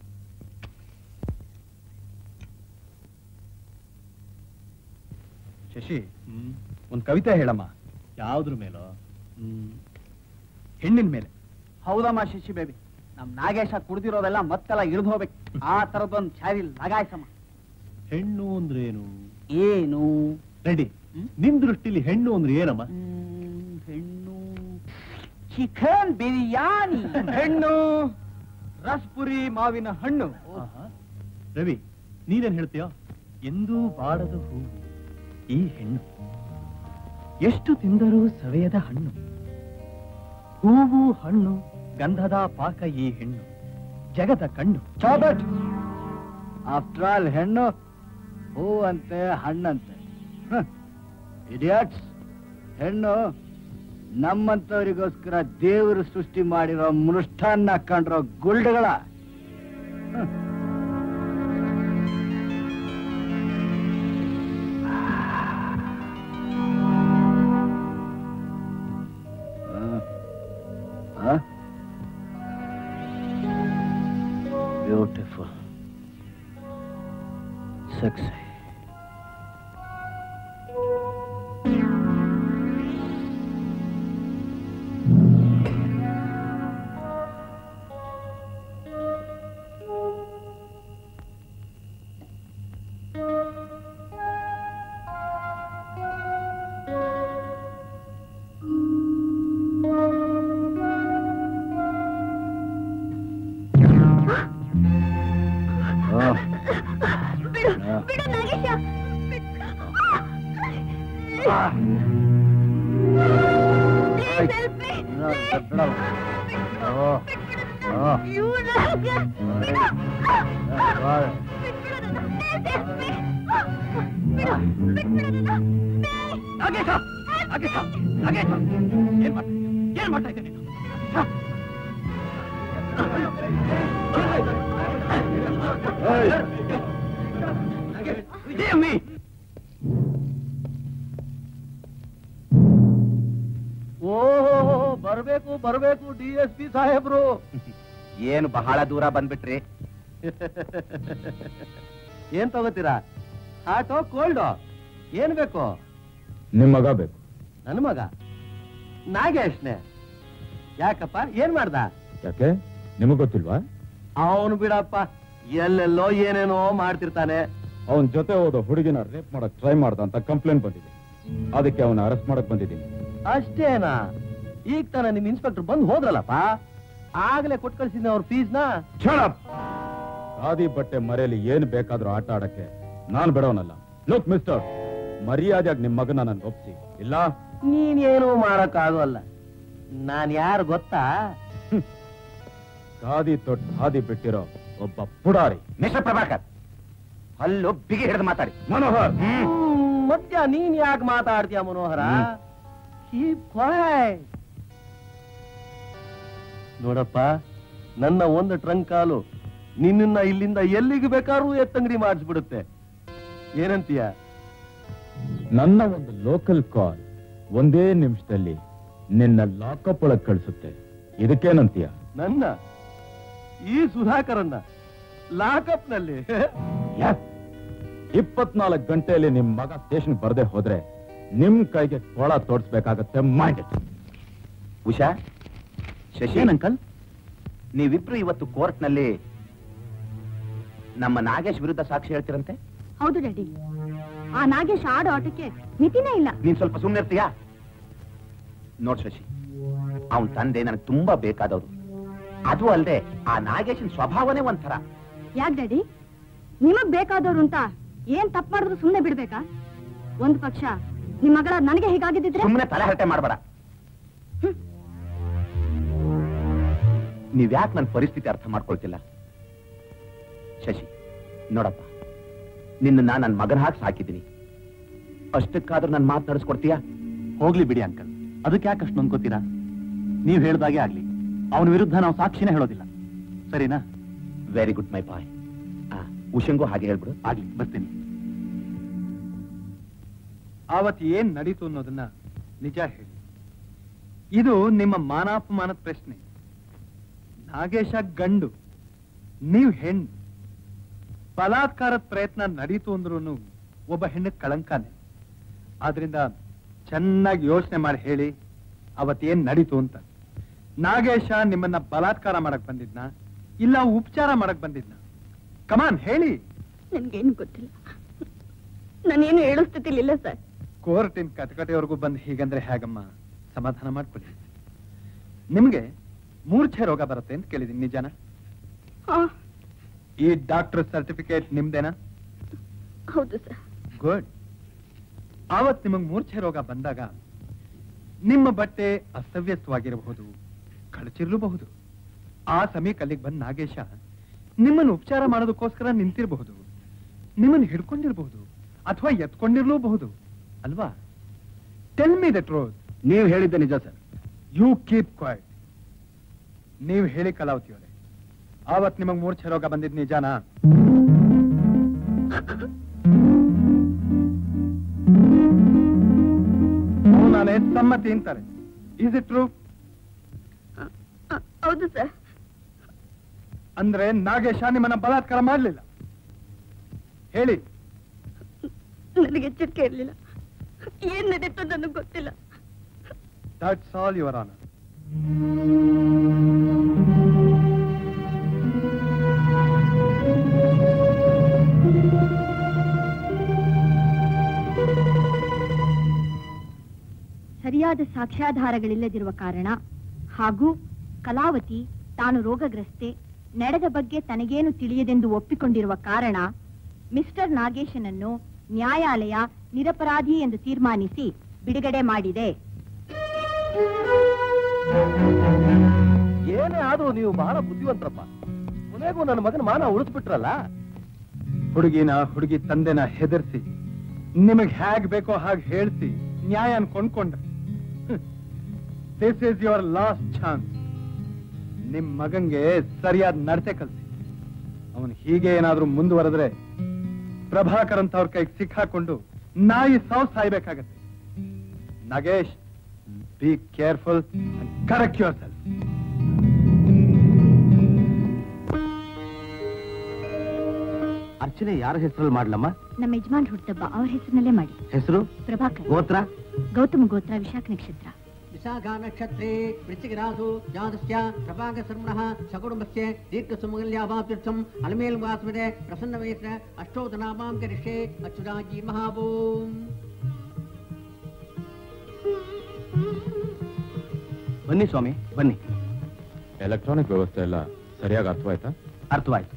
ಶಶಿ ಒಂದ್ ಕವಿತೆ ಹೇಳಮ್ಮ ಯಾವ್ದ್ರ ಮೇಲೋ ಹೆಣ್ಣಿನ ಮೇಲೆ ಹೌದಮ್ಮ ಶಿಶಿ ಬೇಬಿ ನಮ್ ನಾಗೇಶ ಕುಡ್ದಿರೋದೆಲ್ಲ ಮತ್ತೆಲ್ಲ ಇಳಿದು ಹೋಗ್ಬೇಕು ಆ ತರದೊಂದ್ ಚಾರಿ ಲಗಾಯ್ಸಮ್ಮ ಹೆಣ್ಣು ಅಂದ್ರೆ ಏನು ಏನು ರೆಡಿ ನಿಮ್ ದೃಷ್ಟಿಲಿ ಹೆಣ್ಣು ಅಂದ್ರೆ ಏನಮ್ಮ ಹೆಣ್ಣು ಚಿಕನ್ ಬಿರಿಯಾನಿ ಹೆಣ್ಣು ರಸ್ಪುರಿ ಮಾವಿನ ಹಣ್ಣು ಆಹಾ. ರವಿ ನೀನೇನ್ ಹೇಳ್ತೀಯ ಎಂದೂ ಬಾಡದ ಹೂ ಈ ಹೆಣ್ಣು ಎಷ್ಟು ತಿಂದರೂ ಸವೆಯದ ಹಣ್ಣು ಹೂವು ಹಣ್ಣು ಗಂಧದ ಪಾಕ ಈ ಹೆಣ್ಣು ಜಗದ ಕಣ್ಣು ಚಾಬಟ್ ಆಫ್ಟರ್ ಆಲ್ ಹೆಣ್ಣು ಹೂ ಅಂತೆ ಹಣ್ಣಂತೆ ಇಡಿಯಟ್ಸ್ ಹೆಣ್ಣು ನಮ್ಮಂತವರಿಗೋಸ್ಕರ ದೇವರು ಸೃಷ್ಟಿ ಮಾಡಿರೋ ಮೃಷ್ಟಾನ್ನ ಕಂಡ್ರೋ ಗುಲ್ಡ್ಗಳ ಹ್ಮ್. ಬ್ಯೂಟಿಫುಲ್ ಸೆಕ್ಸಿ ಬಿಡು ಬಿಡು Nagesha Please help me. You Naga. Nagesha Nagesha Nagesha ಏನ್ ಮಾಡ್ತಾ ಏನ್ ಮಾಡ್ತಾ ಇದ್ದೆ ನೀನು ಓಹೋ ಬರ್ಬೇಕು ಬರ್ಬೇಕು ಡಿ ಎಸ್ ಪಿ ಸಾಹೇಬ್ರು ಏನು ಬಹಳ ದೂರ ಬಂದ್ಬಿಟ್ರಿ ಏನ್ ತಗೋತೀರಾ ಹಾಟೋ ಕೋಲ್ಡೋ ಏನ್ ಬೇಕು ನಿಮ್ ಮಗ ಬೇಕು ನನ್ನ ಮಗ ನಾಗೇಶ್ನೆ ಯಾಕಪ್ಪ ಏನ್ ಮಾಡ್ದ ಯಾಕೆ ನಿಮಗ್ ಗೊತ್ತಿಲ್ವಾ ಅವನು ಬಿಡಪ್ಪ ಎಲ್ಲೆಲ್ಲೋ ಏನೇನೋ ಮಾಡ್ತಿರ್ತಾನೆ ಅವನ್ ಜೊತೆ ಹೋದ ಹುಡುಗಿನ ರೇಪ್ ಮಾಡಕ್ ಟ್ರೈ ಮಾಡ್ದ ಅಂತ ಕಂಪ್ಲೇಂಟ್ ಬಂದಿದೆ ಅದಕ್ಕೆ ಅವನ ಅರೆಸ್ಟ್ ಮಾಡಕ್ ಬಂದಿದ್ದೀನಿ ಅಷ್ಟೇನಾ ಈಗ ತಾನ ನಿಮ್ ಇನ್ಸ್ಪೆಕ್ಟರ್ ಬಂದು ಹೋದ್ರಲ್ಲಪ್ಪ ಆಗ್ಲೇ ಕೊಟ್ಟು ಕಳ್ಸಿದ್ನ ಅವ್ರ ಫೀಸ್ನ ಖಾದಿ ಬಟ್ಟೆ ಮರೆಯಲ್ಲಿ ಏನ್ ಬೇಕಾದ್ರೂ ಆಟ ಆಡಕ್ಕೆ ನಾನ್ ಬಿಡೋನಲ್ಲ ಲುಕ್ ಮಿಸ್ಟರ್ ಮರ್ಯಾದೆಯಾಗಿ ನಿಮ್ ಮಗನ ನನ್ ಒಪ್ಸಿ ಇಲ್ಲ ನೀನೇನು ಮಾಡಕ್ ಆಗೋಲ್ಲ ನಾನ್ ಯಾರು ಗೊತ್ತಾ ಖಾದಿ ತೊಟ್ಟು ಖಾದಿ ಬಿಟ್ಟಿರೋ ಒಬ್ಬ ಪುಡಾರಿ ಮಿಸ್ಟರ್ ಪ್ರಭಾಕರ್ ಹಲ್ಲು ಬಿಗಿ ಹಿಡಿದು ಮಾತಾಡಿ ಮನೋಹರ್ ಮಧ್ಯ ನೀನ್ ಯಾಕೆ ಮಾತಾಡ್ತೀಯ ಮನೋಹರ Keep quiet. ನೋಡಪ್ಪ ನನ್ನ ಒಂದು ಟ್ರಂಕ್ ಕಾಲು ನಿನ್ನ ಇಲ್ಲಿಂದ ಎಲ್ಲಿಗೆ ಬೇಕಾದ್ರೂ ಎತ್ತಂಗಡಿ ಮಾಡಿಸ್ಬಿಡುತ್ತೆ ಏನಂತೀಯ ನನ್ನ ಒಂದು ಲೋಕಲ್ ಕಾಲ್ ಒಂದೇ ನಿಮಿಷದಲ್ಲಿ ನಿನ್ನ ಲಾಕಪ್ ಒಳಗ್ ಕಳಿಸುತ್ತೆ ಇದಕ್ಕೇನಂತೀಯ ನನ್ನ ಈ ಸುಧಾಕರನ್ನ ಲಾಕಪ್ ನಲ್ಲಿ ಇಪ್ಪತ್ನಾಲ್ಕು ಗಂಟೆಯಲ್ಲಿ ನಿಮ್ ಮಗ ಸ್ಟೇಷನ್ ಬರ್ದೆ ಹೋದ್ರೆ ನಿಮ್ ಕೈಗೆ ಕೊಳ ತೋಡ್ಸ್ಬೇಕಾಗತ್ತೆ ಮೈಂಡ್ ಉಷಾ ಶಶಿ ಅಂಕಲ್ ನೀವಿಬ್ರು ಇವತ್ತು ಕೋರ್ಟ್ನಲ್ಲಿ ನಮ್ಮ ನಾಗೇಶ್ ವಿರುದ್ಧ ಸಾಕ್ಷಿ ಹೇಳ್ತಿರಂತೆ ಹೌದು ಡ್ಯಾಡಿ ಆ ನಾಗೇಶ್ ಆಡೋ ಆಟಕ್ಕೆ ಮಿತಿನೇ ಇಲ್ಲ ನೀನ್ ಸ್ವಲ್ಪ ಸುಮ್ಮನೆ ಇರ್ತೀಯಾ ನೋಡ್ ಶಶಿ ಅವನ್ ತಂದೆ ನನಗೆ ತುಂಬಾ ಬೇಕಾದವರು ಅದು ಅಲ್ಲದೆ ಆ ನಾಗೇಶನ್ ಸ್ವಭಾವನೇ ಒಂಥರ ಯಾಕ್ ಡ್ಯಾಡಿ ನಿಮಗ್ ಬೇಕಾದವ್ರು ಅಂತ ಏನ್ ತಪ್ಪು ಮಾಡಿದ್ರು ಸುಮ್ನೆ ಬಿಡ್ಬೇಕಾ ಒಂದ್ ಪಕ್ಷ ನಿಮ್ ಮಗಳ ನನಗೆ ಹೀಗಾಗಿದ್ದಿದ್ರೆ ಸುಮ್ಮನೆ ತಲೆ ಹರಟೆ ಮಾಡಬೇಡ ನೀವ್ಯಾಕೆ ನನ್ನ ಪರಿಸ್ಥಿತಿ ಅರ್ಥ ಮಾಡ್ಕೊಳ್ತಿಲ್ಲ ಶಶಿ ನೋಡಪ್ಪ ನಿನ್ನ ನನ್ನ ಮಗನ ಹಾಕಿ ಸಾಕಿದ್ದೀನಿ ಅಷ್ಟಕ್ಕಾದ್ರೂ ನನ್ನ ಮಾತು ನಡೆಸ್ಕೊಡ್ತೀಯಾ ಹೋಗ್ಲಿ ಬಿಡಿ ಅಂಕಲ್ ಅದಕ್ಕೆ ಯಾಕೆ ಅಷ್ಟು ನೊಂದ್ಕೋತೀರಾ ನೀವ್ ಹೇಳ್ದಾಗೆ ಆಗ್ಲಿ ಅವನ ವಿರುದ್ಧ ನಾವು ಸಾಕ್ಷಿನೇ ಹೇಳೋದಿಲ್ಲ ಸರಿನಾ ವೆರಿ ಗುಡ್ ಮೈ ಬಾಯ್ ಉಷಂಗೂ ಹಾಗೆ ಹೇಳ್ಬಿಡು ಆಗ್ಲಿ ಬರ್ತೀನಿ ಆವತ್ತು ಏನ್ ನಡೀತು ಅನ್ನೋದನ್ನ ನಿಜ ಹೇಳಿ ಇದು ನಿಮ್ಮ ಮಾನಾಪಮಾನದ ಪ್ರಶ್ನೆ ನಾಗೇಶ ಗಂಡು ನೀವು ಹೆಣ್ಣು ಬಲಾತ್ಕಾರದ ಪ್ರಯತ್ನ ನಡೀತು ಅಂದ್ರೂ ಒಬ್ಬ ಹೆಣ್ಣು ಕಳಂಕನೇ ಆದ್ರಿಂದ ಚೆನ್ನಾಗಿ ಯೋಚನೆ ಮಾಡಿ ಹೇಳಿ ಅವತ್ತೇನ್ ನಡೀತು ಅಂತ ನಾಗೇಶ ನಿಮ್ಮನ್ನ ಬಲಾತ್ಕಾರ ಮಾಡಕ್ ಬಂದಿದ್ನ ಇಲ್ಲ ಉಪಚಾರ ಮಾಡಕ್ ಬಂದಿದ್ನ ಕಮಾನ್ ಹೇಳಿ ನನ್ಗೇನು ಗೊತ್ತಿಲ್ಲ ನಾನೇನು ಹೇಳೋ ಸ್ಥಿತಿಲಿಲ್ಲ ಸರ್ ಕೋರ್ಟಿನ ಕಟಕಟೆವರೆಗೂ ಬಂದು ಹೀಗಂದ್ರೆ ಹೇಗಮ್ಮ ಸಮಾಧಾನ ಮಾಡ್ಕೊಳ್ಳಿ ನಿಮ್ಗೆ ಮೂರ್ಛೆ ರೋಗ ಬರುತ್ತೆ ಅಂತ ಕೇಳಿದೀನಿ ನಿಜಾನ ಈ ಡಾಕ್ಟರ್ ಸರ್ಟಿಫಿಕೇಟ್ ನಿಮ್ದೇನಾ ಹೌದು ಸರ್ ಗುಡ್ ಆವತ್ ನಿಮಗ್ ಮೂರ್ಛೆ ರೋಗ ಬಂದಾಗ ನಿಮ್ಮ ಬಟ್ಟೆ ಅಸ್ತವ್ಯಸ್ತವಾಗಿರಬಹುದು ಕಳಚಿರ್ಲೂಬಹುದು ಆ ಸಮಯಕ್ಕೆ ಅಲ್ಲಿಗೆ ಬಂದ ನಾಗೇಶ ನಿಮ್ಮನ್ನು ಉಪಚಾರ ಮಾಡೋದಕ್ಕೋಸ್ಕರ ನಿಂತಿರಬಹುದು ನಿಮ್ಮನ್ನು ಹಿಡ್ಕೊಂಡಿರಬಹುದು ಅಥವಾ ಎತ್ಕೊಂಡಿರ್ಲೂಬಹುದು ಅಲ್ವಾ ಟೆಲ್ ಮಿ ದ ಟ್ರೋತ್ ನೀವು ಹೇಳಿದ್ದೆ ನಿಜ ಸರ್ ಯು ಕೀಪ್ ಕ್ವೈಟ್ ನೀವು ಹೇಳಿ ಕಲಾವತಿ ಅವರೇ ಆವತ್ ನಿಮಗ್ ಮೂರ್ಛೆ ರೋಗ ಬಂದಿದ್ ನಿಜಾನಾ ನಾನೇ ಸಮ್ಮತಿ ಅಂತಾರೆ ಇಸ್ ಇಟ್ ಟ್ರೂ ಹೌದು ಸರ್ ಅಂದ್ರೆ ನಾಗೇಶ ನಿಮ್ಮನ್ನ ಬಲಾತ್ಕಾರ ಮಾಡ್ಲಿಲ್ಲ ಹೇಳಿ ನನಗೆ ಎಚ್ಚರಿಕೆ ಇರಲಿಲ್ಲ ಏನ್ ನಡೀತು ನನಗೆ ಗೊತ್ತಿಲ್ಲ ದಟ್ಸ್ ಆಲ್ ಯುವರ್ ಆನರ್ ಸರಿಯಾದ ಸಾಕ್ಷ್ಯಾಧಾರಗಳಿಲ್ಲದಿರುವ ಕಾರಣ ಹಾಗೂ ಕಲಾವತಿ ತಾನು ರೋಗಗ್ರಸ್ತೆ ನಡೆದ ಬಗ್ಗೆ ತನಗೇನು ತಿಳಿಯದೆಂದು ಒಪ್ಪಿಕೊಂಡಿರುವ ಕಾರಣ ಮಿಸ್ಟರ್ ನಾಗೇಶನನ್ನು ನ್ಯಾಯಾಲಯ ನಿರಪರಾಧಿ ಎಂದು ತೀರ್ಮಾನಿಸಿ ಬಿಡುಗಡೆ ಮಾಡಿದೆ ಏನೇ ಆದ್ರೂ ನೀವು ಬಹಳ ಬುದ್ಧಿವಂತರಪ್ಪ ಕೊನೆಗೂ ನನ್ನ ಮಗನ ಮಾನ ಉಳಿಸ್ಬಿಟ್ರಲ್ಲ ಹುಡುಗಿನ ಹುಡುಗಿ ತಂದೆನ ಹೆದರ್ಸಿ ನಿಮಗ್ ಹೇಗ್ ಬೇಕೋ ಹಾಗೆ ಹೇಳ್ಸಿ ನ್ಯಾಯನ ಕೊಂಡ್ಕೊಂಡ್ರೆ this is your last chance ನಿಮ್ ಮಗಂಗೆ ಸರಿಯಾದ ನಡತೆ ಕಲ್ಸಿ ಅವನು ಹೀಗೆ ಏನಾದ್ರೂ ಮುಂದುವರೆದ್ರೆ ಪ್ರಭಾಕರ್ ಅಂತ ಅವ್ರ ಕೈಗೆ ಸಿಕ್ಕಾಕೊಂಡು ನಾಯಿ ಸಾವು ಸಾಯ್ಬೇಕಾಗತ್ತೆ Nagesh be careful correct yourself ಅರ್ಚನೆ ಯಾರ ಹೆಸರಲ್ಲಿ ಮಾಡ್ಲಮ್ಮ ನಮ್ಮ ಯಜಮಾನ್ ಹುಟ್ಟಬ್ಬ ಅವ್ರ ಹೆಸರಿನಲ್ಲೇ ಮಾಡಿ ಹೆಸರು ಪ್ರಭಾಕರ್ ಗೋತ್ರ ಗೌತಮ ಗೋತ್ರ ವಿಶಾಖ ನಕ್ಷತ್ರ विशाखा नक्षत्रे वृश्चिकरासु जातस्य प्रभाकसर्मणः सकुटुम्बस्य दीर्घसुमङ्गल्याभाप्यर्थम् अलमेलवास्मदे प्रसन्नवेत्र अष्टोदनामां करिष्ये अच्युताजी महाभूम् ಬನ್ನಿ ಸ್ವಾಮಿ ಬನ್ನಿ ಎಲೆಕ್ಟ್ರಾನಿಕ್ ವ್ಯವಸ್ಥೆ ಎಲ್ಲ ಸರಿಯಾಗಿ ಅರ್ಥವಾಯ್ತಾ ಅರ್ಥವಾಯ್ತು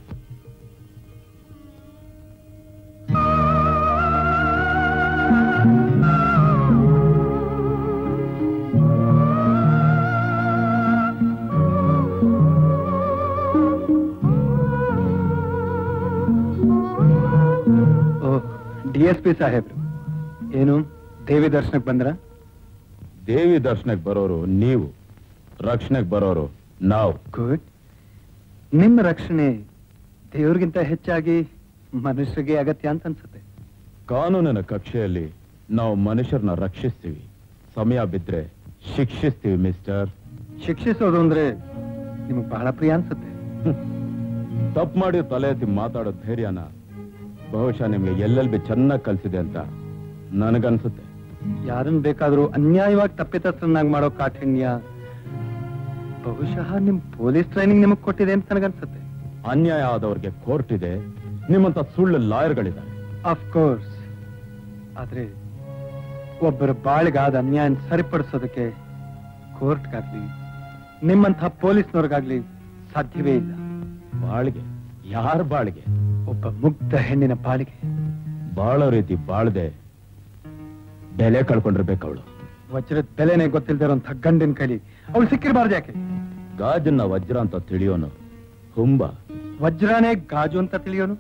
ಓ ಡಿ ಎಸ್ ಪಿ ಸಾಹೇಬ್ರು ಏನು ದೇವಿ ದರ್ಶನಕ್ಕೆ ಬಂದ್ರ ದೇವಿ ದರ್ಶನಕ್ಕೆ ಬರೋರು ನೀವು ರಕ್ಷಣೆಗೆ ಬರೋರು ನಾವು ಗುಡ್ ನಿಮ್ಮ ರಕ್ಷಣೆ ದೇವ್ರಿಗಿಂತ ಹೆಚ್ಚಾಗಿ ಮನುಷ್ಯರಿಗೆ ಅಗತ್ಯ ಅಂತ ಅನ್ಸುತ್ತೆ ಕಾನೂನಿನ ಕಕ್ಷೆಯಲ್ಲಿ ನಾವು ಮನುಷ್ಯರನ್ನ ರಕ್ಷಿಸ್ತೀವಿ ಸಮಯ ಬಿದ್ರೆ ಶಿಕ್ಷಿಸ್ತೀವಿ ಮಿಸ್ಟರ್ ಶಿಕ್ಷಿಸೋದು ಅಂದ್ರೆ ನಿಮಗೆ ಬಹಳ ಪ್ರಿಯ ಅನ್ಸುತ್ತೆ ತಪ್ಪು ಮಾಡಿ ತಲೆ ಎತ್ತಿ ಮಾತಾಡೋ ಧೈರ್ಯನ ಬಹುಶಃ ನಿಮ್ಗೆ ಎಲ್ಲೆಲ್ಲಿ ಚೆನ್ನಾಗಿ ಕಲ್ಸಿದೆ ಅಂತ ನನಗನ್ಸುತ್ತೆ ಯಾರನ್ನ ಬೇಕಾದ್ರೂ ಅನ್ಯಾಯವಾಗಿ ತಪ್ಪಿತಸ್ಥರನ್ನಾಗಿ ಮಾಡೋ ಕಾಠಿಣ್ಯ ಬಹುಶಃ ನಿಮ್ ಪೊಲೀಸ್ ಟ್ರೈನಿಂಗ್ ನಿಮಗ್ ಕೊಟ್ಟಿದೆ ಅಂತ ನನಗನ್ಸುತ್ತೆ ಅನ್ಯಾಯ ಆದವ್ರಿಗೆ ಕೋರ್ಟ್ ಇದೆ ನಿಮ್ಮಂತ ಸುಳ್ಳು ಲಾಯರ್ಗಳಿದ್ದಾರೆ ಕೋರ್ಸ್ ಆದ್ರೆ ಒಬ್ಬರ ಬಾಳಿಗಾದ ಅನ್ಯಾಯ ಸರಿಪಡಿಸೋದಕ್ಕೆ ಕೋರ್ಟ್ಗಾಗ್ಲಿ ನಿಮ್ಮಂಥ ಪೊಲೀಸ್ನವ್ರಿಗಾಗ್ಲಿ ಸಾಧ್ಯವೇ ಇಲ್ಲ ಬಾಳಿಗೆ ಯಾರ ಬಾಳಿಗೆ ಒಬ್ಬ ಮುಗ್ಧ ಹೆಣ್ಣಿನ ಬಾಳಿಗೆ ಬಾಳೋ ರೀತಿ ಬಾಳ್ದೆ ಬೆಲೆ ಕಳ್ಕೊಂಡಿರ್ಬೇಕು ಅವಳು ವಜ್ರದ ಬೆಲೆನೆ ಗೊತ್ತಿಲ್ದಿರೋಂಥ ಗಂಡಿನ ಕೈಲಿ ಅವಳು ಸಿಕ್ಕಿರಬಾರ್ದು ಯಾಕೆ ಗಾಜನ್ನ ವಜ್ರ ಅಂತ ತಿಳಿಯೋನು ಹುಂಬ ವಜ್ರನೇ ಗಾಜು ಅಂತ ತಿಳಿಯೋನು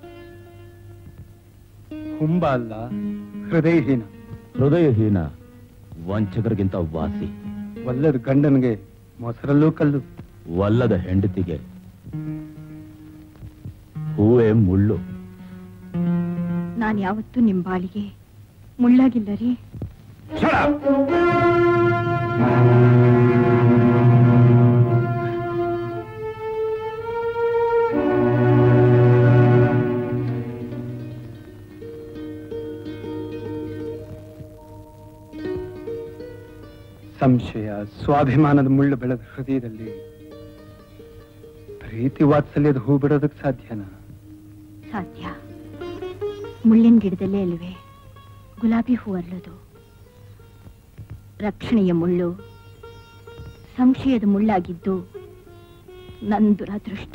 ಹುಂಬ ಅಲ್ಲ ಹೃದಯಹೀನ ಹೃದಯಹೀನ ವಂಚಕರಿಗಿಂತ ವಾಸಿ ಒಲ್ಲದ ಗಂಡನಿಗೆ ಮೊಸರಲ್ಲೂ ಕಲ್ಲು ವಲ್ಲದ ಹೆಂಡತಿಗೆ ಹೂವೇ ಮುಳ್ಳು ನಾನು ಯಾವತ್ತೂ ನಿಮ್ ಬಾಳಿಗೆ ಮುಳ್ಳಾಗಿಲ್ಲ ರೀ ಸಂಶಯ ಸ್ವಾಭಿಮಾನದ ಮುಳ್ಳು ಬೆಳೆದ ಹೃದಯದಲ್ಲಿ ಪ್ರೀತಿ ವಾತ್ಸಲ್ಯದ ಹೂ ಬಿಡೋದಕ್ಕೆ ಸಾಧ್ಯನಾ ಸಾಧ್ಯ ಮುಳ್ಳಿನ ಗಿಡದಲ್ಲೇ ಅಲ್ವೇ ಗುಲಾಬಿ ಹೂ ಅರಳೋದು ರಕ್ಷಣೆಯ ಮುಳ್ಳು ಸಂಶಯದ ಮುಳ್ಳಾಗಿದ್ದು ನನ್ನ ದುರದೃಷ್ಟ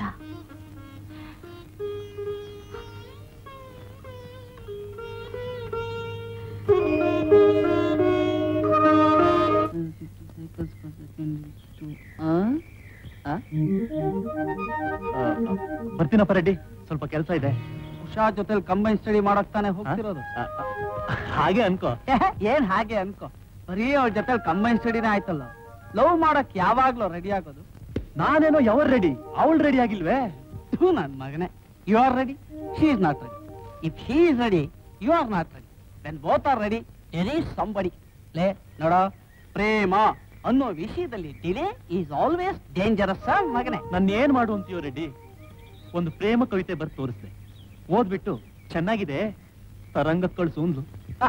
ಬರ್ತೀನಪ್ಪ ರೆಡ್ಡಿ ಸ್ವಲ್ಪ ಕೆಲಸ ಇದೆ ಉಷಾ ಜೊತೆಲಿ ಕಂಬೈನ್ ಸ್ಟಡಿ ಮಾಡಕ್ ತಾನೇ ಹೋಗ್ತಿರೋದು ಹಾಗೆ ಅನ್ಕೋ ಏನ್ ಹಾಗೆ ಅನ್ಕೋ ಬರೀ ಅವ್ಳ ಜೊತೆಲಿ ಕಂಬೈನ್ ಸ್ಟಡಿನೇ ಆಯ್ತಲ್ಲ ಲವ್ ಮಾಡಕ್ ಯಾವಾಗ್ಲೂ ರೆಡಿ ಆಗೋದು ನಾನೇನೋ ಯಾವ ರೆಡಿ ಅವಳು ರೆಡಿ ಆಗಿಲ್ವೇ ಥೂ ನನ್ ಮಗನೇ you are ready she is not ready if she is ready you are not ready then both are ready there is somebody ಲೇ ನೋಡೋ ಪ್ರೇಮ ಅನ್ನೋ ವಿಷಯದಲ್ಲಿ ಡಿಲೇ ಈಸ್ ಆಲ್ವೇಸ್ ಡೇಂಜರಸ್ ಮಗನೇ ನನ್ನ ಏನ್ ಮಾಡು ಅಂತೀಯೋ ರೆಡ್ಡಿ ಒಂದು ಪ್ರೇಮ ಕವಿತೆ ಬರ್ದು ತೋರಿಸ್ದೆ ಓದ್ಬಿಟ್ಟು ಚೆನ್ನಾಗಿದೆ ತರಂಗ ಕಳ್ಸು ಅಂದ್ಲು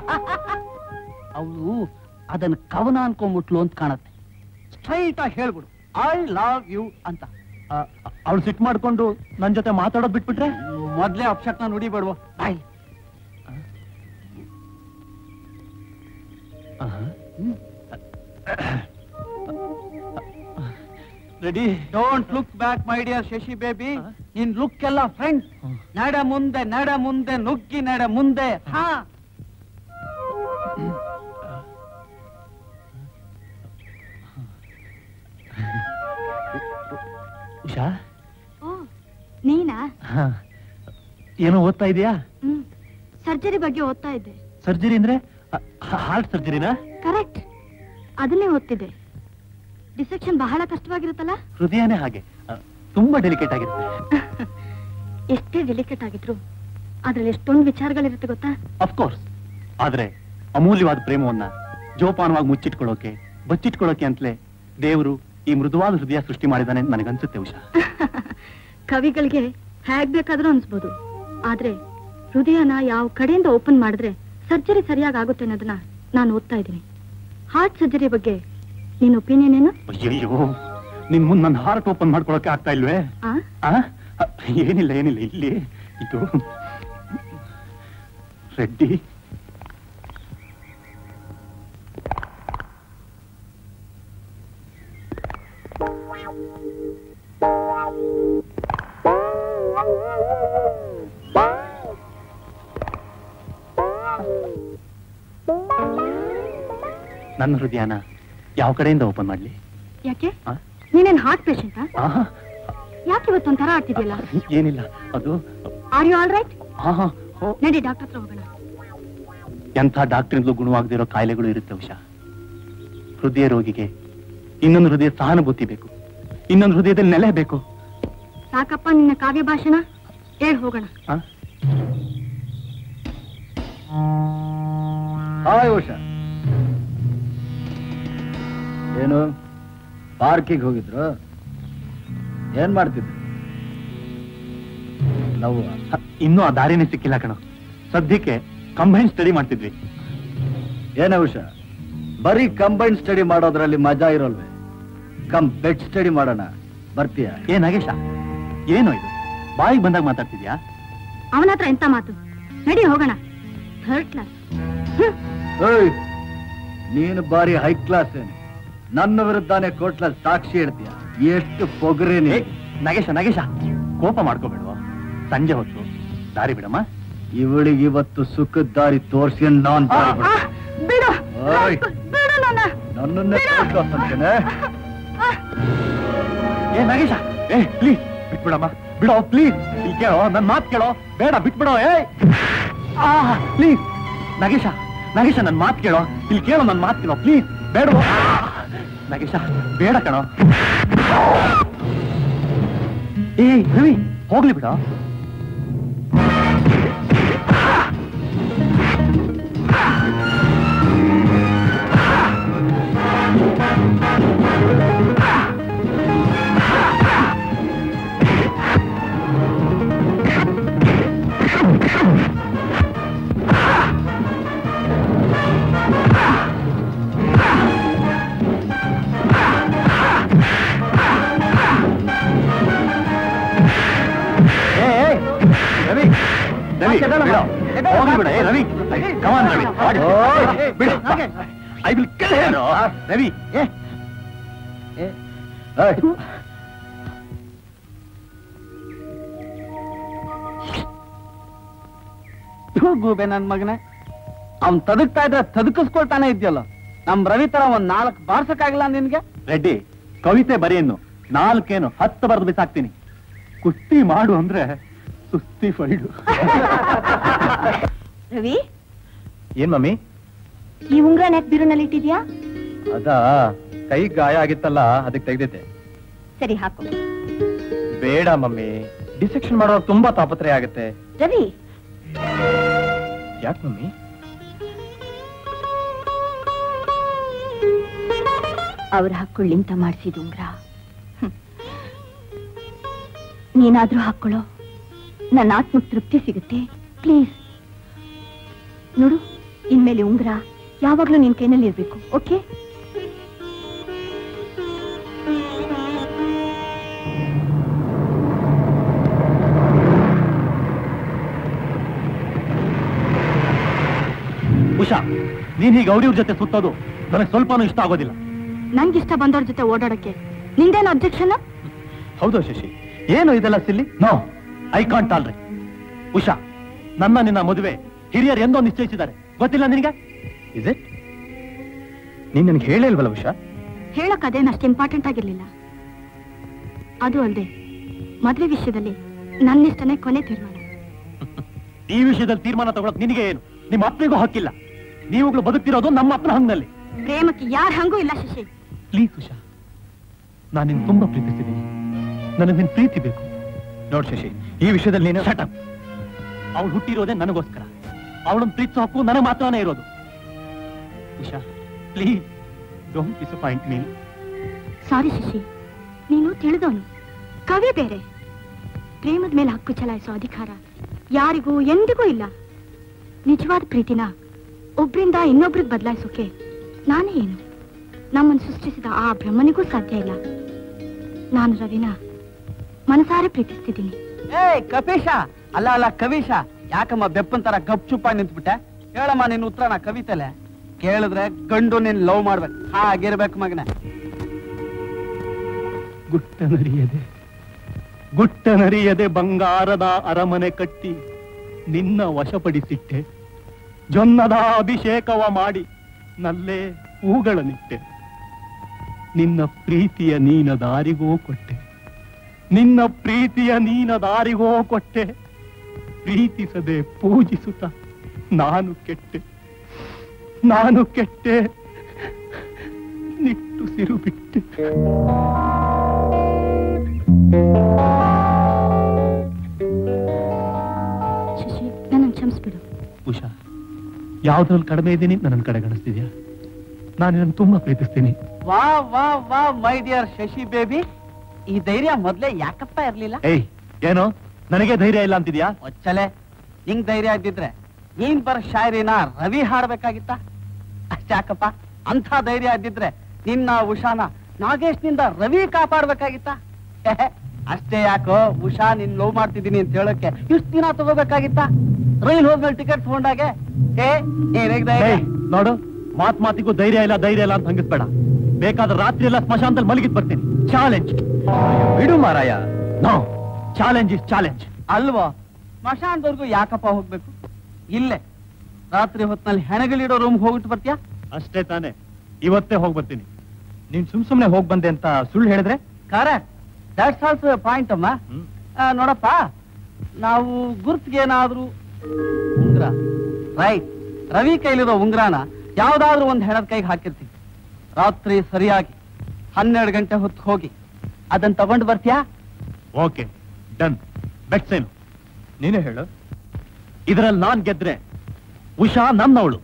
ಅವಳು ಅದನ್ನ ಕವನ ಅನ್ಕೊಂಬಿಟ್ಲು ಅಂತ ಕಾಣತ್ತೆ ಸ್ಟ್ರೈಟ್ ಆಗಿ ಹೇಳ್ಬಿಡು ಐ ಲವ್ ಯು ಅಂತ ಅವಳು ಸಿಟ್ ಮಾಡ್ಕೊಂಡು ನನ್ ಜೊತೆ ಮಾತಾಡೋದ್ ಬಿಟ್ಬಿಟ್ರೆ ಮೊದ್ಲೇ ಅಪ್ಶಕ್ನ ನುಡಿಬೇಡ್ವ boy ready don't look back my dear Shashi baby ನಿನ್ ಲುಕ್ ಎಲ್ಲ ಫ್ರೆಂಡ್ ನಡ ಮುಂದೆ ನಡ ಮುಂದೆ ನುಗ್ಗಿ ನಡ ಮುಂದೆ ಹಾ ಉಷಾ ಓ ನೀನಾ ಹಾ. ಏನೋ ಓದ್ತಾ ಇದೀಯಾ ಹ್ಮ್ ಸರ್ಜರಿ ಬಗ್ಗೆ ಓದ್ತಾ ಇದ್ದೆ ಸರ್ಜರಿ ಅಂದ್ರೆ ಹಾರ್ಟ್ ಸರ್ಜರಿನಾ ಕರೆಕ್ಟ್ ಅದನ್ನೇ ಓದ್ತಿದ್ದೆ ಡಿಸೆಕ್ಷನ್ ಬಹಳ ಕಷ್ಟವಾಗಿರುತ್ತಲ್ಲ ಹೃದಯನೇ ಹಾಗೆ ಆ, ತುಂಬಾ ಡೆಲಿಕೇಟ್ ಆಗಿರುತ್ತೆ ಎಷ್ಟೇ ಡೆಲಿಕೇಟ್ ಆಗಿದ್ರು ಅದ್ರಲ್ಲಿ ಎಷ್ಟೊಂದು ವಿಚಾರಗಳಿರುತ್ತೆ ಗೊತ್ತಾ ಅಫ್ಕೋರ್ಸ್ ಆದ್ರೆ ಅಮೂಲ್ಯವಾದ ಪ್ರೇಮವನ್ನ ಜೋಪಾನವಾಗಿ ಮುಚ್ಚಿಟ್ಕೊಳ್ಳೋಕೆ ಬಚ್ಚಿಟ್ಕೊಳ್ಳೋಕೆ ಅಂತಲೇ ದೇವರು ಈ ಮೃದುವಾದ ಹೃದಯ ಸೃಷ್ಟಿ ಮಾಡಿದಾನೆ ಅಂತ ನನಗನ್ಸುತ್ತೆ ಉಷಾ ಕವಿಗಳಿಗೆ ಹೇಗ್ ಬೇಕಾದ್ರೂ ಅನ್ಸ್ಬೋದು ಆದ್ರೆ ಹೃದಯನ ಯಾವ ಕಡೆಯಿಂದ ಓಪನ್ ಮಾಡಿದ್ರೆ ಸರ್ಜರಿ ಸರಿಯಾಗಿ ಆಗುತ್ತೆ ಅನ್ನೋದನ್ನ ನಾನು ಓದ್ತಾ ಇದ್ದೀನಿ ಹಾರ್ಟ್ ಸರ್ಜರಿ ಬಗ್ಗೆ ನಿನ್ನ ಒಪಿನಿಯನ್ ಏನು ಅಯ್ಯಯ್ಯೋ ನಿನ್ ಮುಂದ್ ನನ್ನ ಹಾರ್ಟ್ ಓಪನ್ ಮಾಡ್ಕೊಳಕ್ಕೆ ಆಗ್ತಾ ಇಲ್ವೇ ಆ ಆ? ಅ, ಏನಿಲ್ಲ ಏನಿಲ್ಲ ಇಲ್ಲಿ ಇದು ರೆಡ್ಡಿ ನನ್ನ ಹೃದಯನ ಯಾವ ಕಡೆಯಿಂದ ಓಪನ್ ಮಾಡ್ಲಿ ಯಾಕೆ ಆ? ನೀನೇನ್ ಹಾರ್ಟ್ ಪೇಷಂಟಾ ಆಹಾ, ಯಾಕೆ ಇವತ್ತೊಂಥರ ಆಡ್ತಿದ್ಯಲ್ಲ ಏನಿಲ್ಲ ಅದು ಆರ್ ಯು ಆಲ್ ರೈಟ್ ಹಾ ಹಾ ಹೋ ನಡಿ ಡಾಕ್ಟರ್ ಹತ್ರ ಹೋಗೋಣ ಎಂಥ ಡಾಕ್ಟ್ರಿಂದಲೂ ಗುಣವಾಗದಿರೋ ಕಾಯಿಲೆಗಳು ಇರುತ್ತೆ ಉಷಾ ಹೃದಯ ರೋಗಿಗೆ ಇನ್ನೊಂದು ಹೃದಯ ಸಹಾನುಭೂತಿ ಬೇಕು ಇನ್ನೊಂದು ಹೃದಯದಲ್ಲಿ ನೆಲೆ ಬೇಕು ಸಾಕಪ್ಪ ನಿನ್ನ ಕಾವ್ಯ ಭಾಷಣ ಹೇಳ್ ಹೋಗೋಣ ಆ? ಹಾಯ್ ಉಷಾ ಏನು ಪಾರ್ಕಿಗೆ ಹೋಗಿದ್ರು ಏನ್ ಮಾಡ್ತಿದ್ರು ಲವ್ ಹ, ಇನ್ನೂ ಆ ದಾರಿನೇ ಸಿಕ್ಕಿಲ್ಲ ಕಣ ಸದ್ಯಕ್ಕೆ ಕಂಬೈನ್ ಸ್ಟಡಿ ಮಾಡ್ತಿದ್ವಿ ಏನ ಉಷಾ ಬರೀ ಕಂಬೈನ್ ಸ್ಟಡಿ ಮಾಡೋದ್ರಲ್ಲಿ ಮಜಾ ಇರೋಲ್ವೇ ಕಮ್ ಬೆಡ್ ಸ್ಟಡಿ ಮಾಡೋಣ ಬರ್ತೀಯ ಏ ನಾಗೇಶ ಏನು ಇದು ಬಾಯಿಗೆ ಬಂದಾಗ ಮಾತಾಡ್ತಿದ್ಯಾ ಅವನ ಹತ್ರ ಎಂತ ಮಾತು ನಡಿ ಹೋಗೋಣ ಥರ್ಡ್ ಕ್ಲಾಸ್ ಏಯ್ ನೀನು ಬಾರಿ ಹೈ ಕ್ಲಾಸ್ ಏನು ನನ್ನ ವಿರುದ್ಧನೇ ಕೋರ್ಟ್ಲಲ್ಲಿ ಸಾಕ್ಷಿ ಇಡ್ತೀಯ ಎಷ್ಟು ಪೊಗರೆ ಏ, ನೀ ನಾಗೇಶ ನಾಗೇಶ ಕೋಪ ಮಾಡ್ಕೋಬೇಡುವ ಸಂಜೆ ಹೊತ್ತು ದಾರಿ ಬಿಡಮ್ಮ ಇವಳಿಗೆ ಇವತ್ತು ಸುಖದ ದಾರಿ ತೋರ್ಸಿ ನಾನ್ ದಾರಿ ಬಿಡ್ತೀನಿ. ಬಿಡು ಓಯ್. ಬಿಡು ನನ್ನ ನನ್ನನ್ನೇ ಕೋರ್ಟ್ ಅಂತೇನೆ ಏ ನಾಗೇಶ ಏ ಪ್ಲೀಸ್ ಬಿಟ್ಬಿಡಮ್ಮ ಬಿಡೋ ಪ್ಲೀಸ್ ಇಲ್ಲಿ ಕೇಳೋ ನನ್ ಮಾತ್ ಕೇಳೋ ಬೇಡ ಬಿಟ್ಬಿಡೋ ಏ ಆ ಪ್ಲೀಸ್ ನಾಗೇಶ ನಾಗೇಶ ನನ್ ಮಾತ್ ಕೇಳೋ ಇಲ್ಲಿ ಕೇಳೋ ನನ್ ಮಾತ್ ಕೇಳೋ ಪ್ಲೀಸ್ ಬೇಡ ನಾಗೇಶ ಬೇಡ ಕಣೋ ಏ ರವಿ ಹೋಗ್ಲಿ ಬಿಡೋ ಏ ಏ, ರವಿ ರವಿ ಬಿಡೋ ಹೋಗ್ಲಿ ಬಿಡ ಏ ರವಿ ಕಮಾನ್ ರವಿ ಆಡಿ. ಬಿಡು ಐ ವಿಲ್ ಕಿಲ್ ರವಿ ಏ ಏಯ್, ಥು, ಗೂಬೆ ನನ್ ಮಗನೇ ಅವ್ನ್ ತದಕ್ತಾ ಇದ್ರೆ ತದಕಿಸ್ಕೊಳ್ತಾನೆ ಇದ್ಯಲ್ಲ ನಮ್ ರವಿ ತರ ಒಂದ್ ನಾಲ್ಕು ಬಾರ್ಸಕ್ಕಾಗಿಲ್ಲ ನಿನ್ಗೆ ರೆಡ್ಡಿ ಕವಿತೆ ಬರೆಯನ್ನು ನಾಲ್ಕೇನು ಹತ್ತು ಬರೆದು ಬಿಸಾಕ್ತೀನಿ ಕುಸ್ತಿ ಮಾಡು ಅಂದ್ರೆ ಸುಸ್ತಿ ಫೈಡು ರವಿ ಏನ್ ಮಮ್ಮಿ ಈ ಉಂಗ್ರ ನೆಕ್ ಬಿರುನಲ್ಲಿ ಇಟ್ಟಿದ್ಯಾ ಅದ ಕೈ ಗಾಯ ಆಗಿತ್ತಲ್ಲ ಅದಕ್ಕೆ ತೆಗ್ದಿದ್ದೆ ಸರಿ ಹಾಕು ಬೇಡ ಮಮ್ಮಿ ಡಿಸೆಕ್ಷನ್ ಮಾಡೋ ತುಂಬಾ ತಾಪತ್ರಯ ಆಗುತ್ತೆ ರವಿ ಯಾಕೆ ಮಮ್ಮಿ ಅವ್ರ ಹಾಕೊಳ್ಳಿ ಅಂತ ಮಾಡಿಸಿದ ಉಂಗ್ರ ಹ್ಮ್. ನೀನಾದ್ರೂ ಹಾಕೊಳ್ಳೋ ನನ್ನ ಆತ್ಮಕ್ ತೃಪ್ತಿ ಸಿಗುತ್ತೆ ಪ್ಲೀಸ್ ನೋಡು ಇನ್ಮೇಲೆ ಉಂಗ್ರ ಯಾವಾಗ್ಲೂ ನಿನ್ ಕೈನಲ್ಲಿ ಇರ್ಬೇಕು ಓಕೆ ಉಷಾ ನೀನ್ ಹೀಗೆ ಅವ್ರಿವ್ರ ಜೊತೆ ಸುತ್ತೋದು ನನಗೆ ಸ್ವಲ್ಪನೂ ಇಷ್ಟ ಆಗೋದಿಲ್ಲ ನಂಗಿಷ್ಟ ಬಂದವ್ರ ಜೊತೆ ಓಡಾಡಕ್ಕೆ ನಿಂದೇನು ಅಬ್ಜೆಕ್ಷನ್ ಹೌದು ಶಶಿ ಏನು ಇದೆಲ್ಲ silly no I can't alright Usha ನನ್ನ ನಿನ್ನ ಮದುವೆ ಹಿರಿಯರು ಎಂದೋ ನಿಶ್ಚಯಿಸಿದ್ದಾರೆ ಗೊತ್ತಿಲ್ಲ ನಿನಗೆ ಇಸ್ ಇಟ್ ನೀನ್ ನನ್ಗೆ ಹೇಳಿಲ್ವಲ್ಲ ಉಷಾ ಹೇಳಕ್ ಅದೇನು ಅಷ್ಟು ಇಂಪಾರ್ಟೆಂಟ್ ಆಗಿರ್ಲಿಲ್ಲ ಅದು ಅಲ್ಲದೆ ಮದ್ವೆ ವಿಷಯದಲ್ಲಿ ನನ್ನಿಷ್ಟನೇ ಕೊನೆ ತೀರ್ಮಾನ ಈ ವಿಷಯದಲ್ಲಿ ತೀರ್ಮಾನ ತಗೊಳಕ್ ನಿನಗೆ ಏನು ನಿಮ್ಮ ಅಪ್ಪನಿಗೂ ಹಕ್ಕಿಲ್ಲ ನೀವುಗಳು ಬದುಕ್ತಿರೋದು ನಮ್ಮ ಅಪ್ಪನ ಹಂಗನಲ್ಲಿ ಪ್ರೇಮಕ್ಕೆ ಯಾರ ಹಂಗೂ ಇಲ್ಲ ಶಶಿ ಪ್ಲೀಸ್ ಉಷಾ ನಾನು ನಿನ್ ತುಂಬಾ ಪ್ರೀತಿಸ್ತಿದ್ದೀನಿ ನನಗೆ ನಿನ್ ಪ್ರೀತಿ ಬೇಕು ನೋಡ್ ಶಶಿ ಈ ವಿಷಯದಲ್ಲಿ ನೀನು ಶಟಪ್ ಅವಳು ಹುಟ್ಟಿರೋದೇ ನನಗೋಸ್ಕರ ಅವಳನ್ನ ಪ್ರೀತಿಸೋ ಹಕ್ಕು ನನಗೆ ಮಾತ್ರನೇ ಇರೋದು Usha please don't disappoint me sorry Shashi ನೀನು ತಿಳಿದವನು ಕವಿ ಬೇರೆ ಪ್ರೇಮದ ಮೇಲೆ ಹಕ್ಕು ಚಲಾಯಿಸೋ ಅಧಿಕಾರ ಯಾರಿಗೂ ಎಂದಿಗೂ ಇಲ್ಲ ನಿಜವಾದ ಪ್ರೀತಿನ ಒಬ್ರಿಂದ ಇನ್ನೊಬ್ರಿಗೆ ಬದಲಾಯಿಸೋಕೆ ನಾನೇ ಏನು ನಮ್ಮನ್ನು ಸೃಷ್ಟಿಸಿದ ಆ ಬ್ರಹ್ಮನಿಗೂ ಸಾಧ್ಯ ಇಲ್ಲ ನಾನು ರವಿನ ಮನಸಾರೆ ಪ್ರೀತಿಸ್ತಿದ್ದೀನಿ ಏ ಕಪೀಶ ಅಲ್ಲ ಅಲ್ಲ ಕವೀಶ ಯಾಕಮ್ಮ ಬೆಪ್ಪನ್ ತರ ಗಪ್ ಚುಪ್ಪಾಗಿ ನಿಂತ್ಬಿಟ್ಟೆ ಹೇಳಮ್ಮ ನಿನ್ ಉತ್ತರನ ಕವಿತಲೆ ಕೇಳಿದ್ರೆ ಗಂಡು ನಿನ್ ಲವ್ ಮಾಡ್ಬೇಕು ಹಾಗಿರ್ಬೇಕು ಮಗನ ಗುಟ್ಟನರಿಯದೆ ಗುಟ್ಟನರಿಯದೆ ಬಂಗಾರದ ಅರಮನೆ ಕಟ್ಟಿ ನಿನ್ನ ವಶಪಡಿಸಿಟ್ಟೆ ಜೊನ್ನದ ಅಭಿಷೇಕವ ಮಾಡಿ ನಲ್ಲೇ ಹೂಗಳನಿಟ್ಟೆ ನಿನ್ನ ಪ್ರೀತಿಯ ನೀನ ದಾರಿಗೋ ಕೊಟ್ಟೆ ನಿನ್ನ ಪ್ರೀತಿಯ ನೀನ ದಾರಿಗೋ ಕೊಟ್ಟೆ ಪ್ರೀತಿಸದೆ ಪೂಜಿಸುತ್ತ ನಾನು ಕೆಟ್ಟೆ ನಾನು ಕೆಟ್ಟೆ ನಿಟ್ಟುಸಿರು ಬಿಟ್ಟೆ ಶಶಿ ನನ್ನನ್ನು ಕ್ಷಮಿಸ್ಬಿಡು ಉಷಾ ಯಾವ್ದ್ರಲ್ಲಿ ಕಡಿಮೆ ಇದ್ದೀನಿ ನನ್ನ ಕಡೆಗಣಿಸ್ತಿದ್ಯಾ ನಾನು ನಿನ್ನನ್ನು ತುಂಬಾ ಪ್ರೀತಿಸ್ತೀನಿ ವಾ ವಾ ವಾ ಮೈ ಡಿಯರ್ ಶಶಿ ಬೇಬಿ ಈ ಧೈರ್ಯ ಮೊದ್ಲೇ ಯಾಕಪ್ಪ ಇರ್ಲಿಲ್ಲ ಏಯ್ ಏನೋ ನನಗೆ ಧೈರ್ಯ ಇಲ್ಲ ಅಂತಿದ್ಯಾ ಒಚ್ಚಲೆ ನಿಂಗ್ ಧೈರ್ಯ ಇದ್ದಿದ್ರೆ ನೀನ್ ಬರ ಶಾಯರಿನ ರವಿ ಹಾಡ್ಬೇಕಾಗಿತ್ತ ಅಷ್ಟಾಕಪ್ಪ ಅಂಥ ಧೈರ್ಯ ಇದ್ದಿದ್ರೆ ನಿನ್ನ ಉಷಾನ ನಾಗೇಶ್ನಿಂದ ರವಿ ಕಾಪಾಡ್ಬೇಕಾಗಿತ್ತ ಅಷ್ಟೇ ಯಾಕೋ ಉಷಾ ನಿನ್ ಲವ್ ಮಾಡ್ತಿದ್ದೀನಿ ಅಂತ ಹೇಳಕ್ಕೆ ಇಷ್ಟು ದಿನ ತಗೋಬೇಕಾಗಿತ್ತ ರೈಲ್ ಹೋದ್ಮೇಲೆ ಟಿಕೆಟ್ ತಗೊಂಡಾಗೆ ಏ ಏನೇಗ್ ಧೈರ್ಯ ಏಯ್, ನೋಡು ಮಾತ್ ಮಾತಿಗೂ ಧೈರ್ಯ ಇಲ್ಲ ಧೈರ್ಯ ಇಲ್ಲ ಅಂತ ಹಂಗಿಸ್ಬೇಡ ಬೇಕಾದ್ರೆ ರಾತ್ರಿ ಎಲ್ಲ ಸ್ಮಶಾನದಲ್ಲಿ ಮಲಗಿದ್ ಬರ್ತೀನಿ ಚಾಲೆಂಜ್ ಬಿಡು ಮಾರಾಯ ನೋ ಚಾಲೆಂಜ್ ಇಸ್ ಚಾಲೆಂಜ್ ಅಲ್ವಾ ಸ್ಮಶಾನದವರೆಗೂ ಯಾಕಪ್ಪ ಹೋಗ್ಬೇಕು ಇಲ್ಲೇ ರಾತ್ರಿ ಹೊತ್ನಲ್ಲಿ ಹೆಣಗಳಿಡೋ ರೂಮ್ ಹೋಗ್ಬಿಟ್ಟು ಬರ್ತೀಯಾ ಅಷ್ಟೇ ತಾನೆ ಇವತ್ತೇ ಹೋಗ್ ಬರ್ತೀನಿ ನೀನ್ ಸುಮ್ ಸುಮ್ನೆ ಹೋಗ್ ಬಂದೆ ಅಂತ ಸುಳ್ಳು ಹೇಳಿದ್ರೆ ಕರೆಕ್ಟ್ ದಟ್ಸ್ ಆಲ್ಸೋ ಪಾಯಿಂಟ್ ಅಮ್ಮ ಆ, ನೋಡಪ್ಪ ನಾವು ಗುರ್ತ್ಗೇನಾದ್ರೂ ಉಂಗ್ರ ರೈಟ್ ರವಿ ಕೈಲಿರೋ ಉಂಗ್ರಾನ ಯಾವ್ದಾದ್ರೂ ಒಂದ್ ಹೆಣದ ಕೈಗೆ ಹಾಕಿರ್ತೀವಿ ರಾತ್ರಿ ಸರಿಯಾಗಿ ಹನ್ನೆರಡು ಗಂಟೆ ಹೊತ್ತು ಹೋಗಿ ಅದನ್ನ ತಗೊಂಡು ಬರ್ತೀಯಾ ಓಕೆ ಡನ್ ಬೆಟ್ಸ್ ಏನು ನೀನೇ ಹೇಳು ಇದರಲ್ಲಿ ನಾನ್ ಗೆದ್ರೆ ಉಷಾ ನನ್ನವಳು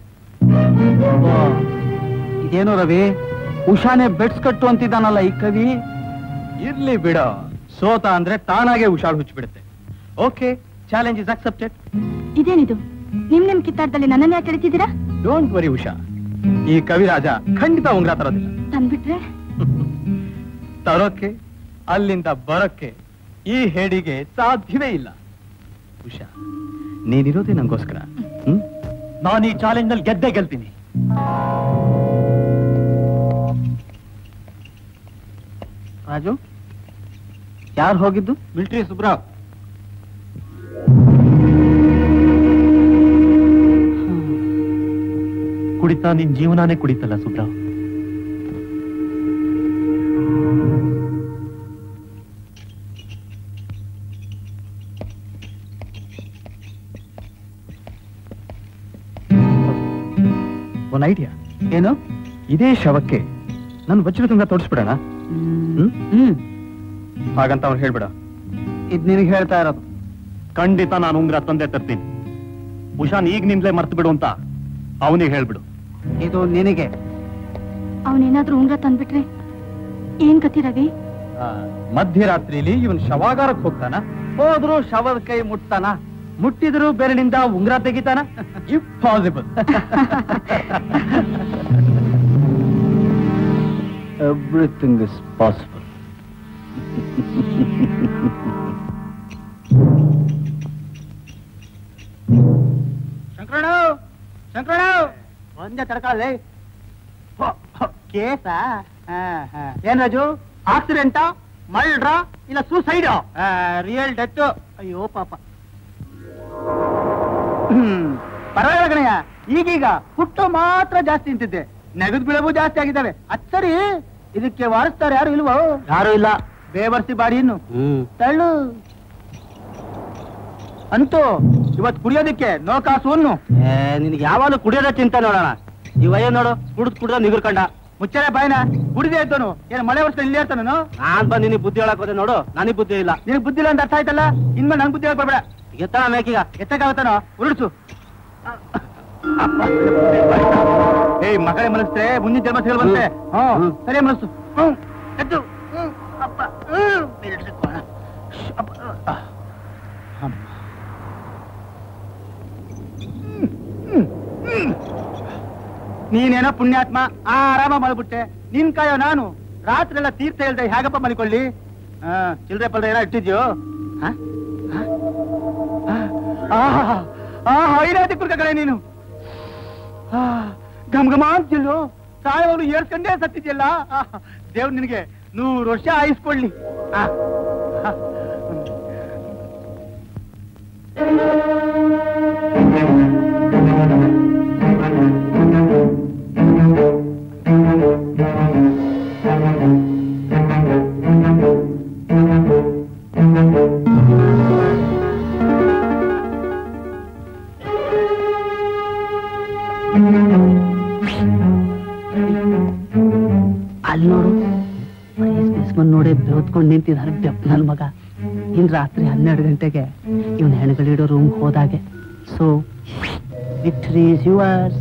ಇದೇನು ರವಿ ಉಷಾನೆ ಬೆಡ್ಸ್ ಕಟ್ಟು ಅಂತಿದ್ದಾನಲ್ಲ ಈ ಕವಿ ಇರ್ಲಿ ಬಿಡ ಸೋತ ಅಂದ್ರೆ ತಾನಾಗೆ ಉಷಾಳ್ ಹುಚ್ಚಿಬಿಡುತ್ತೆ ಓಕೆ ಚಾಲೆಂಜ್ ಇಸ್ ಅಕ್ಸೆಪ್ಟೆಡ್ ಇದೇನಿದು ನಿಮ್ ನಿಮ್ ಕಿತ್ತಾಟದಲ್ಲಿ ನನ್ನನ್ನ ಯಾಕೆ ಕಳಿತಿದ್ದೀರಾ ಡೋಂಟ್ ವರಿ ಉಷಾ ಈ ಕವಿರಾಜ ಖಂಡಿತ ಉಂಗ್ರ ತರೋದಿಲ್ಲ ತಂದ್ಬಿಟ್ರೆ ತರೋಕೆ ಅಲ್ಲಿಂದ ಬರೋಕ್ಕೆ ಈ ಹೇಡಿಗೆ ಸಾಧ್ಯವೇ ಇಲ್ಲ ಉಷಾ ನೀನಿರೋದೇ ನಂಗೋಸ್ಕರ ಹ್ಮ್ ನಾನು ಈ ಚಾಲೆಂಜ್ ನಲ್ಲಿ ಗೆದ್ದೇ ಗೆಲ್ತೀನಿ ರಾಜು ಯಾರು ಹೋಗಿದ್ದು ಮಿಲಿಟರಿ ಸುಬ್ರಾವ್ ಕುಡಿತಾ ನಿನ್ ಜೀವನಾನೇ ಕುಡಿತಲ್ಲ ಸುಬ್ರಾವ್ ಒಂದ್ ಐಡಿಯಾ ಏನು ಇದೇ ಶವಕ್ಕೆ ನನ್ನ ವಜ್ರತುಂಗ ತೋರಿಸ್ಬಿಡೋಣ ಹ್ಮ್ ಹಾಗಂತ ಅವ್ನು ಹೇಳ್ಬಿಡ ಇದ್ ನಿನಗೆ ಹೇಳ್ತಾ ಇರೋದು ಖಂಡಿತ ನಾನು ಉಂಗ್ರ ತಂದೆ ತರ್ತೀನಿ ಉಷಾನ್ ಈಗ ನಿಂದಲೇ ಮರ್ತು ಬಿಡು ಅಂತ ಅವನಿಗೆ ಹೇಳ್ಬಿಡು ಇದು ನಿನಗೆ ಅವನೇನಾದ್ರೂ ಉಂಗ್ರ ತಂದ್ಬಿಟ್ರೆ ಏನ್ ಗತಿ ರವಿ ಮಧ್ಯರಾತ್ರಿಲಿ ಇವನ್ ಶವಾಗಾರಕ್ಕೆ ಹೋಗ್ತಾನ ಹೋದ್ರು ಶವದ ಕೈ ಮುಟ್ತಾನ ಮುಟ್ಟಿದ್ರು ಬೆರಳಿಂದ ಉಂಗ್ರ ತೆಗಿತಾನ ಇಂಪಾಸಿಬಲ್ ಎವ್ರಿಥಿಂಗ್ ಇಸ್ ಪಾಸಿಬಲ್ ಶಂಕರಣ ಶಂಕರಣ ಒಂದೇ ತಡ್ಕೊಳ್ಳಿ ಕೇಸ ಏನ್ ರಾಜು ಆಕ್ಸಿಡೆಂಟ ಮಲ್ಡ್ರ ಇಲ್ಲ ಸೂಸೈಡ್ ರಿಯಲ್ ಡೆತ್ ಅಯ್ಯೋ ಪಾಪ ಹ್ಮ್ ಪರವಾಗಿಲ್ಲ ಕಣಯ್ಯ ಈಗೀಗ ಹುಟ್ಟು ಮಾತ್ರ ಜಾಸ್ತಿ ನಿಂತಿದ್ದೆ ನೆಗದ್ ಬಿಳವು ಜಾಸ್ತಿ ಆಗಿದ್ದಾವೆ ಅದ್ ಸರಿ ಇದಕ್ಕೆ ವಾರಿಸ್ತಾರೆ ಯಾರು ಇಲ್ವೋ ಯಾರು ಇಲ್ಲ ಬೇವರ್ಸಿ ಬಾಡಿ ಇನ್ನು ತಳ್ಳು ಅಂತೂ ಇವತ್ ಕುಡಿಯೋದಕ್ಕೆ ನೋ ಕಾಸು ಅನ್ನು ನಿನಗೆ ಯಾವಾಗಲೂ ಕುಡಿಯೋದ ಚಿಂತೆ ನೋಡೋಣ ಈ ವಯ್ಯ ನೋಡು ಕುಡ್ದು ಕುಡ್ದ ನಿಗುರ್ಕಂಡ ಮುಚ್ಚಳೆ ಬಾಯ್ನ ಗುಡಿದೆ ಇದ್ದನು ಏನು ಮಳೆ ವರ್ಷ ಇಲ್ಲೇ ಇರ್ತಾನು ನಾನ್ ಬಂದು ನಿನಗೆ ಬುದ್ಧಿ ಹೇಳಕ್ ಹೋದೆ ನೋಡು ನನಗೆ ಬುದ್ಧಿ ಇಲ್ಲ ನಿನಗೆ ಬುದ್ಧಿ ಇಲ್ಲ ಅಂತ ಅರ್ಥ ಆಯ್ತಲ್ಲ ಇನ್ಮೇಲೆ ನನ್ ಬುದ್ಧಿ ಹೇಳ್ಕೊಬೇಡ ಎತ್ತ ಮೇಕೀಗ ಎತ್ತಕ್ಕಾಗತ್ತಾನೋ ಉರುಡ್ಸು ಏಯ್ ಮಗಳೇ ಮನಸ್ಸೆ ಮುಂದಿನ ಜನ್ಮ ಸಿಗಲ್ವಂತೆ ಹ್ಮ್ ಸರಿ ಮನಸ್ಸು ಹ್ಮ್ ಎದ್ದು ಹ್ಮ್ ಅಪ್ಪ ಹ್ಮ್ ಇಡ್ಸಿಕೋಣ. ಶ್ಶ್, ಅಪ್ಪ ಆ. ಅಮ್ಮ. ಹ್ಮ್, ಹ್ಮ್, ಹ್ಮ್. ನೀನೇನೋ ಪುಣ್ಯಾತ್ಮ ಆರಾಮ ಮಾಡ್ಬಿಟ್ಟೆ ನಿನ್ ಕಾಯೋ ನಾನು ರಾತ್ರಿ ಎಲ್ಲ ತೀರ್ಥ ಹೇಳ್ದೆ ಹೇಗಪ್ಪ ಮಲ್ಕೊಳ್ಳಿ ಹಾ ಚಿಲ್ರೆ ಪಲ್ರೆ ಏನೋ ಇಟ್ಟಿದ್ಯೋ ಹಾ ಆಹಾ ಆಹಾ ಐರಾತಿ ಕುರ್ಕಗಳೇ ನೀನು ಆ, ಘಮ್ ಘಮ ಅಂತಿಲ್ಲು ಸಾಯವಾಗ್ಲು ಏರ್ಸ್ಕೊಂಡೇ ಸತ್ತಿದ್ಯಲ್ಲ ಆಹಾ, ದೇವ್ರು ನಿನಗೆ ನೂರು ವರ್ಷ ಆಯಿಸ್ಕೊಳ್ಳಿ ಆ, ಆ, ಅಲ್ಲಿ ನೋಡು ಬಿಸ್ಮನ್ ನೋಡೇ ಬೆವತ್ಕೊಂಡು ನಿಂತಿದ್ದಾರೆ ಬೆಪ್ ನನ್ ಮಗ ಇನ್ ರಾತ್ರಿ ಹನ್ನೆರಡು ಗಂಟೆಗೆ ಇವನ್ ಹೆಣ್ಗಳಿಡೋ ರೂಮ್ ಹೋದಾಗೆ so victory is yours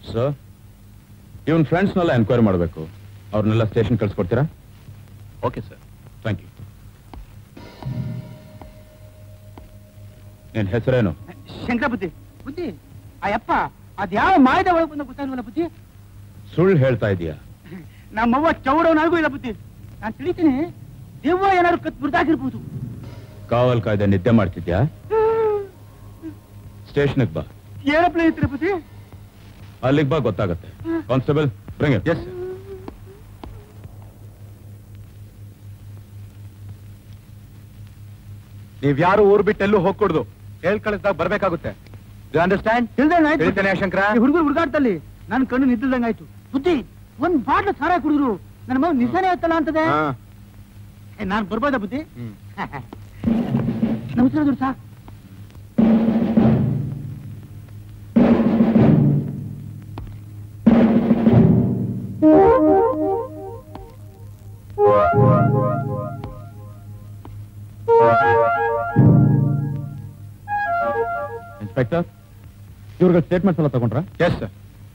sir ಇವನ್ ಫ್ರೆಂಡ್ಸ್ನೆಲ್ಲ ಎನ್ಕ್ವೈರಿ ಮಾಡಬೇಕು ಅವ್ರನ್ನೆಲ್ಲ ಸ್ಟೇಷನ್ ಕಳ್ಸ್ಕೊಡ್ತೀರಾ ಓಕೆ ಸರ್ ಥ್ಯಾಂಕ್ ಯು ನಿನ್ ಹೆಸರೇನು ಶಂಕರ ಬುದ್ಧಿ ಬುದ್ಧಿ ಆ ಯಪ್ಪ ಅದ್ಯಾವ ಮಾಯದ ಒಳಗೆ ಬಂದ ಗೊತ್ತಾಗ್ಲಿಲ್ಲ ಬುದ್ಧಿ ಸುಳ್ಳು ಹೇಳ್ತಾ ಇದೀಯಾ ನಮ್ಮವ್ವ ಚೌಡವ್ ನನಗೂ ಇಲ್ಲ ಬುದ್ಧಿ ನಾನು ತಿಳಿತೀನಿ ದೆವ್ವ ಏನಾದ್ರು ಕತ್ ಬಿಡ್ದಾಗಿರ್ಬೋದು ಕಾವಲ್ ಕಾಯ್ದೆ ನಿದ್ದೆ ಮಾಡ್ತಿದ್ಯಾ ಸ್ಟೇಷನ್ಗೆ ಬಾ ಏರೋಪ್ಲೇನ್ ಇತ್ತು ಬುದ್ಧಿ ಅಲ್ಲಿಗೆ ಬಾ ಗೊತ್ತಾಗತ್ತೆ ಕಾನ್ಸ್ಟೇಬಲ್ ಬ್ರಿಂಗ್ ಎಸ್ ನೀವ್ ಯಾರು ಊರ್ ಬಿಟ್ಟು ಎಲ್ಲೂ ಹೋಗ್ಕೊಡ್ದು ಹೇಳ್ ಕಳಿಸ್ದಾಗ ಬರ್ಬೇಕಾಗುತ್ತೆ ಯು ಅಂಡರ್ಸ್ಟ್ಯಾಂಡ್ ಹೇಳ್ತೇನೆ ಶಂಕರ ಹುಡುಗರು ಹುಡುಗಾಡ್ತಲ್ಲಿ ನನ್ನ ಕಣ್ಣು ನಿಂತಿದ್ದಂಗಾಯ್ತು ಬುದ್ಧಿ ಒಂದ್ ಬಾಟ್ಲು ಸಾರ ಕುಡಿದ್ರು ನನ್ನ ಮಗ ನಿಜಾನೇ ಆಯ್ತಲ್ಲ ಅಂತದೆ ನಾನು ಬರ್ಬೋದಾ ಬುದ್ಧಿ ನಮಸ್ಕಾರ ದೊಡ್ಡ ಸಾ ಇನ್ಸ್ಪೆಕ್ಟರ್ ಇವ್ರಿಗೆ ಸ್ಟೇಟ್ಮೆಂಟ್ಸ್ ಎಲ್ಲ ತಗೊಂಡ್ರ ಎಸ್ ಸರ್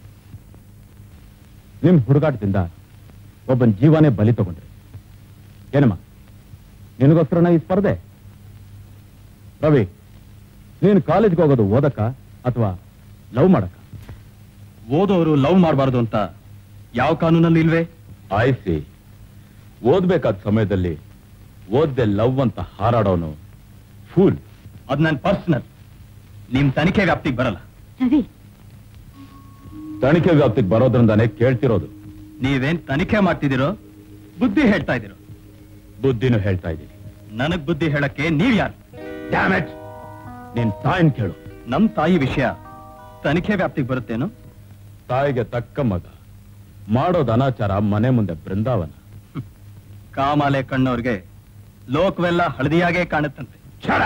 ನಿಮ್ ಹುಡುಗಾಟದಿಂದ ಒಬ್ಬನ ಜೀವನೇ ಬಲಿ ತಗೊಂಡ್ರಿ ಏನಮ್ಮ ನಿನಗೋಸ್ಕರನ ಈ ಸ್ಪರ್ಧೆ ರವಿ ನೀನು ಕಾಲೇಜ್ಗೆ ಹೋಗೋದು ಓದಕ್ಕ ಅಥವಾ ಲವ್ ಮಾಡಕ್ಕ ಓದೋರು ಲವ್ ಮಾಡಬಾರ್ದು ಅಂತ ಯಾವ ಕಾನೂನಲ್ಲಿ ಇಲ್ವೇ ಆಯ್ಸಿ ಓದ್ಬೇಕಾದ ಸಮಯದಲ್ಲಿ ಓದ್ದೆ ಲವ್ ಅಂತ ಹಾರಾಡೋನು ಫೂಲ್ ಅದ್ ನನ್ ಪರ್ಸನಲ್ ನಿಮ್ ತನಿಖೆ ವ್ಯಾಪ್ತಿಗೆ ಬರಲ್ಲ ರವಿ ತನಿಖೆ ವ್ಯಾಪ್ತಿಗೆ ಬರೋದ್ರಿಂದಾನೇ ಕೇಳ್ತಿರೋದು ನೀವೇನ್ ತನಿಖೆ ಮಾಡ್ತಿದ್ದೀರೋ ಬುದ್ಧಿ ಹೇಳ್ತಾ ಇದ್ದೀರೋ ಬುದ್ಧಿನೂ ಹೇಳ್ತಾ ಇದ್ದೀನಿ ನನಗ್ ಬುದ್ಧಿ ಹೇಳಕ್ಕೆ ನೀವ್ ಯಾರು ಡ್ಯಾಮೇಜ್ ನಿನ್ ತಾಯಿನ್ ಕೇಳು ನಮ್ ತಾಯಿ ವಿಷಯ ತನಿಖೆ ವ್ಯಾಪ್ತಿಗೆ ಬರುತ್ತೇನು ತಾಯಿಗೆ ತಕ್ಕ ಮಗ ಮಾಡೋದು ಅನಾಚಾರ ಮನೆ ಮುಂದೆ ಬೃಂದಾವನ ಕಾಮಾಲೆ ಕಣ್ಣವ್ರಿಗೆ ಲೋಕವೆಲ್ಲ ಹಳದಿಯಾಗೇ ಕಾಣುತ್ತಂತೆ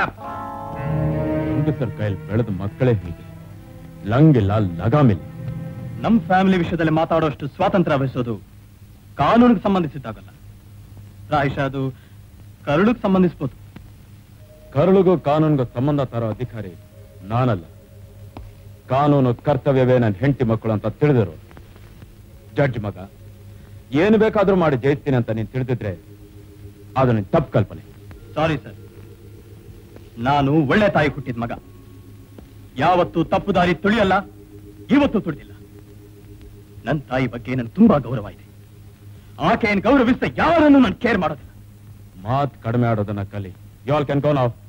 ಹೆಂಗಸರ್ ಕೈಯಲ್ಲಿ ಬೆಳೆದ ಮಕ್ಕಳೇ ಹೀಗೆ ಲಂಗಿಲ್ಲ ಲಗಾಮಿಲ್ಲ ನಮ್ ಫ್ಯಾಮಿಲಿ ವಿಷಯದಲ್ಲಿ ಮಾತಾಡೋಷ್ಟು ಸ್ವಾತಂತ್ರ್ಯ ವಹಿಸೋದು ಕಾನೂನಿಗೆ ಸಂಬಂಧಿಸಿದ್ದಾಗಲ್ಲ ಪ್ರಾಯಶಃ ಅದು ಕರುಳಿಗೆ ಸಂಬಂಧಿಸ್ಬೋದು ಕರುಳಿಗೂ ಕಾನೂನಿಗೂ ಸಂಬಂಧ ತರೋ ಅಧಿಕಾರಿ ನಾನಲ್ಲ ಕಾನೂನು ಕರ್ತವ್ಯವೇ ನನ್ನ ಹೆಂಡತಿ ಮಕ್ಕಳು ಅಂತ ತಿಳಿದಿರು ಜಡ್ಜ್ ಮಗ ಏನು ಬೇಕಾದ್ರೂ ಮಾಡಿ ಜಯಿಸ್ತೀನಿ ಅಂತ ನೀನ್ ತಿಳಿದಿದ್ರೆ ಅದು ನಿನ್ ತಪ್ಪು ಕಲ್ಪನೆ ಸಾರಿ ಸರ್ ನಾನು ಒಳ್ಳೆ ತಾಯಿ ಹುಟ್ಟಿದ ಮಗ ಯಾವತ್ತು ತಪ್ಪು ದಾರಿ ತುಳಿಯಲ್ಲ ಇವತ್ತು ತುಳಿದಿಲ್ಲ ನನ್ನ ತಾಯಿ ಬಗ್ಗೆ ನನ್ ತುಂಬಾ ಗೌರವ ಇದೆ ಆಕೆಯನ್ನು ಗೌರವಿಸಿದ ಯಾರನ್ನು ನಾನು ಕೇರ್ ಮಾಡೋದಿಲ್ಲ ಮಾತ್ ಕಡಿಮೆ ಆಡೋದನ್ನ ಕಲಿ ಯಾಲ್ ಕ್ಯಾನ್ ಗೋ ನಾವ್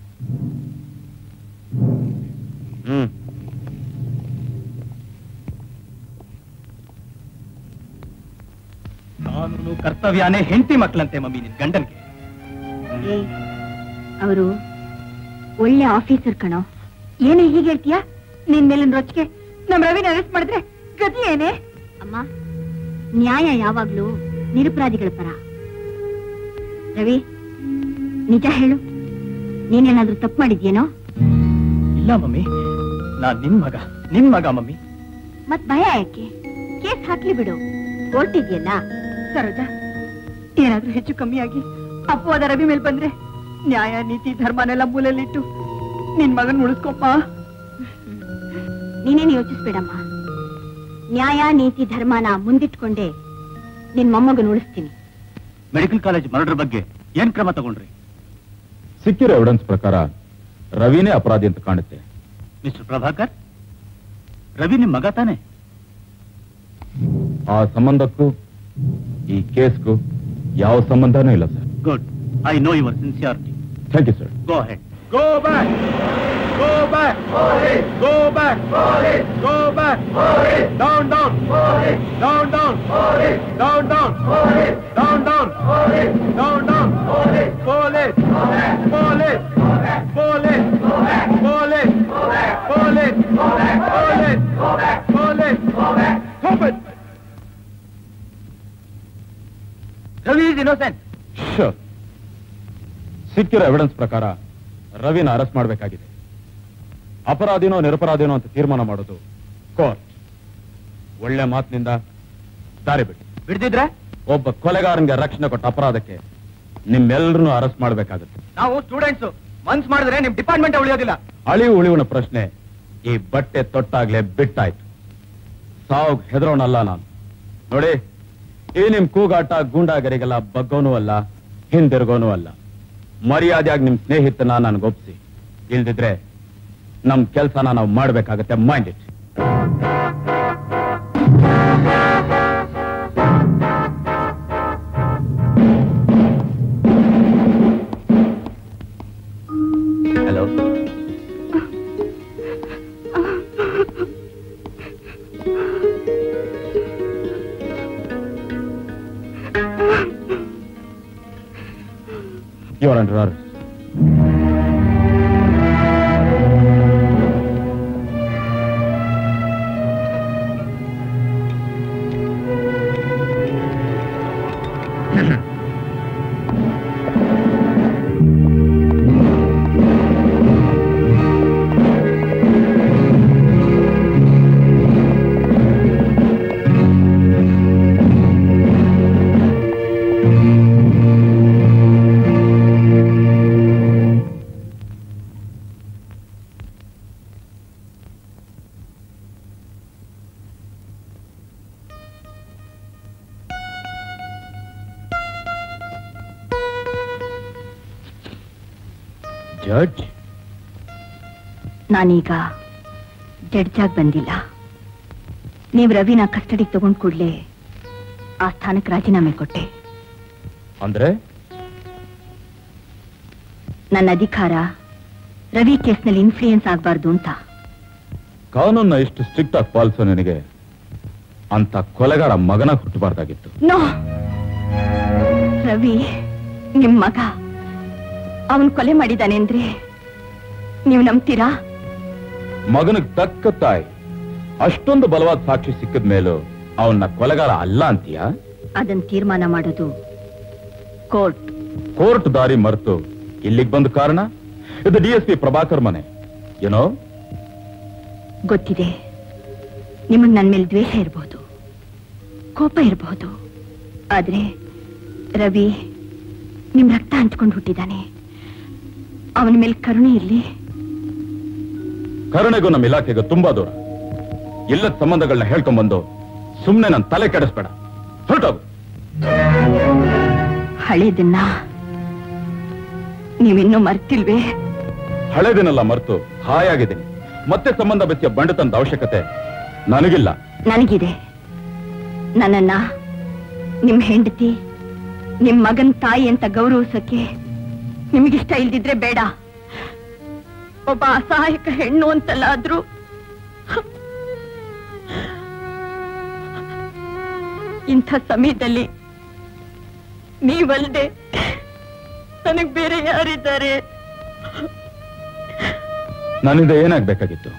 ಹ್ಮ್ ಕಾನೂನು ಕರ್ತವ್ಯನೇ ಹೆಂಡತಿ ಮಕ್ಕಳಂತೆ ಮಮ್ಮಿ ನಿನ್ ಗಂಡನ್ಗೆ ಅವರು ಒಳ್ಳೆ ಆಫೀಸರ್ ಕಣೋ ಏನೇ ಹೀಗೆ ಹೇಳ್ತೀಯಾ ನಿನ್ ಮೇಲಿನ ರೊಚ್ಚಿಗೆ ನಮ್ ರವಿನ ಅರೆಸ್ಟ್ ಮಾಡಿದ್ರೆ ಗತಿ ಏನೇ ಅಮ್ಮ ನ್ಯಾಯ ಯಾವಾಗ್ಲೂ ನಿರಪರಾಧಿಗಳ ಪರ ರವಿ ನಿಜ ಹೇಳು ನೀನೇನಾದ್ರೂ ತಪ್ಪು ಮಾಡಿದ್ಯೇನೋ ಇಲ್ಲ ಮಮ್ಮಿ ನಾನ್ ನಿನ್ ಮಗ ನಿನ್ ಮಗ ಮಮ್ಮಿ ಮತ್ ಭಯ ಯಾಕೆ ಕೇಸ್ ಹಾಕ್ಲಿ ಬಿಡು ಕೋರ್ಟ್ ಇದೆಯಲ್ಲ ಸರೋಜ ಏನಾದ್ರೂ ಹೆಚ್ಚು ಕಮ್ಮಿ ಆಗಿ ಅಪವಾದ ರವಿ ಮೇಲೆ ಬಂದ್ರೆ ನ್ಯಾಯ ನೀತಿ ಧರ್ಮನೆಲ್ಲ ಮೂಲೆಯಲ್ಲಿಟ್ಟು ನಿನ್ ಮಗನ್ ಉಳಿಸ್ಕೊಪ್ಪ ನೀನೇನು ಯೋಚಿಸ್ಬೇಡಮ್ಮ ನ್ಯಾಯ ನೀತಿ ಧರ್ಮನ ಮುಂದಿಟ್ಕೊಂಡೆ ನಿನ್ ಮೊಮ್ಮಗನ್ ಉಳಿಸ್ತೀನಿ ಮೆಡಿಕಲ್ ಕಾಲೇಜ್ ಮರ್ಡರ್ ಬಗ್ಗೆ ಏನ್ ಕ್ರಮ ತಗೊಂಡ್ರಿ ಸಿಕ್ಕಿರೋ ಎವಿಡೆನ್ಸ್ ಪ್ರಕಾರ ರವಿನೇ ಅಪರಾಧಿ ಅಂತ ಕಾಣುತ್ತೆ ಮಿಸ್ಟರ್ ಪ್ರಭಾಕರ್ ರವಿ ನಿಮ್ ಮಗ ತಾನೆ ಆ ಸಂಬಂಧಕ್ಕೂ ಈ ಕೇಸ್ಗೂ ಯಾವ ಸಂಬಂಧನೂ ಇಲ್ಲ sir good I know your sincerity thank you sir go ahead Go back! Go back! Go back! Go back! Down, down! Down, down! Down, down! Down, down! Down, down! Police! Police! Police! Police! Police! Police! Police! Stop it! Ravi is innocent ಶೋರ್ ಸಿಕ್ಕಿರೋ evidence ಪ್ರಕಾರ ರವಿನ arrest ಮಾಡಬೇಕಾಗಿದೆ ಅಪರಾಧಿನೋ ನಿರಪರಾಧಿನೋ ಅಂತ ತೀರ್ಮಾನ ಮಾಡೋದು court ಒಳ್ಳೆ ಮಾತಿನಿಂದ ದಾರಿ ಬಿಡಿ ಬಿಡ್ದಿದ್ರೆ ಒಬ್ಬ ಕೊಲೆಗಾರನಿಗೆ ರಕ್ಷಣೆ ಕೊಟ್ಟ ಅಪರಾಧಕ್ಕೆ ನಿಮ್ಮೆಲ್ಲರನ್ನೂ ಅರೆಸ್ಟ್ ಮಾಡಬೇಕಾಗುತ್ತೆ ನಾವು ಸ್ಟೂಡೆಂಟ್ಸ್ ಮನ್ಸ್ ಮಾಡಿದ್ರೆ ನಿಮ್ ಡಿಪಾರ್ಟ್ಮೆಂಟ್ ಉಳಿಯೋದಿಲ್ಲ ಅಳಿವು ಉಳಿವಿನ ಪ್ರಶ್ನೆ ಈ ಬಟ್ಟೆ ತೊಟ್ಟಾಗ್ಲೇ ಬಿಟ್ಟಾಯ್ತು ಸಾವು ಹೆದರೋನಲ್ಲ ನಾನು ನೋಡಿ ಈ ನಿಮ್ ಕೂಗಾಟ ಗೂಂಡಾಗರಿಗೆಲ್ಲ ಬಗ್ಗೋನೂ ಅಲ್ಲ ಹಿಂದಿರ್ಗೋನೂ ಅಲ್ಲ ಮರ್ಯಾದೆಯಾಗಿ ನಿಮ್ ಸ್ನೇಹಿತನ ನನ್ಗೊಪ್ಸಿ ಇಲ್ದಿದ್ರೆ ನಮ್ ಕೆಲ್ಸನ ನಾವು ಮಾಡ್ಬೇಕಾಗತ್ತೆ mind it hello You're under arrest. ಜಡ್ಜ್ ನಾನೀಗ ಜಡ್ಜ್ ಆಗಿ ಬಂದಿಲ್ಲ ನೀವು ರವಿನ ಕಸ್ಟಡಿಗೆ ತಗೊಂಡ್ ಕೂಡ್ಲೆ ಆ ಸ್ಥಾನಕ್ಕೆ ರಾಜೀನಾಮೆ ಕೊಟ್ಟೆ ಅಂದ್ರೆ ನನ್ನ ಅಧಿಕಾರ ರವಿ ಕೇಸ್ನಲ್ಲಿ ಇನ್ಫ್ಲೂಯೆನ್ಸ್ ಆಗಬಾರ್ದು ಅಂತ ಕಾನೂನ್ನ ಇಷ್ಟು ಸ್ಟ್ರಿಕ್ಟ್ ಆಗಿ ಪಾಲಿಸೋ ನಿನಗೆ ಅಂತ ಕೊಲೆಗಾರ ಮಗನ ಹುಟ್ಟಬಾರ್ದಾಗಿತ್ತು ನೋ ರವಿ ನಿಮ್ ಮಗ ಅವನ್ ಕೊಲೆ ಮಾಡಿದಾನೆ ಅಂದ್ರೆ ನೀವು ನಂಬ್ತೀರಾ ಮಗನಿಗೆ ತಕ್ಕ ತಾಯಿ ಅಷ್ಟೊಂದು ಬಲವಾದ ಸಾಕ್ಷಿ ಸಿಕ್ಕಿದ ಮೇಲೂ ಅವನ್ನ ಕೊಲೆಗಾರ ಅಲ್ಲ ಅಂತೀಯ ಅದನ್ನ ತೀರ್ಮಾನ ಮಾಡೋದು ಕೋರ್ಟ್ ಕೋರ್ಟ್ ದಾರಿ ಮರೆತು ಇಲ್ಲಿಗೆ ಬಂದ ಕಾರಣ ಇದು ಡಿ ಎಸ್ ಪಿ ಪ್ರಭಾಕರ್ ಮನೆ ಏನೋ ಗೊತ್ತಿದೆ ನಿಮಗ್ ನನ್ ಮೇಲೆ ದ್ವೇಷ ಇರಬಹುದು ಕೋಪ ಇರಬಹುದು ಆದ್ರೆ ರವಿ ನಿಮ್ ರಕ್ತ ಹಂಚ್ಕೊಂಡು ಹುಟ್ಟಿದಾನೆ ಅವನ ಮೇಲೆ ಕರುಣೆ ಇರ್ಲಿ ಕರುಣೆಗೂ ನಮ್ಮ ಇಲಾಖೆಗೂ ತುಂಬಾ ದೂರ ಇಲ್ಲದ ಸಂಬಂಧಗಳನ್ನ ಹೇಳ್ಕೊಂಡ್ಬಂದು ಸುಮ್ನೆ ನನ್ನ ತಲೆ ಕೆಡಿಸ್ಬೇಡ ಹೊರಟೋಗು ಹಳೇದನ್ನ ನೀವಿನ್ನೂ ಮರ್ತಿಲ್ವೇ ಹಳೆದಿನೆಲ್ಲ ಮರೆತು ಹಾಯಾಗಿದ್ದೀನಿ ಮತ್ತೆ ಸಂಬಂಧ ಬೆಚ್ಚ ಬಂಡತನದ ಅವಶ್ಯಕತೆ ನನಗಿಲ್ಲ ನನಗಿದೆ ನನ್ನನ್ನ ನಿಮ್ ಹೆಂಡತಿ ನಿಮ್ ಮಗನ್ ತಾಯಿ ಅಂತ ಗೌರವಿಸಕ್ಕೆ ನಿಮಗಿಷ್ಟ ಇಲ್ದಿದ್ರೆ ಬೇಡ ಒಬ್ಬ ಅಸಹಾಯಕ ಹೆಣ್ಣು ಅಂತಲ್ಲಾದ್ರೂ ಇಂಥ ಸಮಯದಲ್ಲಿ ನೀವಲ್ದೆ ನನಗ್ ಬೇರೆ ಯಾರಿದ್ದಾರೆ ನನ್ನಿಂದ ಏನಾಗ್ಬೇಕಾಗಿತ್ತು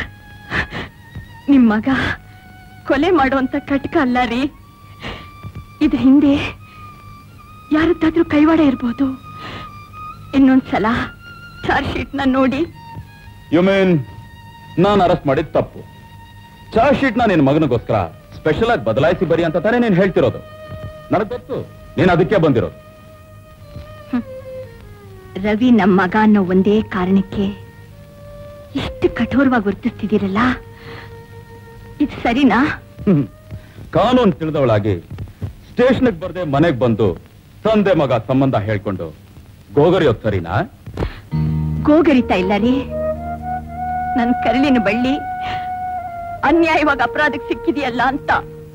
ನಿಮ್ ಮಗ ಕೊಲೆ ಮಾಡುವಂತ ಕಟಕ ಅಲ್ಲ ರೀ ಇದ್ರ ಹಿಂದೆ ಯಾರದ್ದಾದ್ರೂ ಕೈವಾಡ ಇರ್ಬೋದು ಇನ್ನೊಂದ್ಸಲ ಚಾರ್ಜ್ ಶೀಟ್ ನ ನೋಡಿ ಯು ಮೀನ್ ನಾನು ಅರೆಸ್ಟ್ ಮಾಡಿದ ತಪ್ಪು ಚಾರ್ಜ್ ಶೀಟ್ ನ ನಿನ್ ಮಗನಿಗೋಸ್ಕರ ಸ್ಪೆಷಲ್ ಆಗಿ ಬದಲಾಯಿಸಿ ಬರಿ ಅಂತ ತಾನೇ ನೀನ್ ಹೇಳ್ತಿರೋದು ನನಗ್ ಗೊತ್ತು ನೀನ್ ಅದಕ್ಕೆ ಬಂದಿರೋದು ರವಿ ನಮ್ ಮಗ ಅನ್ನೋ ಒಂದೇ ಕಾರಣಕ್ಕೆ ಇಷ್ಟು ಕಠೋರವಾಗಿ ವರ್ತಿಸ್ತಿದ್ದೀರಲ್ಲ ಇದು ಸರಿನಾ ಹ್ಮ್. ಕಾನೂನು ತಿಳಿದವಳಾಗಿ ಸ್ಟೇಷನ್ಗೆ ಬರ್ದೆ ಮನೆಗ್ ಬಂದು ತಂದೆ ಮಗ ಸಂಬಂಧ ಹೇಳ್ಕೊಂಡು ಗೋಗರಿಯೋದ್ ಸರಿನಾ ಗೋಗರಿತಾ ಇಲ್ಲ ರೀ ನನ್ ಕರಳಿನ ಬಳ್ಳಿ ಅನ್ಯಾಯವಾಗಿ ಅಪರಾಧಕ್ಕೆ ಸಿಕ್ಕಿದೆಯಲ್ಲ ಅಂತ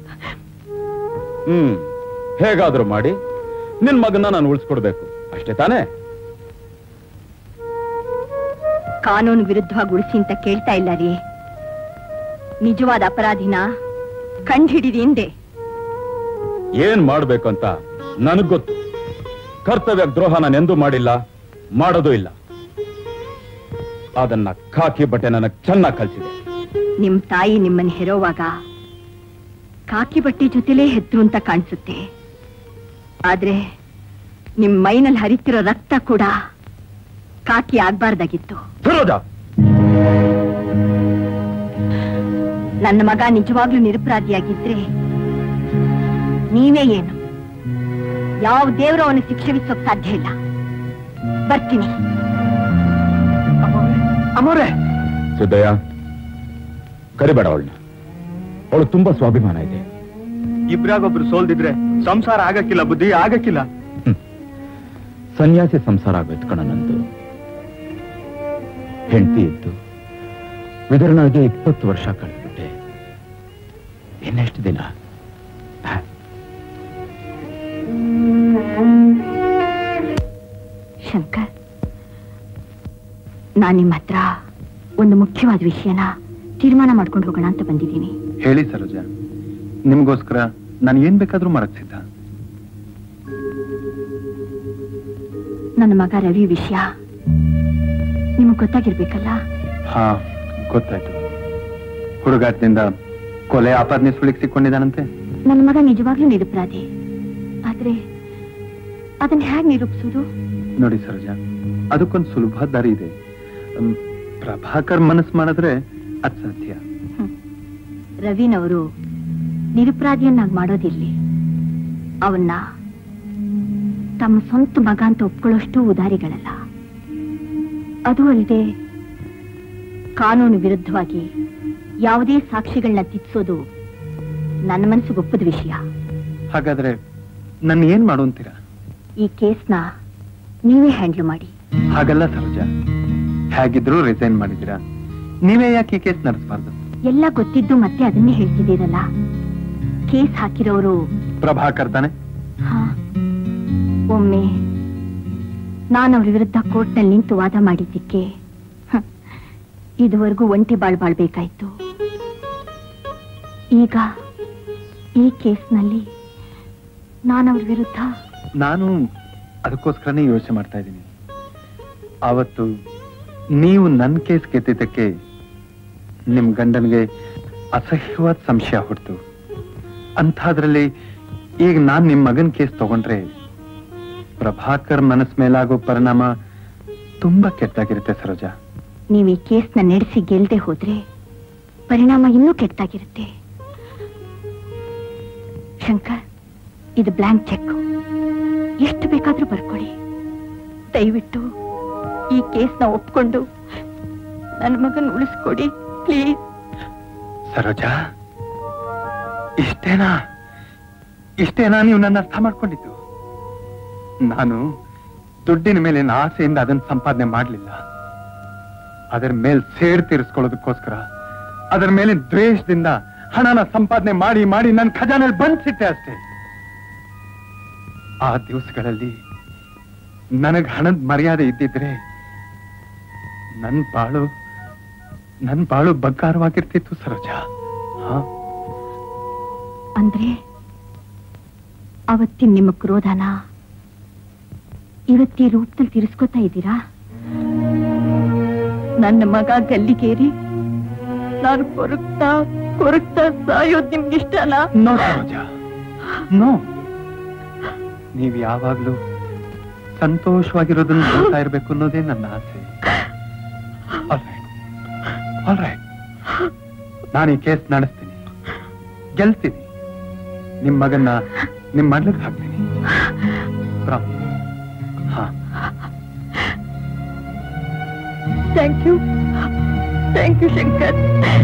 ಹ್ಮ್ ಹೇಗಾದ್ರೂ ಮಾಡಿ ನಿನ್ ಮಗನ ನಾನು ಉಳಿಸ್ಕೊಡ್ಬೇಕು ಅಷ್ಟೇ ತಾನೇ ಕಾನೂನು ವಿರುದ್ಧವಾಗಿ ಉಳಿಸಿ ಅಂತ ಕೇಳ್ತಾ ಇಲ್ಲ ರೀ ನಿಜವಾದ ಅಪರಾಧಿನ ಕಂಡುಹಿಡಿದಿ ಹಿಂದೆ ಏನ್ ಮಾಡ್ಬೇಕು ಅಂತ ನನಗ್ ಗೊತ್ತು ಕರ್ತವ್ಯ ದ್ರೋಹ ನಾನು ಎಂದೂ ಮಾಡಿಲ್ಲ ಮಾಡೋದೂ ಇಲ್ಲ ಅದನ್ನ ಖಾಕಿ ಬಟ್ಟೆ ನನಗ್ ಚೆನ್ನಾಗಿ ಕಲ್ಸಿದೆ ನಿಮ್ ತಾಯಿ ನಿಮ್ಮನ್ನ ಹೆರೋವಾಗ ಕಾಕಿ ಬಟ್ಟೆ ಜೊತೆಲೇ ಹೆತ್ರು ಅಂತ ಕಾಣಿಸುತ್ತೆ ಆದ್ರೆ ನಿಮ್ ಮೈನಲ್ಲಿ ಹರಿತಿರೋ ರಕ್ತ ಕೂಡ ಕಾಕಿ ಆಗ್ಬಾರ್ದಾಗಿತ್ತು ಸರೋಜ ನನ್ನ ಮಗ ನಿಜವಾಗ್ಲೂ ನಿರಪರಾಧಿಯಾಗಿದ್ರೆ ನೀವೇ ಏನು ಯಾವ ದೇವರು ಅವನ ಶಿಕ್ಷೆ ವಿಧಿಸೋಕ್ ಸಾಧ್ಯ ಇಲ್ಲ ಬರ್ತೀನಿ ಅಮೋರೆ ಸಿದ್ದಯ್ಯ ಕರಿಬೇಡ ಅವಳನ್ನ ಅವಳು ತುಂಬಾ ಸ್ವಾಭಿಮಾನ ಇದೆ ಇಬ್ರಾಗೊಬ್ರು ಸೋಲ್ದಿದ್ರೆ ಸಂಸಾರ ಆಗಕ್ಕಿಲ್ಲ ಬುದ್ಧಿ ಆಗಕ್ಕಿಲ್ಲ ಸನ್ಯಾಸಿ ಸಂಸಾರ ಆಗೋಯ್ತು ಕಣ ನಂದು ಹೆಂಡತಿ ಇತ್ತು ವಿದರಣಾಗೆ ಇಪ್ಪತ್ತು ವರ್ಷ ಕಳೆದ್ಬಿಟ್ಟೆ ಇನ್ನೆಷ್ಟು ದಿನ ಶಂಕರ್ ನಾನು ನಿಮ್ಮ ಹತ್ರ ಒಂದು ಮುಖ್ಯವಾದ ವಿಷಯನ ತೀರ್ಮಾನ ಮಾಡ್ಕೊಂಡು ಹೋಗೋಣ ಅಂತ ಬಂದಿದ್ದೀನಿ ಹೇಳಿ ಸರೋಜ ನಿಮ್ಗೋಸ್ಕರ ನಾನು ಏನ್ ಬೇಕಾದ್ರೂ ಮಾಡಕ್ ಸಿದ್ಧ ನನ್ನ ಮಗ ರವಿ ವಿಷಯ ನಿಮಗೆ ಗೊತ್ತಾಗಿರ್ಬೇಕಲ್ಲ ಹಾ ಗೊತ್ತಾಯ್ತು ಹುಡುಗಾಟದಿಂದ ಕೊಲೆ ಆಪಾದನೆ ಸುಳಿಗೆ ಸಿಕ್ಕೊಂಡಿದ್ದಾನಂತೆ ನನ್ನ ಮಗ ನಿಜವಾಗ್ಲೂ ನಿರಪರಾಧಿ ಆದ್ರೆ ಅದನ್ನ ಹೇಗೆ ನಿರೂಪಿಸೋದು ನೋಡಿ ಸರೋಜ ಅದಕ್ಕೊಂದು ಸುಲಭ ದಾರಿ ಇದೆ ಹ್ಮ್, ಪ್ರಭಾಕರ್ ಮನಸ್ಸು ಮಾಡಿದ್ರೆ ಅದ್ ಸಾಧ್ಯ ರವಿನವರು ನಿರಪರಾಧಿಯನ್ನಾಗಿ ಮಾಡೋದಿರ್ಲಿ ಅವನ್ನ ತಮ್ಮ ಸ್ವಂತ ಮಗ ಅಂತ ಒಪ್ಕೊಳ್ಳೋಷ್ಟು ಉದಾರಿಗಳಲ್ಲ ಅದು ಅಲ್ಲದೆ ಕಾನೂನು ವಿರುದ್ಧವಾಗಿ ಯಾವುದೇ ಸಾಕ್ಷಿಗಳನ್ನ ತಿರ್ಸೋದು ನನ್ನ ಮನಸ್ಸಿಗೆ ಒಪ್ಪದ ವಿಷಯ ಹಾಗಾದ್ರೆ ನನ್ನ ಏನ್ ಮಾಡು ಅಂತೀರಾ ಈ ಕೇಸ್ನ ನೀವೇ ಹ್ಯಾಂಡ್ಲ್ ಮಾಡಿ ಹಾಗಲ್ಲ ಸರೋಜ ಹೇಗಿದ್ರು ರಿಸೈನ್ ಮಾಡಿದ್ದೀರಾ ನೀವೇ ಯಾಕೆ ಈ ಕೇಸ್ ನಡೆಸಬಾರ್ದು ಎಲ್ಲ ಗೊತ್ತಿದ್ದು ಮತ್ತೆ ಅದನ್ನೇ ಹೇಳ್ತಿದ್ದೀರಲ್ಲ ಕೇಸ್ ಹಾಕಿರೋರು ಪ್ರಭಾಕರ್ ತಾನೆ ಹಾ ಒಮ್ಮೆ ನಾನು ಅವ್ರ ವಿರುದ್ಧ ಕೋರ್ಟ್ನಲ್ಲಿ ನಿಂತು ವಾದ ಮಾಡಿದ್ದಕ್ಕೆ ಹ, ಇದುವರೆಗೂ ಒಂಟಿ ಬಾಳ್ ಬಾಳ್ಬೇಕಾಯ್ತು ಈಗ ಈ ಕೇಸ್ನಲ್ಲಿ ನಾನು ಅವ್ರ ವಿರುದ್ಧ ನಾನು ಅದಕ್ಕೋಸ್ಕರನೇ ಯೋಚನೆ ಮಾಡ್ತಾ ಇದ್ದೀನಿ ಆವತ್ತು ನೀವು ನನ್ನ ಕೇಸ್ ಗೆದ್ದಿದ್ದಕ್ಕೆ ನಿಮ್ ಗಂಡನಿಗೆ ಅಸಹ್ಯವಾದ ಸಂಶಯ ಹುಡ್ತು ಅಂಥದ್ರಲ್ಲಿ ಈಗ ನಾನ್ ನಿಮ್ ಮಗನ್ ಕೇಸ್ ತಗೊಂಡ್ರೆ ಪ್ರಭಾಕರ್ ಮನಸ್ ಮೇಲಾಗೋ ಪರಿಣಾಮ ತುಂಬಾ ಕೆಟ್ಟಾಗಿರುತ್ತೆ ಸರೋಜಾ ನೀವು ಈ ಕೇಸ್ನ ನಡೆಸಿ ಗೆಲ್ದೆ ಹೋದ್ರೆ ಪರಿಣಾಮ ಇನ್ನೂ ಕೆಟ್ಟಾಗಿರುತ್ತೆ ಶಂಕರ್ ಇದು ಬ್ಲಾಂಕ್ ಚೆಕ್ ಎಷ್ಟು ಬೇಕಾದ್ರೂ ಬರ್ಕೊಳ್ಳಿ ದಯವಿಟ್ಟು ಈ ಕೇಸ್ನ ಒಪ್ಕೊಂಡು ನನ್ನ ಮಗನ್ ಉಳಿಸ್ಕೊಡಿ ಪ್ಲೀಸ್ ಸರೋಜಾ ಇಷ್ಟೇನಾ ಇಷ್ಟೇನಾ ನೀವು ನನ್ನ ಅರ್ಥ ಮಾಡ್ಕೊಂಡಿದ್ದು ನಾನು ದುಡ್ಡಿನ ಮೇಲೆ ಆಸೆಯಿಂದ ಅದನ್ನ ಸಂಪಾದನೆ ಮಾಡಲಿಲ್ಲ ಅದರ ಮೇಲೆ ಸೇಡ್ ತೀರಿಸ್ಕೊಳ್ಳೋದಕ್ಕೋಸ್ಕರ ಅದರ ಮೇಲೆ ದ್ವೇಷದಿಂದ ಹಣನ ಸಂಪಾದನೆ ಮಾಡಿ ಮಾಡಿ ನನ್ನ ಖಜಾನೆಯಲ್ಲಿ ಬಂದ್ಸಿಟ್ಟೆ ಅಷ್ಟೇ ಆ ದಿವಸಗಳಲ್ಲಿ ನನಗ್ ಹಣದ ಮರ್ಯಾದೆ ಇದ್ದಿದ್ರೆ ನನ್ ಬಾಳು ನನ್ ಬಾಳು ಬಂಗಾರವಾಗಿರ್ತಿತ್ತು ಸರೋಜಾ ಹಾ ಅಂದ್ರೆ ಅವತ್ತಿನ ನಿಮ್ಮ ಕ್ರೋಧನ ಇವತ್ತಿ ರೂಪದಲ್ಲಿ ತೀರಿಸ್ಕೊತಾ ಇದ್ದೀರಾ ನನ್ನ ಮಗ ಗಲ್ಲಿಗೇರಿ ನಾನು ಕೊರಗ್ತಾ ಕೊರಗ್ತಾ ಸಾಯೋದ್ ನಿಮ್ಗೆ ಇಷ್ಟನಾ ನೋ ಸರೋಜಾ ನೋ ನೀವ್ ಯಾವಾಗ್ಲೂ ಸಂತೋಷವಾಗಿರೋದನ್ನ ನೋಡ್ತಾ ಇರ್ಬೇಕು ಅನ್ನೋದೇ ನನ್ನ ಆಸೆ ಆಲ್ರೈಟ್ ನಾನು ಈ ಕೇಸ್ ನಡೆಸ್ತೀನಿ ಗೆಲ್ತೀನಿ ನಿಮ್ ಮಗನ್ನ ನಿಮ್ ಮಡ್ಲಿಗೆ ಹಾಕ್ತೀನಿ ಪ್ರಾಮಿಸ್ ಹಾ thank you thank you Shankar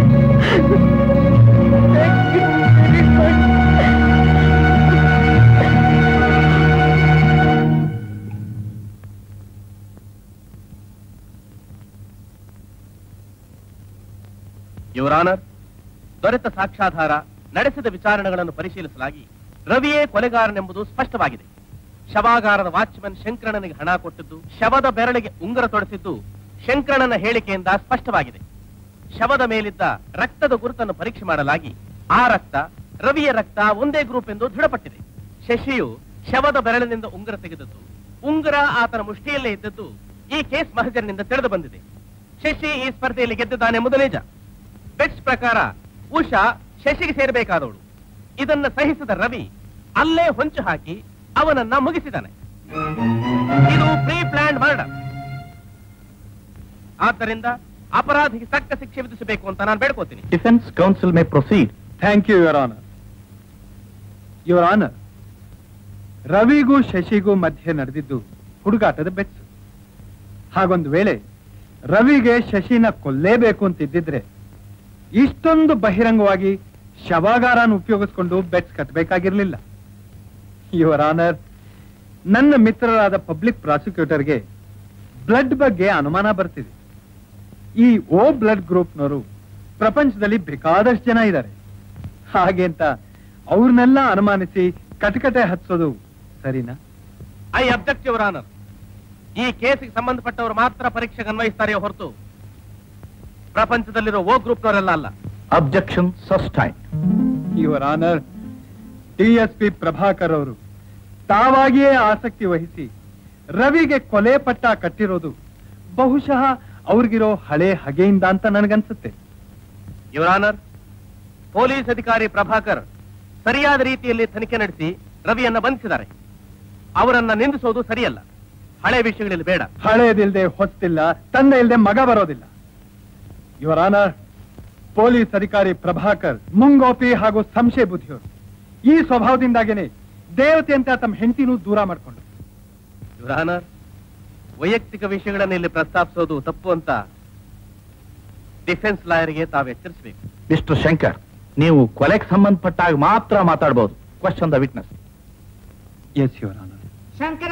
your honour ದೊರೆತ ಸಾಕ್ಷ್ಯಾಧಾರ ನಡೆಸಿದ ವಿಚಾರಣೆಗಳನ್ನು ಪರಿಶೀಲಿಸಲಾಗಿ ರವಿಯೇ ಕೊಲೆಗಾರನೆಂಬುದು ಸ್ಪಷ್ಟವಾಗಿದೆ ಶವಾಗಾರದ ವಾಚ್ಮನ್ ಶಂಕರಣ್ಣನಿಗೆ ಹಣ ಕೊಟ್ಟಿದ್ದು ಶವದ ಬೆರಳಿಗೆ ಉಂಗುರ ತೊಡಿಸಿದ್ದು ಶಂಕರಣ್ಣನ ಹೇಳಿಕೆಯಿಂದ ಸ್ಪಷ್ಟವಾಗಿದೆ ಶವದ ಮೇಲಿದ್ದ ರಕ್ತದ ಗುರುತನ್ನು ಪರೀಕ್ಷೆ ಮಾಡಲಾಗಿ ಆ ರಕ್ತ ರವಿಯ ರಕ್ತ ಒಂದೇ ಗ್ರೂಪ್ ಎಂದು ದೃಢಪಟ್ಟಿದೆ ಶಶಿಯು ಶವದ ಬೆರಳಿನಿಂದ ಉಂಗುರ ತೆಗೆದದ್ದು ಉಂಗುರ ಆತನ ಮುಷ್ಟಿಯಲ್ಲೇ ಇದ್ದದ್ದು ಈ ಕೇಸ್ ಮಹಜರಿನಿಂದ ತಿಳಿದು ಬಂದಿದೆ ಶಶಿ ಈ ಸ್ಪರ್ಧೆಯಲ್ಲಿ ಗೆದ್ದಿದ್ದಾನೆಂಬುದು ನಿಜ ಬೆಟ್ಸ್ ಪ್ರಕಾರ ಉಷಾ ಶಶಿಗೆ ಸೇರಬೇಕಾದವಳು ಇದನ್ನ ಸಹಿಸಿದ ರವಿ ಅಲ್ಲೇ ಹೊಂಚು ಹಾಕಿ ಅವನನ್ನ ಮುಗಿಸಿದ್ದಾನೆ ಇದು ಪ್ರೀ ಪ್ಲಾನ್ಡ್ ಮರ್ಡರ್ ಆದ್ದರಿಂದ ಅಪರಾಧಿಗೆ ತಕ್ಕ ಶಿಕ್ಷೆ ವಿಧಿಸಬೇಕು ಅಂತ ನಾನು ಬೇಡ್ಕೋತೀನಿ defence counsel may proceed thank you your honour your honour ರವಿಗೂ ಶಶಿಗೂ ಮಧ್ಯೆ ನಡೆದಿದ್ದು ಹುಡುಗಾಟದ ಬೆಚ್ಚು ಹಾಗೊಂದು ವೇಳೆ ರವಿಗೆ ಶಶಿನ ಕೊಲ್ಲೇಬೇಕು ಅಂತಿದ್ದಿದ್ರೆ ಇಷ್ಟೊಂದು ಬಹಿರಂಗವಾಗಿ ಶವಾಗಾರನ ಉಪಯೋಗಿಸ್ಕೊಂಡು ಬೆಟ್ಸ್ ಕಟ್ಟಬೇಕಾಗಿರ್ಲಿಲ್ಲ ಯುವರ್ ಆನರ್ ನನ್ನ ಮಿತ್ರರಾದ ಪಬ್ಲಿಕ್ ಪ್ರಾಸಿಕ್ಯೂಟರ್ಗೆ ಬ್ಲಡ್ ಬಗ್ಗೆ ಅನುಮಾನ ಬರ್ತಿದೆ ಈ ಓ ಬ್ಲಡ್ ಗ್ರೂಪ್ನವರು ಪ್ರಪಂಚದಲ್ಲಿ ಬೇಕಾದಷ್ಟು ಜನ ಇದ್ದಾರೆ ಹಾಗೆ ಅಂತ ಅವ್ರನ್ನೆಲ್ಲ ಅನುಮಾನಿಸಿ ಕಟಕಟೆ ಹಚ್ಚೋದು ಸರಿನಾ ಐ ಅಬ್ಜೆಕ್ಟ್ ಯುವರ್ ಆನರ್ ಈ ಕೇಸಿಗೆ ಸಂಬಂಧಪಟ್ಟವರು ಮಾತ್ರ ಪರೀಕ್ಷೆಗೆ ಅನ್ವಯಿಸ್ತಾರೆ ಹೊರತು ಪ್ರಪಂಚದಲ್ಲಿರೋ ಓ ಗ್ರೂಪ್ನವರೆಲ್ಲ ಅಲ್ಲ objection sustain your honour DSP Prabhakar ಅವರು ತಾವಾಗಿಯೇ ಆಸಕ್ತಿ ವಹಿಸಿ ರವಿಗೆ ಕೊಲೆ ಪಟ್ಟ ಕಟ್ಟಿರೋದು ಬಹುಶಃ ಅವ್ರಿಗಿರೋ ಹಳೆ ಹಗೆಯಿಂದ ಅಂತ ನನಗನ್ಸುತ್ತೆ ಯುವರ್ ಆನರ್ ಪೊಲೀಸ್ ಅಧಿಕಾರಿ ಪ್ರಭಾಕರ್ ಸರಿಯಾದ ರೀತಿಯಲ್ಲಿ ತನಿಖೆ ನಡೆಸಿ ರವಿಯನ್ನ ಬಂಧಿಸಿದ್ದಾರೆ ಅವರನ್ನ ನಿಂದಿಸೋದು ಸರಿಯಲ್ಲ ಹಳೆ ವಿಷಯಗಳಲ್ಲಿ ಬೇಡ ಹಳೇದಿಲ್ದೆ ಹೊಸ್ತಿಲ್ಲ ತಂದೆ ಇಲ್ದೆ ಮಗ ಬರೋದಿಲ್ಲ ಯುವರ್ ಆನರ್ ಪೊಲೀಸ್ ಅಧಿಕಾರಿ ಪ್ರಭಾಕರ್ ಮುಂಗೋಪಿ ಹಾಗೂ ಸಂಶಯ ಬುದ್ಧಿಯವರು ಈ ಸ್ವಭಾವದಿಂದಾಗೇನೆ ದೇವತೆ ಅಂತ ತಮ್ಮ ಹೆಂಡತಿನೂ ದೂರ ಮಾಡ್ಕೊಂಡು ಯುವರ್ ಆನರ್ ವೈಯಕ್ತಿಕ ವಿಷಯಗಳನ್ನು ಇಲ್ಲಿ ಪ್ರಸ್ತಾಪಿಸೋದು ತಪ್ಪು ಅಂತ ಡಿಫೆನ್ಸ್ ಲಾಯರ್ಗೆ ತಾವು ಎಚ್ಚರಿಸಬೇಕು ಮಿಸ್ಟರ್ ಶಂಕರ್ ನೀವು ಕೊಲೆಗೆ ಸಂಬಂಧಪಟ್ಟಾಗ ಮಾತ್ರ ಮಾತಾಡಬಹುದು question the witness yes your honour Shankara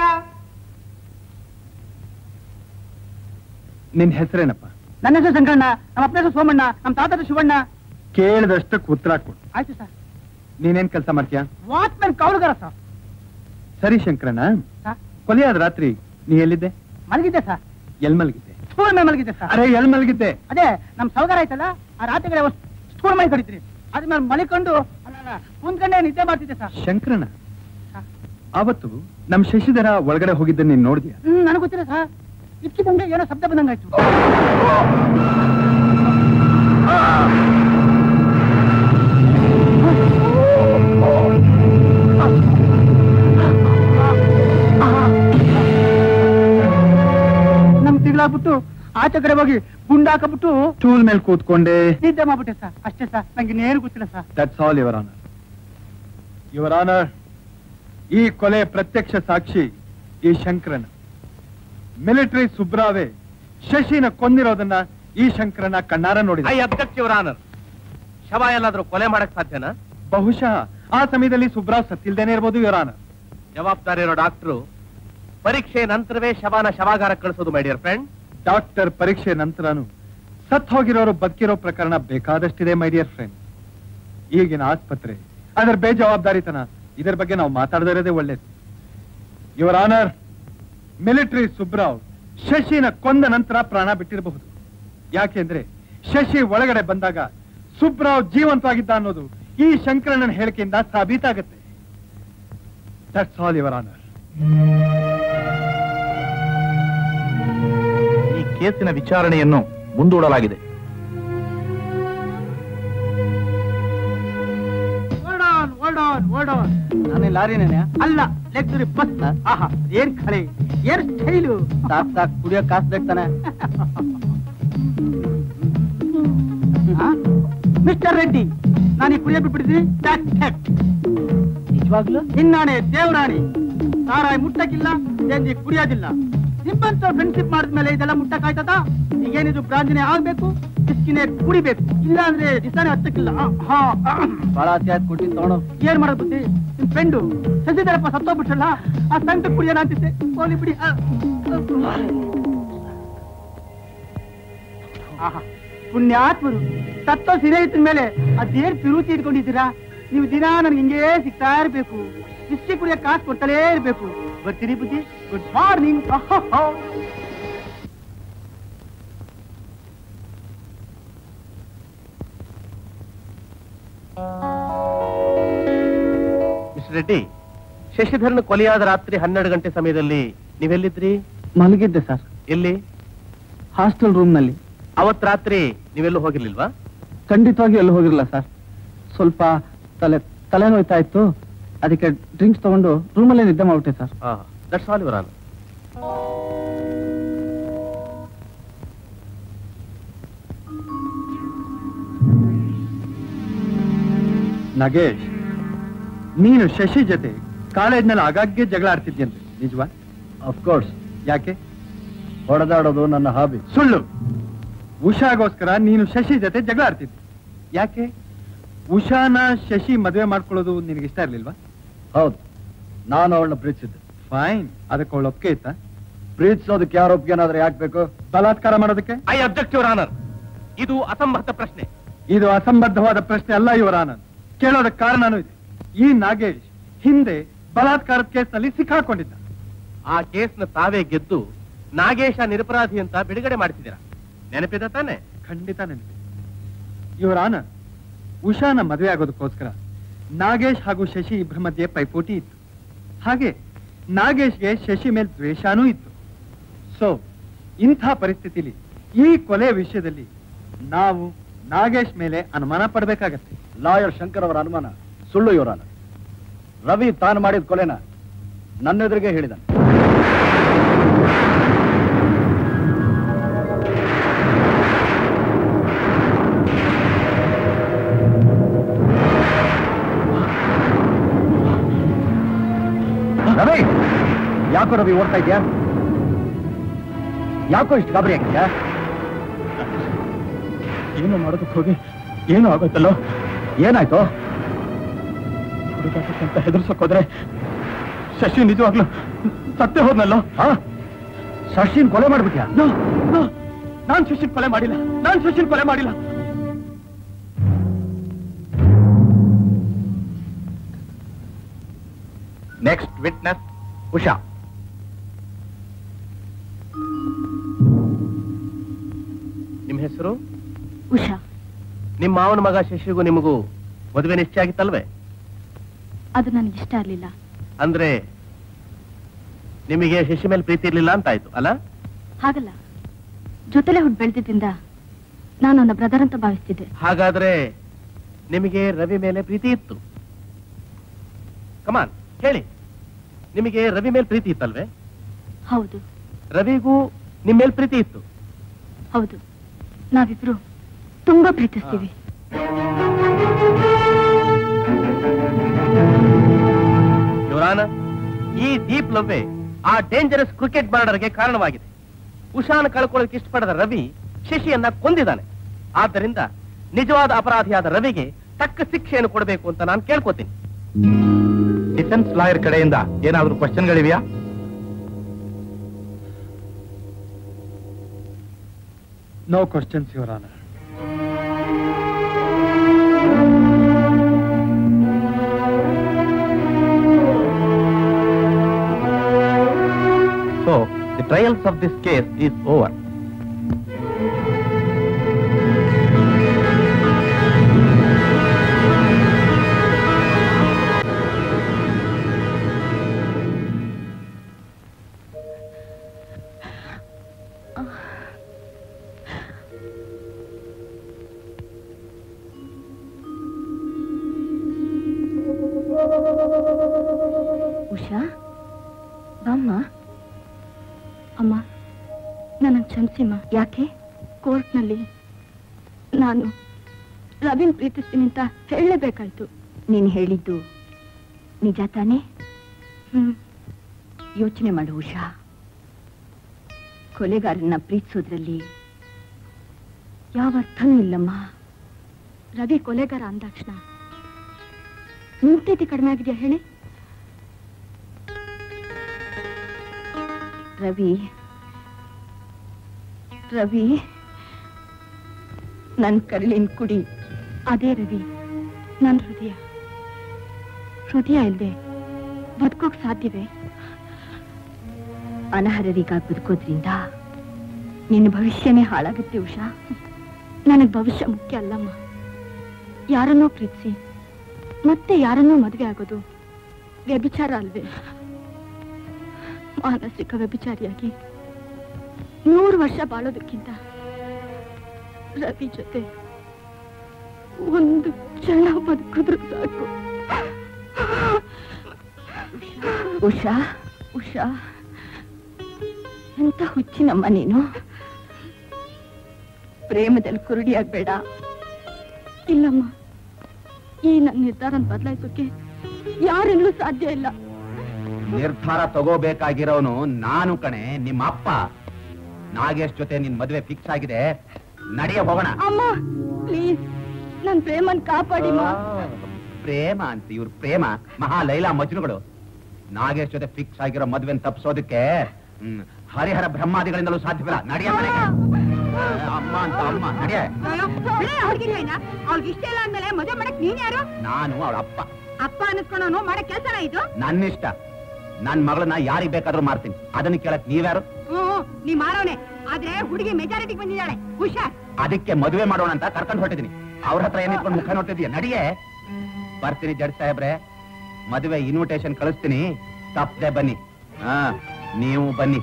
ನಿನ್ ಹೆಸರೇನಪ್ಪ ನನ್ನ ಹೆಸರು ಶಂಕರಣ್ಣ ನಮ್ಮ ಅಪ್ಪನ ಹೆಸರು ಸೋಮಣ್ಣ ನಮ್ಮ ತಾತದ ಶಿವಣ್ಣ ಕೇಳಿದಷ್ಟಕ್ಕೆ ಉತ್ತರ ಕೊಡು ಆಯ್ತು ಸರ್ ನೀನೇನ್ ಕೆಲಸ ಮಾಡ್ತೀಯಾ ವಾಚ್ಮನ್ ಕೌಲುಗಾರ ಸರ್ ಸರಿ ಶಂಕರಣ್ಣ ಸರ್ ಕೊಲೆಯಾದ ರಾತ್ರಿ ನೀ ಎಲ್ಲಿದ್ದೆ ಮಲಗಿದ್ದೆ ಸರ್ ಎಲ್ ಮಲಗಿದ್ದೆ ಸ್ಕೂಲ್ ಮೇಲೆ ಮಲಗಿದ್ದೆ ಸರ್ ಅರೆ ಎಲ್ ಮಲಗಿದ್ದೆ ಅದೇ ನಮ್ ಸೌಗಾರ ಆಯ್ತಲ್ಲ ಆ ರಾತ್ರಿ ಸ್ಕೂಲ್ ಮನೆ ಕಡಿತೀರಿ ಅದ್ಮೇಲೆ ಮಲಿಕೊಂಡು ಅಲ್ಲ ಕುಂತ್ಕೊಂಡೆ ನಿದ್ದೆ ಮಾಡ್ತಿದ್ದೆ ಸರ್ ಶಂಕರಣ್ಣ ಅವತ್ತು ನಮ್ ಶಶಿಧರ ಒಳಗಡೆ ಹೋಗಿದ್ದ ನೀನ್ ನೋಡಿದ್ಯಾ ಹ್ಮ್ ನನಗೆ ಗೊತ್ತಿಲ್ಲ ಸರ್ ಇಕ್ಕಿದಂಗೆ ಏನೋ ಶಬ್ದ ಬಂದಂಗಾಯ್ತು ನಮ್ ತಿರ್ಲಾಕ್ಬಿಟ್ಟು ಆಚೆ ಕಡೆ ಹೋಗಿ ಗುಂಡಾಕಬಿಟ್ಟು ಸ್ಟೂಲ್ ಮೇಲೆ ಕೂತ್ಕೊಂಡೆ ನಿದ್ದೆ ಮಾಡ್ಬಿಟ್ಟೆ ಸರ್ ಅಷ್ಟೇ ಸರ್ ನಂಗೆ ಇನ್ನೇನು ಗೊತ್ತಿಲ್ಲ sir that's all your honour your honour ಈ ಕೊಲೆ ಪ್ರತ್ಯಕ್ಷ ಸಾಕ್ಷಿ ಈ ಶಂಕರನ ಮಿಲಿಟರಿ ಸುಬ್ರಾವೆ ಶಶಿನ ಕೊಂದಿರೋದನ್ನ ಈ ಶಂಕರನ ಕಣ್ಣಾರ ನೋಡಿದ ಐ ಅಬ್ಜೆಕ್ಟ್ ಯುವರ್ ಆನರ್ ಶವ ಎಲ್ಲಾದ್ರೂ ಕೊಲೆ ಮಾಡಕ್ ಸಾಧ್ಯನಾ ಬಹುಶಃ ಆ ಸಮಯದಲ್ಲಿ ಸುಬ್ರಾವ್ ಸತ್ತಿಲ್ದೇನೆ ಇರ್ಬೋದು ಯುವರ್ ಆನರ್ ಜವಾಬ್ದಾರಿ ಇರೋ ಡಾಕ್ಟ್ರು ಪರೀಕ್ಷೆ ನಂತರವೇ ಶವನ ಶವಾಗಾರ ಕಳಿಸೋದು ಮೈ ಡಿಯರ್ ಫ್ರೆಂಡ್ ಡಾಕ್ಟರ್ ಪರೀಕ್ಷೆ ನಂತರನು ಸತ್ ಹೋಗಿರೋರು ಬದುಕಿರೋ ಪ್ರಕರಣ ಬೇಕಾದಷ್ಟಿದೆ ಮೈ ಡಿಯರ್ ಫ್ರೆಂಡ್ ಈಗಿನ ಆಸ್ಪತ್ರೆ ಅದರ ಬೇಜವಾಬ್ದಾರಿತನ ಇದರ ಬಗ್ಗೆ ನಾವು ಮಾತಾಡದೇ ಇರೋದೇ ಒಳ್ಳೇದು ಯುವರ್ ಆನರ್ ಮಿಲಿಟರಿ ಸುಬ್ರಾವ್ ಶಶಿನ ಕೊಂದ ನಂತರ ಪ್ರಾಣ ಬಿಟ್ಟಿರಬಹುದು ಯಾಕೆಂದ್ರೆ ಶಶಿ ಒಳಗಡೆ ಬಂದಾಗ ಸುಬ್ರಾವ್ ಜೀವಂತವಾಗಿದ್ದ ಅನ್ನೋದು ಈ ಶಂಕರಣ್ಣನ ಹೇಳಿಕೆಯಿಂದ ಸಾಬೀತಾಗತ್ತೆ ದಟ್ಸ್ ಆಲ್ ಯುವರ್ ಆನರ್ ಈ ಕೇಸಿನ ವಿಚಾರಣೆಯನ್ನು ಮುಂದೂಡಲಾಗಿದೆ hold on hold on hold on ನಾನು ಲಾರಿನೇ ಅಲ್ಲ ಲೆಕ್ಚರಿ ಬಸ್ ಆಹಾ ಏನ್ ಖಳೆ ಏನ್ ಸ್ಟೈಲು ಸಾಕ್ ಸಾಕ್ ಕುಡಿಯೋ ಕಾಸು ಬೇಕಾನೆ ಮಿಸ್ಟರ್ ರೆಡ್ಡಿ ನಾನು ಈ ಕುಡಿಯೋ ಬಿಟ್ಬಿಟ್ಟಿದ್ದೀನಿ ನಿಜವಾಗ್ಲು ನಿನ್ನಾಣೆ ದೇವರಾಣಿ ಸಾರಾಯಿ ಮುಟ್ಟಕ್ಕಿಲ್ಲ ಜಂಜಿ ಕುಡಿಯೋದಿಲ್ಲ ನಿಮ್ಮಂತ ಫ್ರೆಂಡ್ಶಿಪ್ ಮಾಡಿದ್ಮೇಲೆ ಇದೆಲ್ಲ ಮುಟ್ಟಕ್ಕಾಯ್ತದ ಈಗೇನಿದು ಬ್ರಾಂಜಿನೇ ಆಗ್ಬೇಕು ಬಿಸ್ಕಿನೇ ಕುಡಿಬೇಕು ಇಲ್ಲ ಅಂದ್ರೆ ದಿಸಾನೆ ಹತ್ತಕ್ಕಿಲ್ಲ ಆ, ಹಾ ಬಹಳ ಆಯ್ತು ಕೊಟ್ಟಿ ತಗೊಳು ಏನ್ ಮಾಡೋದು ಬುದ್ಧಿ ನಿಮ್ ಫ್ರೆಂಡು ಸಸಿದರಪ್ಪ ಸತ್ತೋಗ್ಬಿಟ್ರಲ್ಲ ಆ ಸಂಟ ಕುಡಿಯೋಣ ಅಂತಿದ್ದೆ ಹೋಲಿ ಬಿಡಿ ಆ. ಆಹಾ, ಪುಣ್ಯಾತ್ಮರು ಸತ್ತೋ ಸ್ನೇಹಿತನ ಮೇಲೆ ಅದೇನ್ ಪಿರುಚಿ ಇಟ್ಕೊಂಡಿದ್ದೀರಾ ನೀವು ದಿನ ನನ್ಗೆ ಹಿಂಗೇ ಸಿಗ್ತಾ ಇರ್ಬೇಕು ಇಷ್ಟೇ ಕುಡಿಯೋ ಕಾಸು ಕೊಡ್ತಲೇ ಇರ್ಬೇಕು ಬರ್ತೀರಿ ಬುದ್ಧಿ ಗುಡ್ ಮಾರ್ನಿಂಗ್ ಮಿಸ್ಟರ್ ರೆಡ್ಡಿ ಶಶಿಧರನ್ ಕೊಲೆಯಾದ ರಾತ್ರಿ ಹನ್ನೆರಡು ಗಂಟೆ ಸಮಯದಲ್ಲಿ ನೀವೆಲ್ಲಿದ್ರಿ ಮಲಗಿದ್ದೆ ಸರ್ ಎಲ್ಲಿ ಹಾಸ್ಟೆಲ್ ರೂಮ್ ನಲ್ಲಿ ಅವತ್ ರಾತ್ರಿ ನೀವೆಲ್ಲೂ ಹೋಗಿರ್ಲಿಲ್ವಾ ಖಂಡಿತವಾಗಿ ಎಲ್ಲಿ ಹೋಗಿರಲ್ಲ ಸರ್ ಸ್ವಲ್ಪ ತಲೆ ತಲೆನೋಯ್ತಾ ಇತ್ತು ಅದಕ್ಕೆ ಡ್ರಿಂಕ್ಸ್ ತಗೊಂಡು ರೂಮಲ್ಲೇ ನಿದ್ದೆ ಮಾಡ್ಬಿಟ್ಟೆ sir that's all your honour Nagesh ನೀನು ಶಶಿ ಜೊತೆ ಕಾಲೇಜ್ನಲ್ಲಿ ಆಗಾಗ್ಗೆ ಜಗಳ ಆಡ್ತಿದ್ಯಂತೆ ನಿಜವಾ ಅಫ್ಕೋರ್ಸ್ ಯಾಕೆ ಹೊಡೆದಾಡೋದು ನನ್ನ ಹಾಬಿ ಸುಳ್ಳು ಉಷಾಗೋಸ್ಕರ ನೀನು ಶಶಿ ಜೊತೆ ಜಗಳ ಆಡ್ತಿದ್ದೆ ಯಾಕೆ ಉಷಾನ ಶಶಿ ಮದುವೆ ಮಾಡ್ಕೊಳ್ಳೋದು ನಿನಗೆ ಇಷ್ಟ ಇರ್ಲಿಲ್ವಾ ಹೌದು ನಾನು ಅವಳನ್ನ ಪ್ರೀತಿಸಿದ್ದೆ ಫೈನ್ ಅದಕ್ಕೆ ಅವಳು ಒಪ್ಪಿಗೆ ಇತ್ತಾ ಪ್ರೀತಿಸೋದಕ್ಕೆ ಯಾರು ಒಪ್ಪಿಗೆನಾದ್ರೆ ಯಾಕೆ ಬೇಕು ಬಲಾತ್ಕಾರ ಮಾಡೋದಕ್ಕೆ ಐ ಅಬ್ಜೆಕ್ಟ್ ಯುವರ್ ಆನರ್ ಇದು ಅಸಂಬದ್ಧ ಪ್ರಶ್ನೆ ಇದು ಅಸಂಬದ್ಧವಾದ ಪ್ರಶ್ನೆ ಅಲ್ಲ ಇವರ ಆನಂದ್ ಕೇಳೋದಕ್ಕೆ ಕಾರಣನೂ ಇದೆ ಈ ನಾಗೇಶ್ ಹಿಂದೆ ಬಲಾತ್ಕಾರದ ಕೇಸ್ನಲ್ಲಿ ಸಿಕ್ಕಾಕೊಂಡಿದ್ದ ಆ ಕೇಸ್ನ ತಾವೇ ಗೆದ್ದು ನಾಗೇಶ ನಿರಪರಾಧಿ ಅಂತ ಬಿಡುಗಡೆ ಮಾಡಿಸಿದಿರ ನೆನಪಿದೆ ತಾನೆ ಖಂಡಿತ ನೆನಪು ಇವರ ಆನಂದ್ ಉಷಾನ ಮದುವೆ ಆಗೋದಕ್ಕೋಸ್ಕರ ನಾಗೇಶ್ ಹಾಗೂ ಶಶಿ ಇಬ್ಬರ ಮಧ್ಯೆ ಪೈಪೋಟಿ ಇತ್ತು ಹಾಗೆ ನಾಗೇಶ್ಗೆ ಶಶಿ ಮೇಲೆ ದ್ವೇಷನೂ ಇತ್ತು ಸೊ ಇಂಥ ಪರಿಸ್ಥಿತಿಲಿ ಈ ಕೊಲೆ ವಿಷಯದಲ್ಲಿ ನಾವು ನಾಗೇಶ್ ಮೇಲೆ ಅನುಮಾನ ಪಡಬೇಕಾಗತ್ತೆ ಲಾಯರ್ ಶಂಕರ್ ಅವರ ಅನುಮಾನ ಸುಳ್ಳು ಇವರಾನ ರವಿ ತಾನು ಮಾಡಿದ ಕೊಲೆನ ನನ್ನ ಎದುರಿಗೆ ಹೇಳಿದ ರವಿ ಯಾಕೋ ರವಿ ಓಡ್ತಾ ಇದ್ಯಾ ಯಾಕೋ ಇಷ್ಟು ಗಾಬರಿ ಆಗಿದ್ಯಾ ಏನು ಮಾಡೋದಕ್ಕೆ ಹೋಗಿ ಏನು ಆಗೋತ್ತಲ್ಲೋ ಏನಾಯ್ತು ಹುಡುಗಾಟಕ್ಕಂತ ಹೆದರ್ಸಕ್ ಹೋದ್ರೆ ಶಶಿ ನಿಜವಾಗ್ಲು ಸತ್ತೇ ಹೋದ್ನಲ್ಲೋ ಶಶಿನ್ ಕೊಲೆ ಮಾಡ್ಬಿಟ್ಯಾ ನಾನ್ ಶಶಿನ್ ಕೊಲೆ ಮಾಡಿಲ್ಲ ನಾನ್ ಶಶಿನ್ ಕೊಲೆ ಮಾಡಿಲ್ಲ ನೆಕ್ಸ್ಟ್ ವಿಟ್ನೆಸ್ ಉಷಾ ನಿಮ್ ಹೆಸರು ಉಷಾ ನಿಮ್ಮ ಮಾವನ ಮಗ ಶಶಿಗೂ ನಿಮಗೂ ಮದುವೆ ನಿಶ್ಚಯ ಆಗಿತ್ತಲ್ವೇ ಅದು ನನಗೆ ಇಷ್ಟ ಇರಲಿಲ್ಲ ಅಂದ್ರೆ ನಿಮಗೆ ಶಶಿ ಮೇಲೆ ಪ್ರೀತಿ ಇರ್ಲಿಲ್ಲ ಅಂತ ಆಯ್ತು ಅಲ್ಲ ಹಾಗಲ್ಲ ಜೊತೆಲೆ ಹುಟ್ಟು ಬೆಳೆದಿದ್ದಿಂದ ನಾನು ಅವನ ಬ್ರದರ್ ಅಂತ ಭಾವಿಸ್ತಿದ್ದೆ ಹಾಗಾದ್ರೆ ನಿಮಗೆ ರವಿ ಮೇಲೆ ಪ್ರೀತಿ ಇತ್ತು ಕಮಾನ್ ಹೇಳಿ ನಿಮಗೆ ರವಿ ಮೇಲೆ ಪ್ರೀತಿ ಇತ್ತಲ್ವೇ ಹೌದು ರವಿಗೂ ನಿಮ್ ಮೇಲೆ ಪ್ರೀತಿ ಇತ್ತು ಹೌದು ನಾವಿಬ್ರು ತುಂಬಾ ಪ್ರೀತಿಸ್ತೀವಿ ಯುವರಾನ ಈ ಡೀಪ್ ಲವ್ವೇ ಆ ಡೇಂಜರಸ್ ಕ್ರಿಕೆಟ್ ಬಾರ್ಡರ್ಗೆ ಕಾರಣವಾಗಿದೆ ಉಷಾನ ಕಳ್ಕೊಳ್ಳೋಕೆ ಇಷ್ಟಪಡದ ರವಿ ಶಶಿಯನ್ನ ಕೊಂದಿದ್ದಾನೆ ಆದ್ದರಿಂದ ನಿಜವಾದ ಅಪರಾಧಿಯಾದ ರವಿಗೆ ತಕ್ಕ ಶಿಕ್ಷೆಯನ್ನು ಕೊಡಬೇಕು ಅಂತ ನಾನು ಕೇಳ್ಕೊತೀನಿ ಡಿಫೆನ್ಸ್ ಲಾಯರ್ ಕಡೆಯಿಂದ ಏನಾದರೂ ಕ್ವಶನ್ಗಳಿವೆಯಾ no questions your honour So, the trials of this case is over. Usha ಬಾಮ್ಮ ಅಮ್ಮ ನನ್ನ ಕ್ಷಮಿಸಿಮ್ಮ ಯಾಕೆ ಕೋರ್ಟ್ನಲ್ಲಿ ನಾನು ರವಿನ್ ಪ್ರೀತಿಸ್ತೀನಿ ಅಂತ ಹೇಳಲೇಬೇಕಾಯ್ತು ನೀನು ಹೇಳಿದ್ದು ನಿಜ ತಾನೇ ಹ್ಮ್ ಯೋಚನೆ ಮಾಡು ಉಷಾ ಕೊಲೆಗಾರನ್ನ ಪ್ರೀತಿಸೋದ್ರಲ್ಲಿ ಯಾವ ಅರ್ಥನೂ ಇಲ್ಲಮ್ಮ ರವಿ ಕೊಲೆಗಾರ ಅಂದಾಕ್ಷಣ ನಿಂತೈತಿ ಕಡಿಮೆ ಆಗಿದೆಯಾ ಹೇಳಿ ರವಿ ರವಿ ನನ್ ಕರಳಿನ ಕುಡಿ ಅದೇ ರವಿ ನನ್ ಹೃದಯ ಹೃದಯ ಇಲ್ದೆ ಬದುಕೋಕ್ ಸಾಧ್ಯವೇ ಅನರ್ಹರಿಗಾಗಿ ಬದುಕೋದ್ರಿಂದ ನಿನ್ನ ಭವಿಷ್ಯನೇ ಹಾಳಾಗುತ್ತೆ ಉಷಾ ನನಗ್ ಭವಿಷ್ಯ ಮುಖ್ಯ ಅಲ್ಲಮ್ಮ ಯಾರನ್ನೋ ಪ್ರೀತಿಸಿ ಮತ್ತೆ ಯಾರನ್ನೋ ಮದುವೆ ಆಗೋದು ವ್ಯಭಿಚಾರ ಅಲ್ವೇ ಮಾನಸಿಕ ವ್ಯಭಿಚಾರಿಯಾಗಿ ನೂರು ವರ್ಷ ಬಾಳೋದಕ್ಕಿಂತ ರವಿ ಜೊತೆ ಒಂದು ಕ್ಷಣ ಬದುಕಿದ್ರು ಸಾಕು ಉಷಾ ಉಷಾ ಎಂತ ಹುಚ್ಚಿನಮ್ಮ ನೀನು ಪ್ರೇಮದಲ್ಲಿ ಕುರುಡಿಯಾಗ್ಬೇಡ ಇಲ್ಲಮ್ಮ ಈ ನನ್ನ ನಿರ್ಧಾರ ಬದಲಾಯಿಸೋಕೆ ಯಾರಿಂದಲೂ ಸಾಧ್ಯ ಇಲ್ಲ ನಿರ್ಧಾರ ತಗೋಬೇಕಾಗಿರೋನು ನಾನು ಕಣೆ ನಿಮ್ಮ ಅಪ್ಪ ನಾಗೇಶ್ ಜೊತೆ ನಿನ್ ಮದುವೆ ಫಿಕ್ಸ್ ಆಗಿದೆ ನಡೆಯ ಹೋಗೋಣ ಅಮ್ಮ ಪ್ಲೀಸ್ ನನ್ ಪ್ರೇಮನ್ ಕಾಪಾಡಿ ಮಾ ಪ್ರೇಮ ಅಂತ ಇವ್ರ ಪ್ರೇಮ ಮಹಾ ಲೈಲಾ ಮಜ್ನುಗಳು ನಾಗೇಶ್ ಜೊತೆ ಫಿಕ್ಸ್ ಆಗಿರೋ ಮದ್ವೆನ್ ತಪ್ಪಿಸೋದಕ್ಕೆ ಹ್ಮ್, ಹರಿಹರ ಬ್ರಹ್ಮಾದಿಗಳಿಂದಲೂ ಸಾಧ್ಯವಿಲ್ಲ ನಡೆಯ ಮನೆಗೆ ಅಮ್ಮ ಅಂತ ಅಮ್ಮ ನಡೆಯ ಅವ್ಳಿಗೆ ಇಷ್ಟ ಇಲ್ಲ ಅಂದ್ಮೇಲೆ ಮದುವೆ ಮಾಡಕ್ ನೀನ್ ಯಾರು ನಾನು ಅವಳ ಅಪ್ಪ ಅಪ್ಪ ಅನಿಸ್ಕೊಂಡವನು ಮಾಡಕ್ ಕೆಲ್ಸನ ಇದು ನನ್ನಿಷ್ಟ ನನ್ ಮಗಳನ್ನ ಯಾರಿಗ್ ಬೇಕಾದ್ರೂ ಮಾಡ್ತೀನಿ ಅದನ್ನ ಕೇಳಕ್ ನೀವ್ಯಾರು ಹ್ಮ್ ನೀ ಮಾರೋನೆ ಆದ್ರೆ ಹುಡುಗಿ ಮೆಜಾರಿಟಿಗೆ ಬಂದಿದ್ದಾಳೆ ಹುಷಾರ್ ಅದಕ್ಕೆ ಮದುವೆ ಮಾಡೋಣ ಅಂತ ಕರ್ಕೊಂಡು ಹೊಟ್ಟಿದೀನಿ ಅವ್ರ ಹತ್ರ ಏನಿಟ್ಕೊಂಡು ಮುಖ ನೋಡ್ತಿದ್ಯಾ ನಡಿಯೇ ಬರ್ತೀನಿ ಜಡ್ ಸಾಹೇಬ್ರೆ ಮದುವೆ ಇನ್ವಿಟೇಷನ್ ಕಳಿಸ್ತೀನಿ ತಪ್ಪದೆ ಬನ್ನಿ ಹಾ ನೀವು ಬನ್ನಿ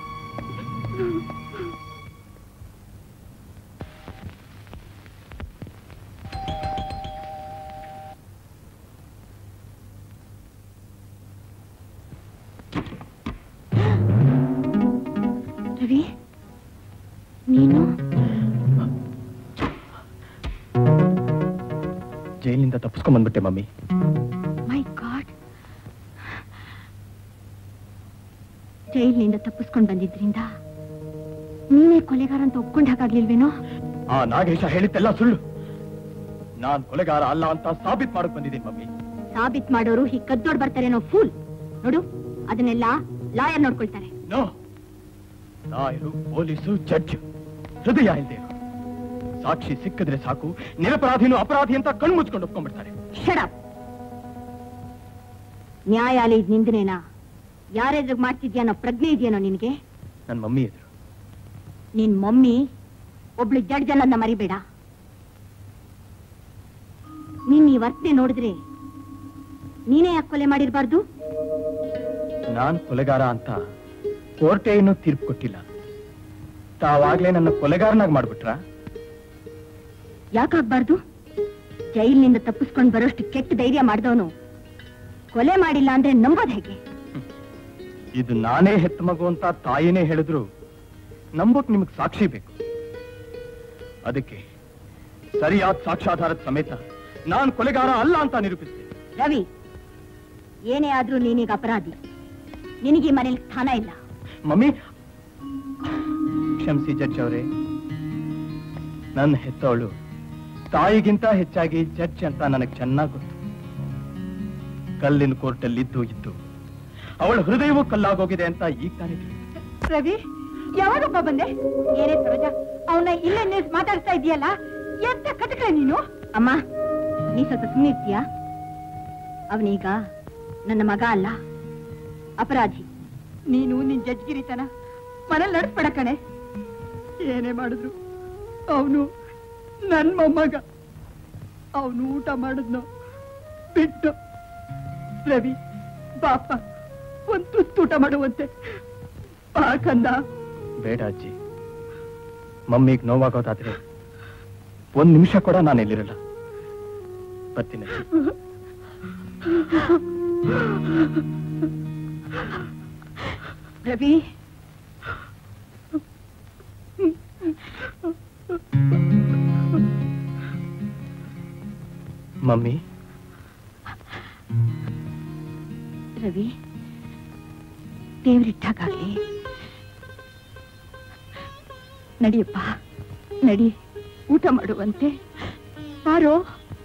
ರವಿ ನೀನು ಜೈಲಿನಿಂದ ತಪ್ಪಿಸ್ಕೊಂಡ್ ಬಂದ್ಬಿಟ್ಟೆ ಮಮ್ಮಿ ಮೈ ಗಾಡ್ ಜೈಲಿನಿಂದ ತಪ್ಪಿಸ್ಕೊಂಡ್ ಬಂದಿದ್ರಿಂದ ನೀನೇ ಕೊಲೆಗಾರ ಅಂತ ಒಪ್ಕೊಂಡ್ ಹಾಕಾಗ್ಲಿಲ್ವೇನೋ ಆ ನಾಗೇಶ ಹೇಳಿದ್ದೆಲ್ಲ ಸುಳ್ಳು ನಾನ್ ಕೊಲೆಗಾರ ಅಲ್ಲ ಅಂತ ಸಾಬೀತ್ ಮಾಡಕ್ ಬಂದಿದ್ದೀನಿ ಮಮ್ಮಿ ಸಾಬೀತ್ ಮಾಡೋರು ಹೀಗ್ ಕದ್ದೋಡ್ ಬರ್ತಾರೇನೋ ಫೂಲ್ ನೋಡು ಅದನ್ನೆಲ್ಲ ಲಾಯರ್ ನೋಡ್ಕೊಳ್ತಾರೆ ನೋ ಲಾಯರು ಪೊಲೀಸು ಜಡ್ಜ್ ಹೃದಯ ಇಲ್ದೇ ಇರೋರು. ಸಾಕ್ಷಿ ಸಿಕ್ಕಿದ್ರೆ ಸಾಕು ನಿರಪರಾಧಿನೂ ಅಪರಾಧಿ ಅಂತ ಕಣ್ಣು ಮುಚ್ಕೊಂಡು ಒಪ್ಕೊಂಡ್ಬಿಡ್ತಾರೆ ಶಡಪ್ ನ್ಯಾಯಾಲಯದ ನಿಂದನೇನ ಯಾರೆದ್ರಿಗೆ ಮಾಡ್ತಿದ್ಯಾ ಅನ್ನೋ ಪ್ರಜ್ಞೆ ಇದೆಯೇನೋ ನಿನಗೆ ನನ್ ಮಮ್ಮಿ ಎದುರು ನಿನ್ ಮಮ್ಮಿ ಒಬ್ಳು ಜಡ್ಜ್ ಅನ್ನೋದನ್ನ ಮರಿಬೇಡ ನೀನ್ ಈ ವರ್ತನೆ ನೋಡಿದ್ರೆ ನೀನೇ ಯಾಕೆ ಕೊಲೆ ಮಾಡಿರ್ಬಾರ್ದು ನಾನ್ ಕೊಲೆಗಾರ ಅಂತ ಕೋರ್ಟೇ ಇನ್ನೂ ತೀರ್ಪು ಕೊಟ್ಟಿಲ್ಲ ತಾವಾಗ್ಲೇ ನನ್ನ ಕೊಲೆಗಾರನಾಗ್ ಮಾಡ್ಬಿಟ್ರ ಯಾಕಾಗ್ಬಾರ್ದು ಜೈಲಿನಿಂದ ತಪ್ಪಿಸ್ಕೊಂಡ್ ಬರೋಷ್ಟು ಕೆಟ್ಟ ಧೈರ್ಯ ಮಾಡಿದವನು ಕೊಲೆ ಮಾಡಿಲ್ಲ ಅಂದ್ರೆ ನಂಬೋದ್ ಹೇಗೆ ಇದು ನಾನೇ ಹೆತ್ತ ಮಗು ಅಂತ ತಾಯಿನೇ ಹೇಳಿದ್ರು ನಂಬೋಕ್ ನಿಮಗ್ ಸಾಕ್ಷಿ ಬೇಕು ಅದಕ್ಕೆ ಸರಿಯಾದ ಸಾಕ್ಷ್ಯಾಧಾರದ ಸಮೇತ ನಾನ್ ಕೊಲೆಗಾರ ಅಲ್ಲ ಅಂತ ನಿರೂಪಿಸ್ತೇನೆ ರವಿ ಏನೇ ಆದ್ರೂ ನೀನೀಗ ಅಪರಾಧಿ ನಿನಗೆ ಈ ಮನೇಲಿ ಸ್ಥಾನ ಇಲ್ಲ ಮಮ್ಮಿ ಕ್ಷಮಿಸಿ ಜಡ್ಜ್ ಅವರೇ ನನ್ನ ಹೆತ್ತವಳು ತಾಯಿಗಿಂತ ಹೆಚ್ಚಾಗಿ ಜಡ್ಜ್ ಅಂತ ನನಗೆ ಚೆನ್ನಾಗಿ ಗೊತ್ತು ಕಲ್ಲಿನ ಕೋರ್ಟಲ್ಲಿ ಇದ್ದು ಇದ್ದು ಅವಳ ಹೃದಯವೂ ಕಲ್ಲಾಗೋಗಿದೆ ಅಂತ ಈಗ ತಾನೇ ತಿಳಿತು. ರವಿ ಯಾವಾಗಪ್ಪ ಬಂದೆ ಏನೇ ಸರೋಜ ಅವನ ಇಲ್ಲೇ ನಿಲ್ಸ್ ಮಾತಾಡ್ತಾ ಇದೀಯಲ್ಲ ಎಂತ ಕಟಕಳೆ ನೀನು ಅಮ್ಮ ನೀ ಸ್ವಲ್ಪ ಸುಮ್ಮನೆ ಇರ್ತೀಯಾ ಅವನೀಗ ನನ್ನ ಮಗ ಅಲ್ಲ ಅಪರಾಧಿ ನೀನು ನಿನ್ ಜಜ್ಗಿರಿತನ ಮನೇಲಿ ನಡೆಸ್ಬೇಡ ಕಣೆ ಏನೇ ಮಾಡಿದ್ರು ಅವನು ನನ್ ಮೊಮ್ಮಗ ಅವನು ಊಟ ಮಾಡಿದ್ನು ಬಿಟ್ಟು ರವಿ ಬಾಪ ಒಂದ್ ತುತ್ತು ಊಟ ಮಾಡುವಂತೆ ಬಾ ಕಂದ ಬೇಡ ಅಜ್ಜಿ ಮಮ್ಮಿಗೆ ನೋವಾಗೋದಾದ್ರೆ ಒಂದ್ ನಿಮಿಷ ಕೂಡ ನಾನು ಎಲ್ಲಿರಲ್ಲ ಬರ್ತೀನಿ ಅಜ್ಜಿ. ರವಿ ಮಮ್ಮಿ ರವಿ ದೇವ್ರಿಟ್ಟಾಗ್ಲಿ ನಡಿಯಪ್ಪ ನಡಿ ಊಟ ಮಾಡುವಂತೆ ಬಾರೋ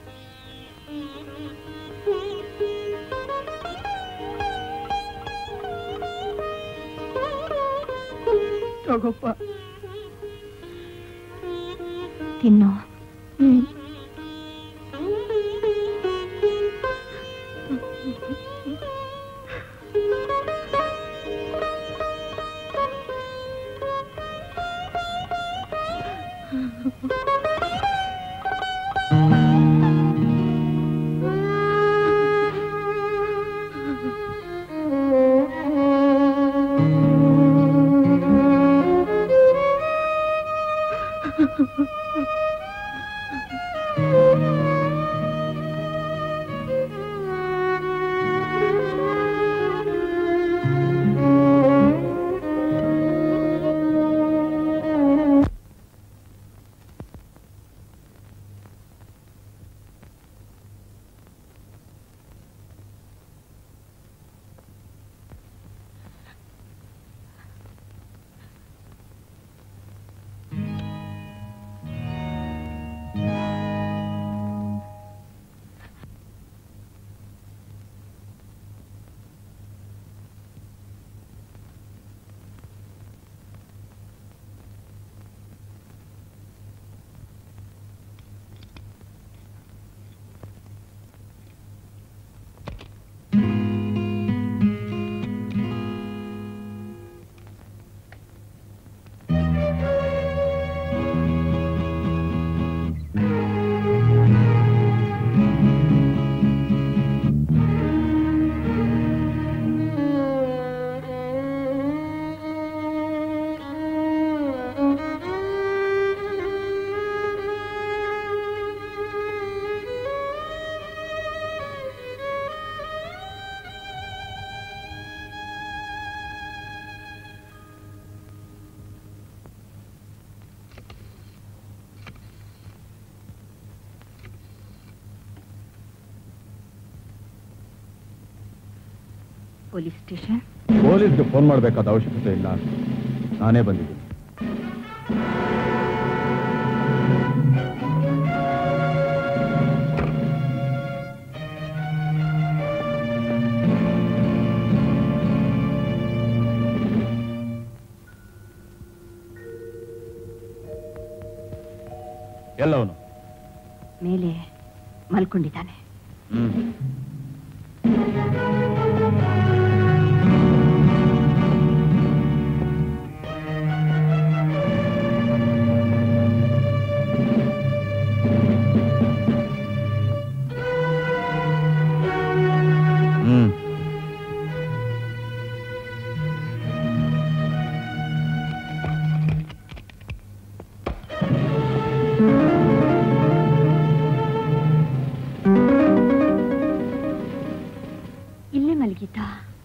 ತಗೋಪ್ಪ ತಿನ್ನೋ ಹ್ಮ್ ಪೊಲೀಸ್ ಸ್ಟೇಷನ್ ಪೊಲೀಸ್ಗೆ ಫೋನ್ ಮಾಡಬೇಕಾದ ಅವಶ್ಯಕತೆ ಇಲ್ಲ ನಾನೇ ಬಂದಿದ್ದೀನಿ ಎಲ್ಲವನು ಮೇಲೆ ಮಲ್ಕೊಂಡಿದ್ದಾನೆ ಹ್ಮ್ ಹ್ಮ್ ಇಲ್ಲೇ ಮಲಗಿದ್ದ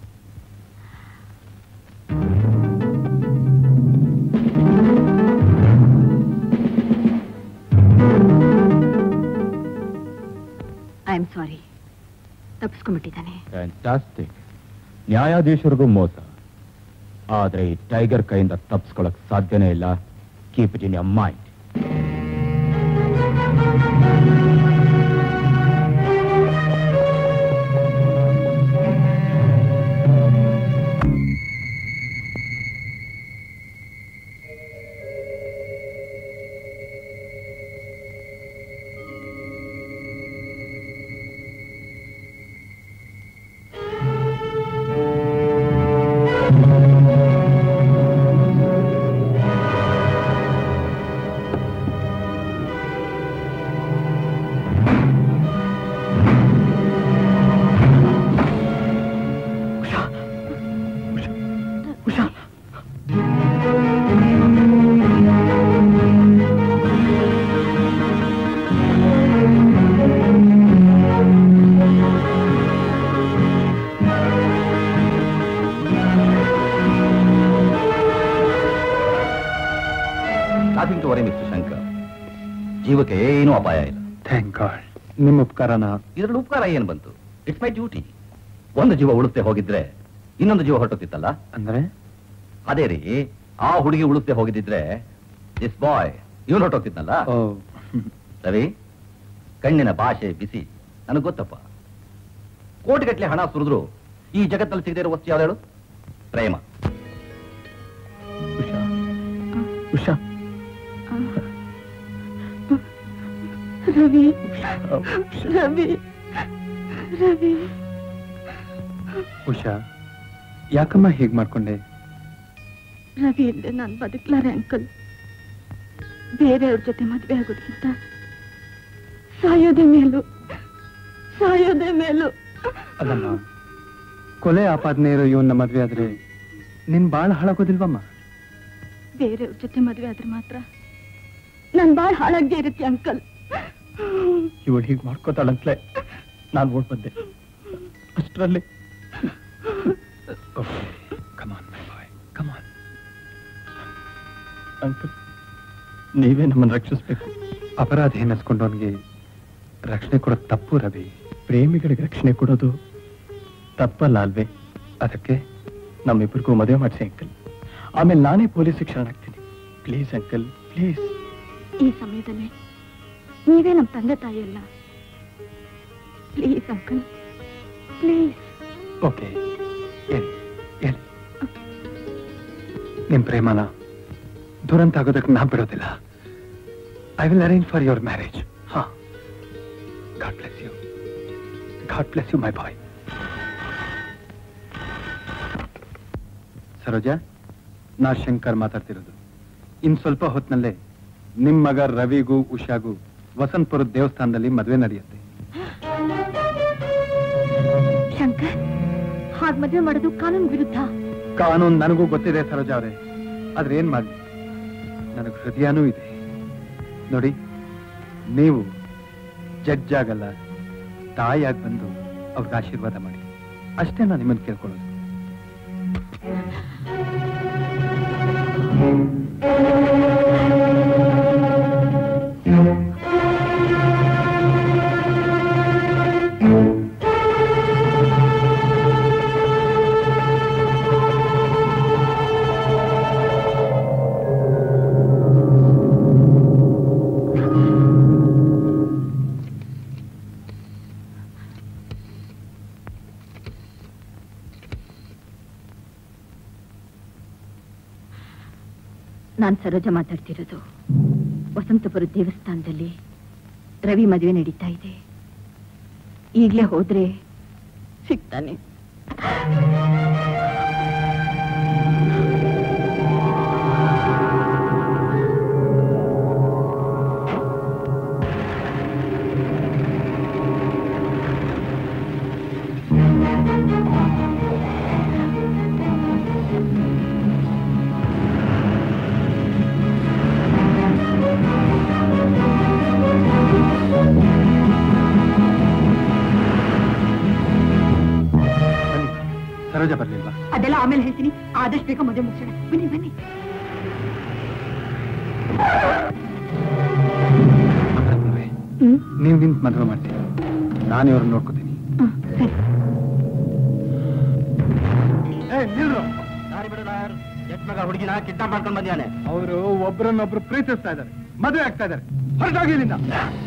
ಐ ಆಮ್ ಸಾರಿ ತಪ್ಪಿಸ್ಕೊಂಡ್ಬಿಟ್ಟಿದ್ದಾನೆ ಫ್ಯಾಂಟಾಸ್ಟಿಕ್ ನ್ಯಾಯಾಧೀಶರಿಗೂ ಮೋಸ ಆದ್ರೆ ಈ ಟೈಗರ್ ಕೈಯಿಂದ ತಪ್ಪಿಸ್ಕೊಳಕ್ ಸಾಧ್ಯನೇ ಇಲ್ಲ keep it in your mind nothing to worry mister Shankar ಜೀವಕ್ಕೆ ಏನೂ ಅಪಾಯ ಇಲ್ಲ ಥ್ಯಾಂಕ್ ಗಾಡ್ ನಿಮ್ಮ ಉಪಕಾರನ ಇದರಲ್ಲಿ ಉಪಕಾರ ಏನು ಬಂತು ಇಟ್ಸ್ ಮೈ ಡ್ಯೂಟಿ ಒಂದು ಜೀವ ಉಳಿಸ್ತೆ ಹೋಗಿದ್ರೆ ಇನ್ನೊಂದು ಜೀವ ಹೊರಟೋತಿತ್ತಲ್ಲ ಅಂದ್ರೆ ಅದೇ ರೀ ಆ ಹುಡುಗಿ ಉಳಿಸ್ತೆ ಹೋಗಿದ್ದಿದ್ರೆ ದಿಸ್ ಬಾಯ್ ಇವನು ಹೊರಟೋಗ್ತಿದ್ನಲ್ಲ ಓ ರವಿ ಕಣ್ಣಿನ ಭಾಷೆ ಬಿಸಿ ನನಗೆ ಗೊತ್ತಪ್ಪ ಕೋಟಿಗಟ್ಟಲೆ ಹಣ ಸುರಿದ್ರು ಈ ಜಗತ್ತಲ್ಲಿ ಸಿಗದೇ ಇರೋ ವಸ್ತು ಯಾವ್ದು ಹೇಳು ಪ್ರೇಮ ಉಷಾ ರವಿ ರವಿ ರವಿ ಉಷಾ ಯಾಕಮ್ಮ ಹೀಗ್ ಮಾಡ್ಕೊಂಡೆ ರವಿ ಇಲ್ಲದೆ ನಾನು ಬದುಕ್ಲಾರೆ ಅಂಕಲ್ ಬೇರೆಯವ್ರ ಜೊತೆ ಮದ್ವೆ ಆಗೋದ್ಕಿಂತ ಸಾಯೋದೇ ಮೇಲು ಸಾಯೋದೇ ಮೇಲು ಅಲ್ಲಮ್ಮ ಕೊಲೆ ಆಪಾದನೆ ಇರೋ ಇವನ್ನ ಮದ್ವೆ ಆದ್ರೆ ನಿನ್ ಬಾಳ ಹಾಳಾಗೋದಿಲ್ವಮ್ಮ ಬೇರೆಯವ್ರ ಜೊತೆ ಮದ್ವೆ ಆದ್ರೆ ಮಾತ್ರ ನನ್ ಬಾಳ್ ಹಾಳಾಗದೆ ಇರುತ್ತೆ ಅಂಕಲ್ ಇವಳು ಹೀಗ್ ಮಾಡ್ಕೋತಾಳಂತ್ಲೆ ನಾನ್ ಓಡ್ ಬಂದೆ ಅಷ್ಟರಲ್ಲಿ ಕಮಾನ್ ಮೈ ಬಾಯ್ ಕಮಾನ್ ಅಂಕಲ್ ನೀವೇ ನಮ್ಮನ್ನು ರಕ್ಷಿಸ್ಬೇಕು ಅಪರಾಧ ಅನ್ನಿಸ್ಕೊಂಡವನಿಗೆ ರಕ್ಷಣೆ ಕೊಡೋದು ತಪ್ಪು ರವಿ ಪ್ರೇಮಿಗಳಿಗೆ ರಕ್ಷಣೆ ಕೊಡೋದು ತಪ್ಪಲ್ಲ ಅಲ್ವೇ ಅದಕ್ಕೆ ನಮ್ಮಿಬ್ಬರಿಗೂ ಮದುವೆ ಮಾಡಿಸಿ ಅಂಕಲ್ ಆಮೇಲೆ ನಾನೇ ಪೊಲೀಸ್ ಶಿಕ್ಷಣ ಆಗ್ತೀನಿ ಪ್ಲೀಸ್ ಅಂಕಲ್ ಪ್ಲೀಸ್ ಈ ಸಮಯದಲ್ಲಿ ನೀವೇ ನಮ್ಮ ತಂದೆ ತಾಯಿ ಅಲ್ಲ ಪ್ಲೀಸ್ ಅಂಕಲ್ ಪ್ಲೀಸ್ ಓಕೆ ಹೇಳಿ ಹೇಳಿ ನಿಮ್ ಪ್ರೇಮನ ದುರಂತ ಆಗೋದಕ್ಕೆ ನಾ ಬಿಡೋದಿಲ್ಲ I will arrange for your marriage ಹಾ God bless you God bless you my boy Saroja ನಾ ಶಂಕರ್ ಮಾತಾಡ್ತಿರೋದು ಇನ್ ಸ್ವಲ್ಪ ಹೊತ್ತಿನಲ್ಲೇ ನಿಮ್ ಮಗ ರವಿಗೂ ಉಷಾಗೂ ವಸಂತಪುರದ ದೇವಸ್ಥಾನದಲ್ಲಿ ಮದುವೆ ನಡೆಯುತ್ತೆ ಶಂಕರ್ ಹಾಗ್ ಮದುವೆ ಮಾಡೋದು ಕಾನೂನು ವಿರುದ್ಧ ಕಾನೂನು ನನಗೂ ಗೊತ್ತಿದೆ ಸರೋಜಾ ಅವರೇ ಆದ್ರೆ ಏನ್ ಮಾಡಿ ನನಗೆ ಹೃದಯನೂ ಇದೆ ನೋಡಿ ನೀವು ಜಡ್ಜ್ ಆಗಲ್ಲ ತಾಯಿಯಾಗಿ ಬಂದು ಅವ್ರಿಗೆ ಆಶೀರ್ವಾದ ಮಾಡಿ ಅಷ್ಟೇ ನಾನು ನಿಮ್ಮನ್ನು ಕೇಳ್ಕೊಳ್ಳೋದು ನಾನು ಸರೋಜ ಮಾತಾಡ್ತಿರೋದು ವಸಂತಪುರ ದೇವಸ್ಥಾನದಲ್ಲಿ ರವಿ ಮದುವೆ ನಡೀತಾ ಇದೆ ಈಗಲೇ ಹೋದ್ರೆ ಸಿಗ್ತಾನೆ ಸರೋಜ ಬರ್ಲಿಲ್ವಾ ಅದೆಲ್ಲ ಆಮೇಲೆ ಹೇಳ್ತೀನಿ ಆದಷ್ಟು ಬೇಗ ಮದುವೆ ಮುಗಿಸೋಣ ಬನ್ನಿ ಬನ್ನಿ ನೀವು ನಿಂತು ಮದುವೆ ಮಾಡ್ತೀನಿ ನಾನು ಇವ್ರನ್ನ ನೋಡ್ಕೋತೀನಿ ಮಗ ಹುಡುಗಿನ ಕಿಡ್ನಾಪ್ ಮಾಡ್ಕೊಂಡು ಬಂದಿದ್ದಾನೆ ಅವರು ಒಬ್ರನ್ನೊಬ್ರು ಪ್ರೀತಿಸ್ತಾ ಇದ್ದಾರೆ ಮದುವೆ ಆಗ್ತಾ ಇದ್ದಾರೆ ಹೊರಟಾಗಿ ಇಲ್ಲಿಂದ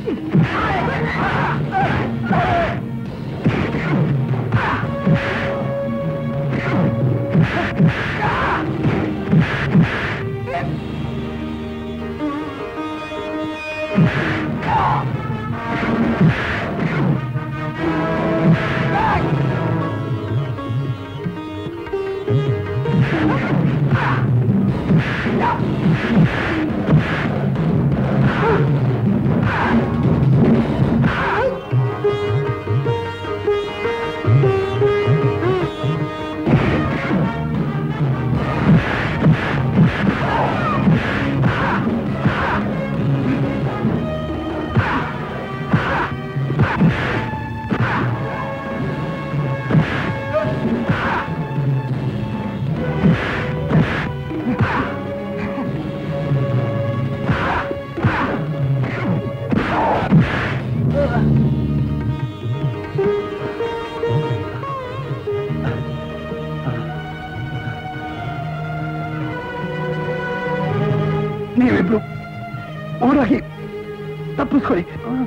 ನೀವಿಬ್ರು ಊರಾಗಿ ತಪ್ಪಿಸ್ಕೊಳ್ಳಿ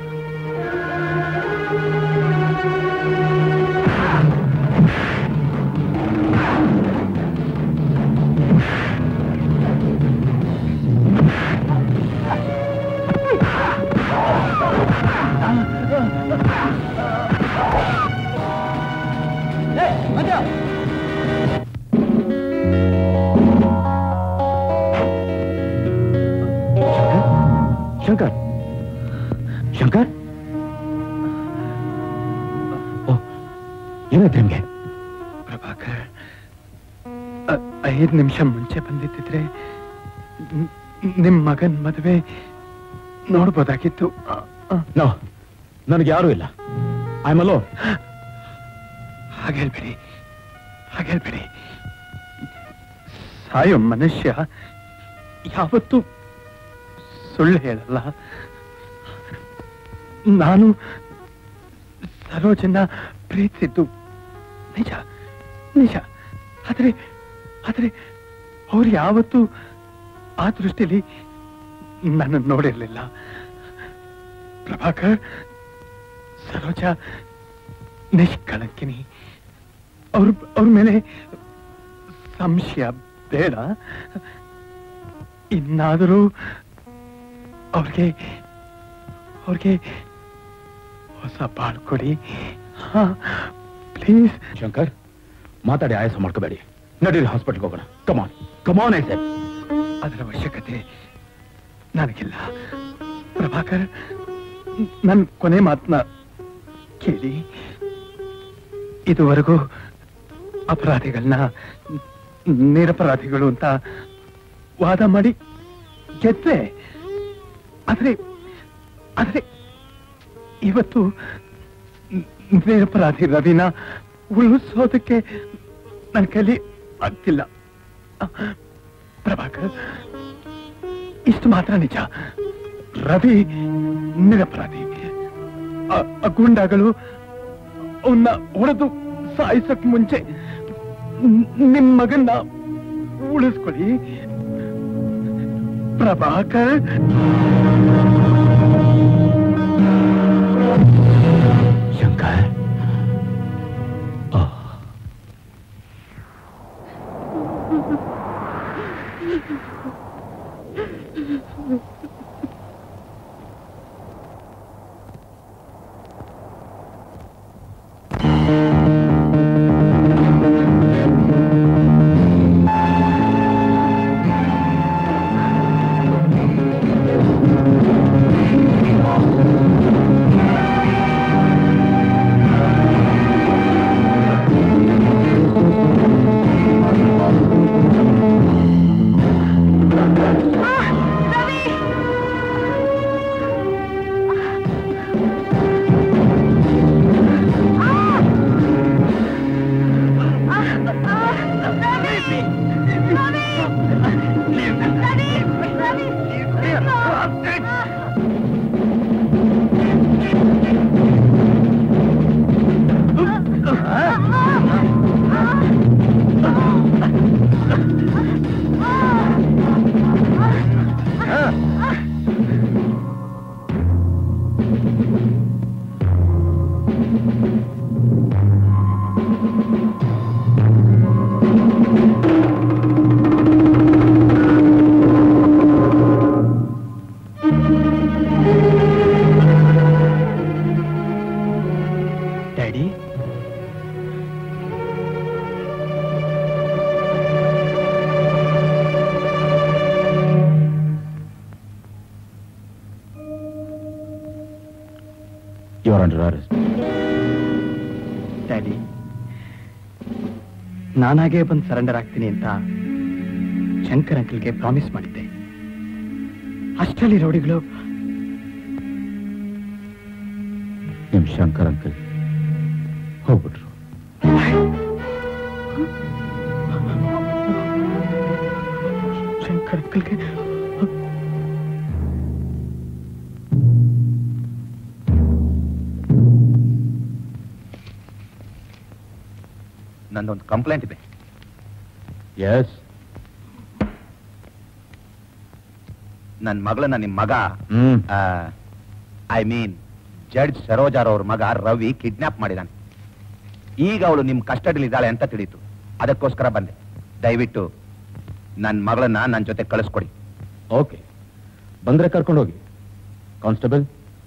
ಶಂಕರ್ ಶಂಕರ್ ಓ, ಏನಾಯ್ತು ನಿಮ್ಗೆ ಪ್ರಭಾಕರ್ ಅ- ಐದ್ ನಿಮಿಷ ಮುಂಚೆ ಬಂದಿದ್ದಿದ್ರೆ ನ್- ನಿಮ್ ಮಗನ್ ಮದುವೆ ನೋಡ್ಬೋದಾಗಿತ್ತು ನೋ ನನಗೆ ಯಾರೂ ಇಲ್ಲ ಐ ಮಲೋ ಹಾಗೇಳ್ಬೇಡಿ ಹಾಗೇಳ್ಬೇಡಿ ಸಾಯೋ ಮನುಷ್ಯ ಯಾವತ್ತೂ ಸುಳ್ಳು ಹೇಳಲ್ಲ ನಾನು ಸರೋಜನ್ನ ಪ್ರೀತಿಸಿದ್ದು ನಿಜ ನಿಜ ಆದ್ರೆ ಆದ್ರೆ ಅವ್ರು ಯಾವತ್ತೂ ಆ ದೃಷ್ಟಿಲಿ ನನ್ನ ನೋಡಿರ್ಲಿಲ್ಲ ಪ್ರಭಾಕರ್ ಸರೋಜ ನಿಷ್ಕಳಂಕಿನಿ ಅವ್ರ ಅವ್ರ ಮೇಲೆ ಸಂಶಯ ಬೇಡ ಇನ್ನಾದರೂ ಅವ್ರಿಗೆ ಅವ್ರಿಗೆ ಹೊಸ ಬಾಳ್ ಕೊಡಿ ಹಾ ಪ್ಲೀಸ್ ಶಂಕರ್ ಮಾತಾಡಿ ಆಯಾಸ ಮಾಡ್ಕೋಬೇಡಿ ನಡೀರಿ ಹಾಸ್ಪಿಟ್ಲ್ಗೆ ಹೋಗೋಣ ಕಮಾನ್ ಕಮಾನ್ ಐ ಸರ್ ಅದರ ಅವಶ್ಯಕತೆ ನನಗಿಲ್ಲ ಪ್ರಭಾಕರ್ ನನ್ನ ಕೊನೆ ಮಾತನ್ನ ಕೇಳಿ ಇದುವರೆಗೂ ಅಪರಾಧಿಗಳನ್ನ ನಿರಪರಾಧಿಗಳು ಅಂತ ವಾದ ಮಾಡಿ ಗೆದ್ದೆ ಆದ್ರೆ ಆದ್ರೆ ಇವತ್ತು ನಿರಪರಾಧಿ ರವಿನ ಉಳಿಸೋದಕ್ಕೆ ನನ್ನ ಕೈಲಿ ಆಗ್ತಿಲ್ಲ ಪ್ರಭಾಕರ್ ಇಷ್ಟು ಮಾತ್ರ ನಿಜ ರವಿ ನಿರಪರಾಧಿ ಆ- ಆ ಗೂಂಡಾಗಳು ಅವನ್ನ ಹೊಡೆದು ಸಾಯಿಸಕ್ ಮುಂಚೆ ನ್- ನಿಮ್ ಮಗನ್ನ ಉಳಿಸ್ಕೊಳ್ಳಿ Prabhakar Shankar daddy you are under arrest daddy ನಾನಾಗೇ ಬಂದು ಸರೆಂಡರ್ ಆಗ್ತೀನಿ ಅಂತ ಶಂಕರ್ ಅಂಕಲ್ಗೆ ಪ್ರಾಮಿಸ್ ಮಾಡಿದ್ದೆ ಅಷ್ಟರಲ್ಲಿ ರೌಡಿಗಳು ನಿಮ್ ಶಂಕರ್ ಅಂಕಲ್ ಹೋಗ್ಬಿಟ್ರು ಶಂಕರ್ ಅಂಕಲ್ಗೆ ನಂದೊಂದು ಕಂಪ್ಲೇಂಟ್ ಇದೆ ಎಸ್ ನನ್ನ ಮಗಳನ್ನ ನಿಮ್ ಮಗ ಹ್ಮ್ ಐ ಮೀನ್ ಜಡ್ಜ್ ಸರೋಜಾರ್ ಅವ್ರ ಮಗ ರವಿ ಕಿಡ್ನಾಪ್ ಮಾಡಿದಾನೆ ಈಗ ಅವಳು ನಿಮ್ ಕಸ್ಟಡಿಲಿ ಇದ್ದಾಳೆ ಅಂತ ತಿಳಿತು ಅದಕ್ಕೋಸ್ಕರ ಬಂದೆ ದಯವಿಟ್ಟು ನನ್ನ ಮಗಳನ್ನ ನನ್ನ ಜೊತೆ ಕಳಿಸ್ಕೊಡಿ ಓಕೆ ಬಂದ್ರೆ ಕರ್ಕೊಂಡು ಹೋಗಿ ಕಾನ್ಸ್ಟೇಬಲ್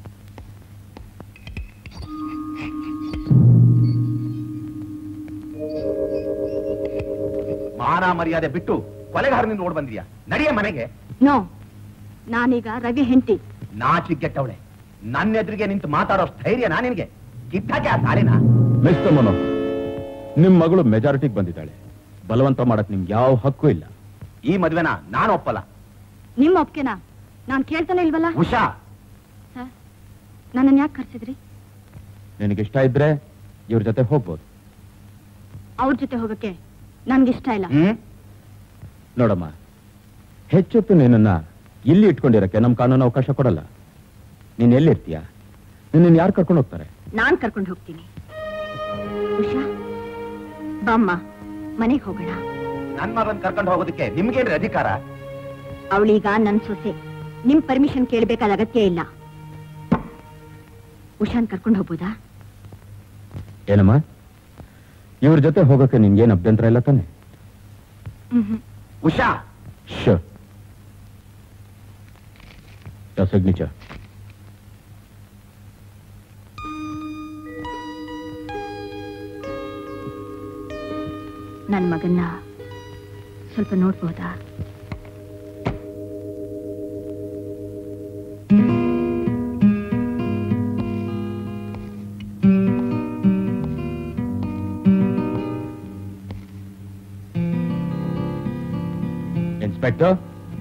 ಮಾನ ಮರ್ಯಾದೆ ಬಿಟ್ಟು ಕೊಲೆಗಾರನಿಂದ ನೋಡ್ ಬಂದಿದ್ಯಾ ನಡಿಯ ಮನೆಗೆ ನೋ ನಾನೀಗ ರವಿ ಹೆಂಡತಿ ನಾಚಿಗೆಟ್ಟವಳೆ ನನ್ನ ಎದುರಿಗೆ ನಿಂತು ಮಾತಾಡೋ ಸ್ಥೈರ್ಯ ನಾ ನಿನಗೆ ಕಿತ್ತಾಕೆ ಆ ತಾಳಿನ ಮಿಸ್ಟರ್ ಮನೋಹರ್ ನಿಮ್ ಮಗಳು ಮೆಜಾರಿಟಿಗೆ ಬಂದಿದ್ದಾಳೆ ಬಲವಂತ ಮಾಡಕ್ ನಿಮ್ಗೆ ಯಾವ ಹಕ್ಕು ಇಲ್ಲ ಈ ಮದ್ವೆನ ನಾನು ಒಪ್ಪಲ್ಲ ನಿಮ್ಮ ಒಪ್ಕೆನಾ ನಾನ್ ಕೇಳ್ತಾನೆ ಇಲ್ವಲ್ಲ ಉಷಾ ಸರ್ ನನ್ನನ್ನು ಯಾಕೆ ಕರ್ಸಿದ್ರಿ ನಿನಗೆ ಇಷ್ಟ ಇದ್ರೆ ಇವ್ರ ಜೊತೆ ಹೋಗ್ಬೋದು ಅವ್ರ ಜೊತೆ ಹೋಗಕ್ಕೆ ನನ್ಗಿಷ್ಟ ಇಲ್ಲ ನೋಡಮ್ಮ ಹೆಚ್ಚೊತ್ತು ನಿನ್ನನ್ನ ಇಲ್ಲಿ ಇಟ್ಕೊಂಡಿರಕ್ಕೆ ನಮ್ ಕಾನೂನು ಅವಕಾಶ ಕೊಡಲ್ಲ ನೀನ್ ಎಲ್ಲಿರ್ತೀಯ ನಿನ್ನ ಯಾರು ಕರ್ಕೊಂಡು ಹೋಗ್ತಾರೆ ನಾನ್ ಕರ್ಕೊಂಡು ಹೋಗ್ತೀನಿ ಉಷಾ ಬಾಮ್ಮ ಮನೆಗೆ ಹೋಗೋಣ ನನ್ ಮಗನ್ ಕರ್ಕೊಂಡು ಹೋಗೋದಕ್ಕೆ ನಿಮ್ಗೇನ್ರಿ ಅಧಿಕಾರ ಅವಳೀಗ ನನ್ ಸೊಸೆ ನಿಮ್ ಪರ್ಮಿಷನ್ ಕೇಳ್ಬೇಕಾದ ಅಗತ್ಯ ಇಲ್ಲ ಉಷಾನ್ ಕರ್ಕೊಂಡು ಹೋಗ್ಬೋದಾ ಏನಮ್ಮ ಇವ್ರ ಜೊತೆ ಹೋಗಕ್ಕೆ ನಿನ್ಗೇನ್ ಅಭ್ಯಂತರ ಇಲ್ಲ ತಾನೆ ಉಷಾ Sure. Your signature. ನನ್ ಮಗನ್ನ ಸ್ವಲ್ಪ ನೋಡ್ಬೋದಾ Inspector?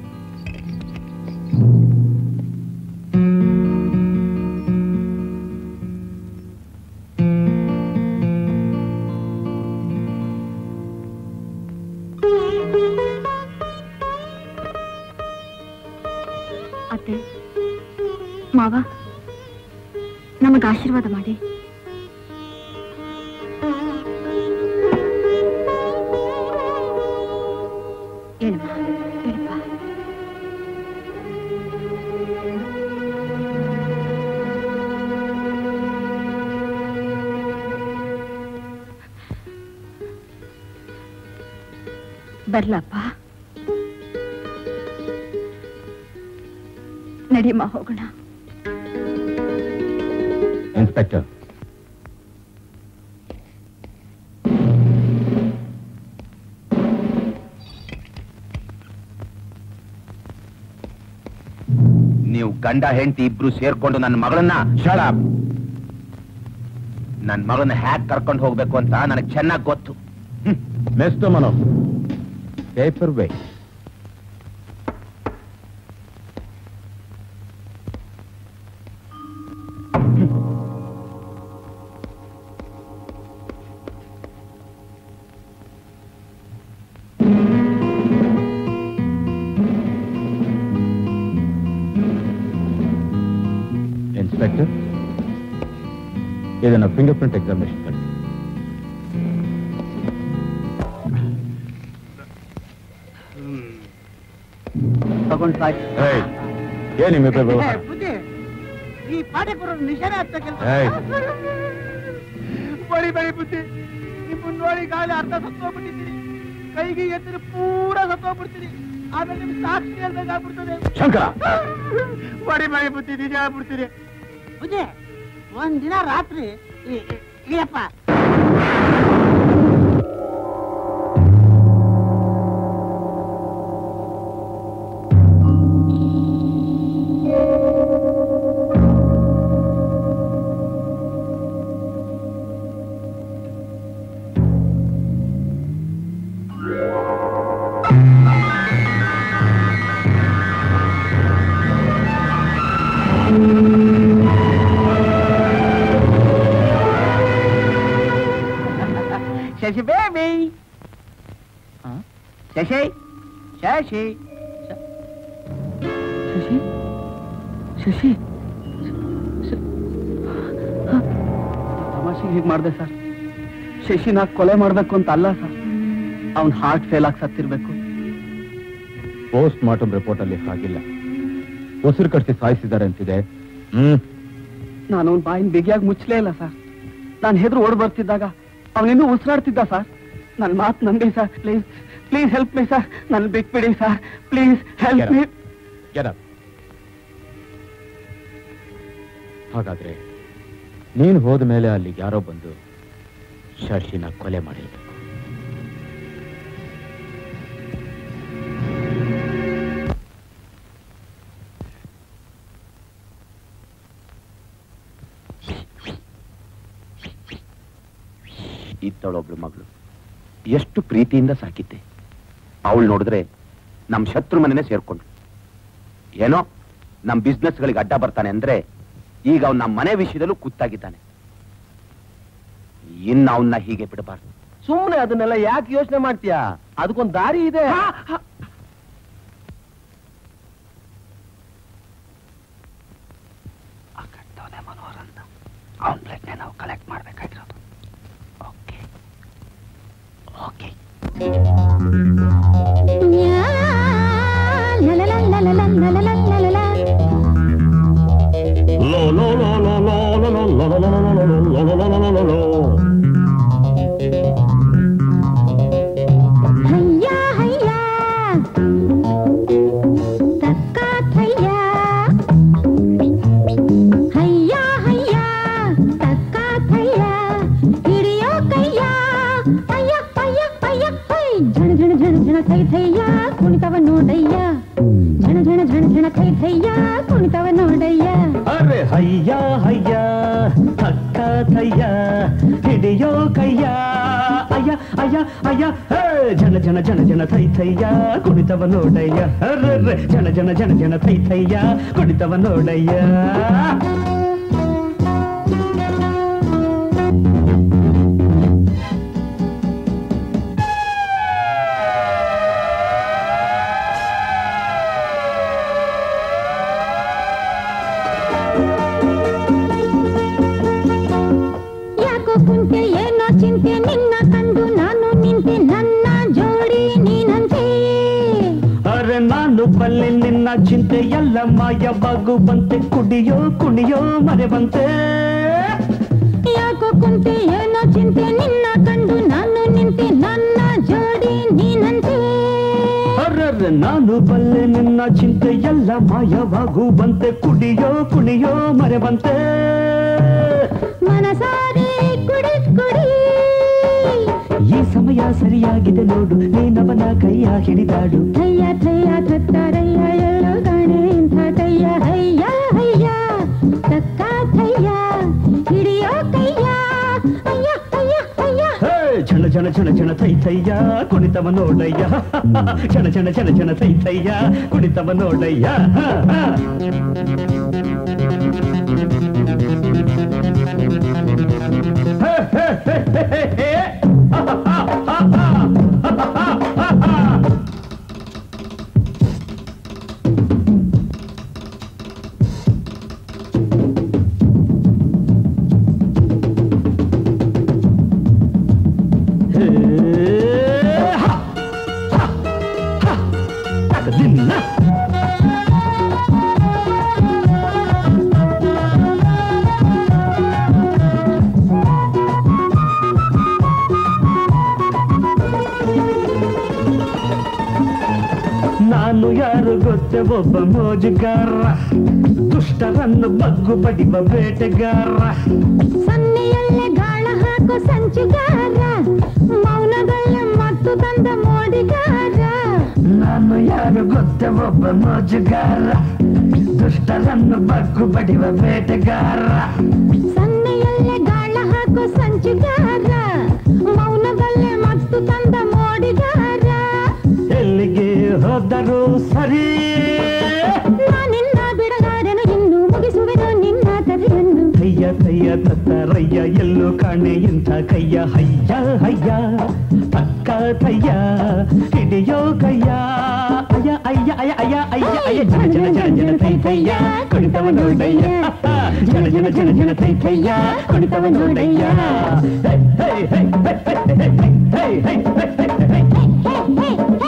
ಅತ್ತೆ ಮಾವ ನಮಗ ಆಶೀರ್ವಾದ ಮಾಡಿ ಏನಮ್ಮ ಹೇಳಪ್ಪ ಬರ್ಲಪ್ಪ ನಡಿಯಮ್ಮ ಹೋಗೋಣ ಇನ್ಸ್ಪೆಕ್ಟರ್ ನೀವು ಗಂಡ ಹೆಂಡತಿ ಇಬ್ರು ಸೇರ್ಕೊಂಡು ನನ್ನ ಮಗಳನ್ನ ಶಳ ನನ್ನ ಮಗಳನ್ನ ಹ್ಯಾಕ್ ಕರ್ಕೊಂಡು ಹೋಗ್ಬೇಕು ಅಂತ ನನಗೆ ಚೆನ್ನಾಗಿ ಗೊತ್ತು ಮಿಸ್ಟರ್ ಮನೋಹ್ ಪೇಪರ್ ವೇ ಇನ್ಸ್ಪೆಕ್ಟರ್ ಇದನ್ನ ಫಿಂಗರ್ ಪ್ರಿಂಟ್ ಎಕ್ಸಾಮಿನೇಷನ್ ಕಳಿಸಿ ತಗೊಂಡ್ ಸಾಯ್ ಏಯ್, ಏನ್ ನಿಮ್ಮಿಬ್ಬರ ವ್ಯವಹಾರ ಬುದ್ಧಿ ಈ ಪಾಠಕರು ನಿಶಾನೆ ಹತ್ತ ಕೆಲಸ ಏಯ್. ಬಡಿ ಬಡಿ ಬುದ್ಧಿ ನಿಮ್ಮನ್ನ ನೋಡಿ ಗಾಳಿ ಅರ್ಧ ಸತ್ತೋಗ್ಬಿಟ್ಟಿದ್ದೀರಿ ಕೈಗೆ ಎತ್ತಿರಿ ಪೂರ ಸತ್ತೋಗ್ಬಿಡ್ತೀರಿ ಆಮೇಲೆ ನಿಮ್ ಸಾಕ್ಷಿ ಹೇಳ್ಬೇಕಾಗ್ಬಿಡ್ತದೆ ಶಂಕರ ಬಡಿ ಬಡಿ ಬುದ್ಧಿ ನಿಜ ಆಗ್ಬಿಡ್ತೀರಿ ಬುದ್ಧಿ ಒಂದ್ ದಿನ ರಾತ್ರಿ ಈ- ಈ- ಇಳಿಯಪ್ಪ ಶಶಿ ಬೇಬಿ ಶಶಿ ಶಶಿ ಶಶಿ ಶಶಿ ತಮಾಷೆಗೆ ಹೀಗೆ ಮಾಡಿದೆ ಸರ್ ಶಶಿನ ಕೊಲೆ ಮಾಡ್ಬೇಕು ಅಂತ ಅಲ್ಲ ಸರ್ ಅವ್ನ್ ಹಾರ್ಟ್ ಫೇಲ್ ಆಗಿ ಸತ್ತಿರ್ಬೇಕು ಪೋಸ್ಟ್ ಮಾರ್ಟಮ್ ರಿಪೋರ್ಟ್ ಅಲ್ಲಿ ಹಾಗಿಲ್ಲ ಉಸಿರು ಕಟ್ಟಿಸಿ ಸಾಯಿಸಿದ್ದಾರೆ ಅಂತಿದೆ ಹ್ಮ್ ನಾನು ಅವ್ನ ಬಾಯಿನ ಬಿಗಿಯಾಗಿ ಮುಚ್ಚಲೇ ಇಲ್ಲ ಸರ್ ನಾನು ಹೆದ್ರು ಓಡ್ ಬರ್ತಿದ್ದಾಗ ಅವನಿನ್ನೂ ಉಸಿರಾಡ್ತಿದ್ದ ಸರ್ ನನ್ನ ಮಾತು ನಂಬಿ sir please please help me sir ನನ್ನ ಬಿಟ್ಬಿಡಿ sir please help me Get up. ಹಾಗಾದ್ರೆ ನೀನು ಹೋದ ಮೇಲೆ ಅಲ್ಲಿಗೆ ಯಾರೋ ಬಂದು ಶಶಿನ ಕೊಲೆ ಮಾಡಿರ್ಬೇಕು ಇದ್ದವಳೊಬ್ಳು ಮಗಳು ಎಷ್ಟು ಪ್ರೀತಿಯಿಂದ ಸಾಕಿದ್ದೆ ಅವಳು ನೋಡಿದ್ರೆ ನಮ್ ಶತ್ರು ಮನೆನೇ ಸೇರ್ಕೊಂಡ್ಳು ಏನೋ ನಮ್ ಬಿಸ್ನೆಸ್ಗಳಿಗೆ ಅಡ್ಡ ಬರ್ತಾನೆ ಅಂದ್ರೆ ಈಗ ಅವ್ನು ನಮ್ಮ ಮನೆ ವಿಷಯದಲ್ಲೂ ಕೂತಾಗಿದ್ದಾನೆ ಇನ್ನು ಅವನ್ನ ಹೀಗೆ ಬಿಡಬಾರ್ದು ಸುಮ್ಮನೆ ಅದನ್ನೆಲ್ಲ ಯಾಕೆ ಯೋಚನೆ ಮಾಡ್ತೀಯಾ ಅದಕ್ಕೊಂದ್ ದಾರಿ ಇದೆ ಅವನ ಬ್ಲಡ್ನೇ ನಾವು ಕಲೆಕ್ಟ್ ಮಾಡ್ಬೇಕಾಗಿರೋದು ಓಕೆ ಓಕೆ ಹಯ್ಯ ಹಯ್ಯ ತಕ್ಕ ಥಯ್ಯ ಹಯ್ಯ ಹಯ್ಯ ತಕ್ಕ ಥಯ್ಯ ಹಿಡಿಯೋ ಕಯ್ಯ ಅಯ್ಯ ಅಯ್ಯ ಅಯ್ಯ ಹೈ ಝಣ ಝಣ ಝಣ ಝಣ ಥೈ ಥಯ್ಯ ಕುಣಿತವ ನೋಡಯ್ಯ ಝಣ ಝಣ ಝಣ ಝಣ ಥೈ ಥಯ್ಯ ಕುಣಿತವ ನೋಡಯ್ಯ ಅರೆ ಹಯ್ಯ ಹಯ್ಯ ಅಕ್ಕ ಥಯ್ಯ ಹಿಡಿಯೋ ಕಯ್ಯ ಅಯ್ಯ ಅಯ್ಯ ಅಯ್ಯ ಹೇ ಜನ ಜನ ಜನ ಜನ ಥೈ ಥಯ್ಯ ಕುಣಿತವ ನೋಡಯ್ಯ ಅರ್ರೆ ಜನ ಜನ ಜನ ಜನ ಥೈ ಥಯ್ಯ ಕುಣಿತವ ನೋಡಯ್ಯ ಯಾಕೋ ಕುಂತೆ ಏನೋ ಚಿಂತೆ ನಿನ್ನ ಕಂಡು ನಾನು ನಿಂತೆ ನನ್ನ ಜೋಡಿ ನೀನಂತೆ ಅರೆ ನಾನು ಬಲ್ಲೆ ನಿನ್ನ ಚಿಂತೆ ಎಲ್ಲ ಮಾಯವಾಗು ಬಂತೆ ಕುಡಿಯೋ ಕುಣಿಯೋ ಮರೆ ಬಂತೆ ಯಾಕೋ ಕುಂತೆ ಏನೋ ಚಿಂತೆ ನಿನ್ನ ಕಂಡು ನಾನು ನಿಂತೆ ನನ್ನ ಜೋಡಿ ನೀನಂತೆ ಅರ್ರೆ ನಾನು ಬಲ್ಲೆ ನಿನ್ನ ಚಿಂತೆ ಎಲ್ಲ ಮಾಯವಾಗು ಬಂತೆ ಕುಡಿಯೋ ಕುಣಿಯೋ ಮರೆ ಬಂತೆ ಮನಸಾರೆ ಕುಡಿ ಕುಡಿ ಈ ಸಮಯ ಸರಿಯಾಗಿದೆ ನೋಡು ನೀನವನ ಕೈಯ ಹಿಡಿದಾಡು ಥಯ್ಯ ಥಯ್ಯ ಥತ್ತಾರಯ್ಯ ಎಳ್ಳು ಗಾಣೆ ಇಂಥ ಕಯ್ಯ ಹಯ್ಯ ಹಯ್ಯ ತಕ್ಕ ಥಯ್ಯ ಹಿಡಿಯೋ ಕಯ್ಯ ಅಯ್ಯ ಅಯ್ಯ ಅಯ್ಯ ಹೇ ಝಣ ಝಣ ಝಣ ಝಣ ಥೈ ಥಯ್ಯ ಕುಣಿತವ ನೋಡಯ್ಯ ಝಣ ಝಣ ಝಣ ಝಣ ಥೈ ಥಯ್ಯ ಕುಣಿತವ ನೋಡಯ್ಯ ಹ, ಹ. ಹೇ, ಹೇ, ಹೇ, ಹೇ, ಹೇ, ಹೇ. ಠಠಠಠ ಗೊತ್ತೆ ಒಬ್ಬ ಮೋಜುಗಾರ ದುಷ್ಟರನ್ನು ಬಗ್ಗು ಬಡಿವ ಬೇಟೆಗಾರ ಸನ್ನೆಯಲ್ಲೇ ಗಾಳ ಹಾಕೋ ಸಂಚುಗಾರ ಮೌನದಲ್ಲೇ ಮತ್ತು ತಂದ ಮೋಡಿಗಾರ ನಾನು ಯಾರು ಗೊತ್ತೆ ಒಬ್ಬ ಮೋಜುಗಾರ ದುಷ್ಟರನ್ನು ಬಗ್ಗು ಬಡಿವ ಬೇಟೆಗಾರ ಸನ್ನೆಯಲ್ಲೇ ಗಾಳ ಹಾಕೋ ಸಂಚುಗಾರ ಮೌನದಲ್ಲೇ ಮತ್ತು ತಂದ ಮೋಡಿಗಾರ ಎಲ್ಲಿಗೆ ಹೋದರೂ ಸರಿ ನಾನಿನ್ನ ಬಿಡಲಾರೆನು ಇನ್ನು ಮುಗಿಸುವೆನು ನಿನ್ನ ಕರೆಯನ್ನು ಕಯ್ಯ ಕಯ್ಯ ತತ್ತರಯ್ಯ ಎಲ್ಲೂ ಕಾಣೆ ಇಂಥ ಕಯ್ಯ ಹಯ್ಯ ಹಯ್ಯ ತಕ್ಕ ಕಯ್ಯ ಹಿಡಿಯೋ ಕಯ್ಯ ಅಯ್ಯ ಅಯ್ಯ ಅಯ್ಯ ಅಯ್ಯ ಅಯ್ಯ ಅಯ್ಯ ಜನ ಜನ ಜನ ಜನ ತೈ ಕಯ್ಯ ಕುಣಿತವ ನೋಡಯ್ಯ ಜನ ಜನ ಜನ ಜನ ತೈ ಕಯ್ಯ ಕುಣಿತವ ನೋಡಯ್ಯ ಹೇ ಹೇ ಹೇ ಹೇ ಹೇ ಹೇ ಹೇ ಹೇ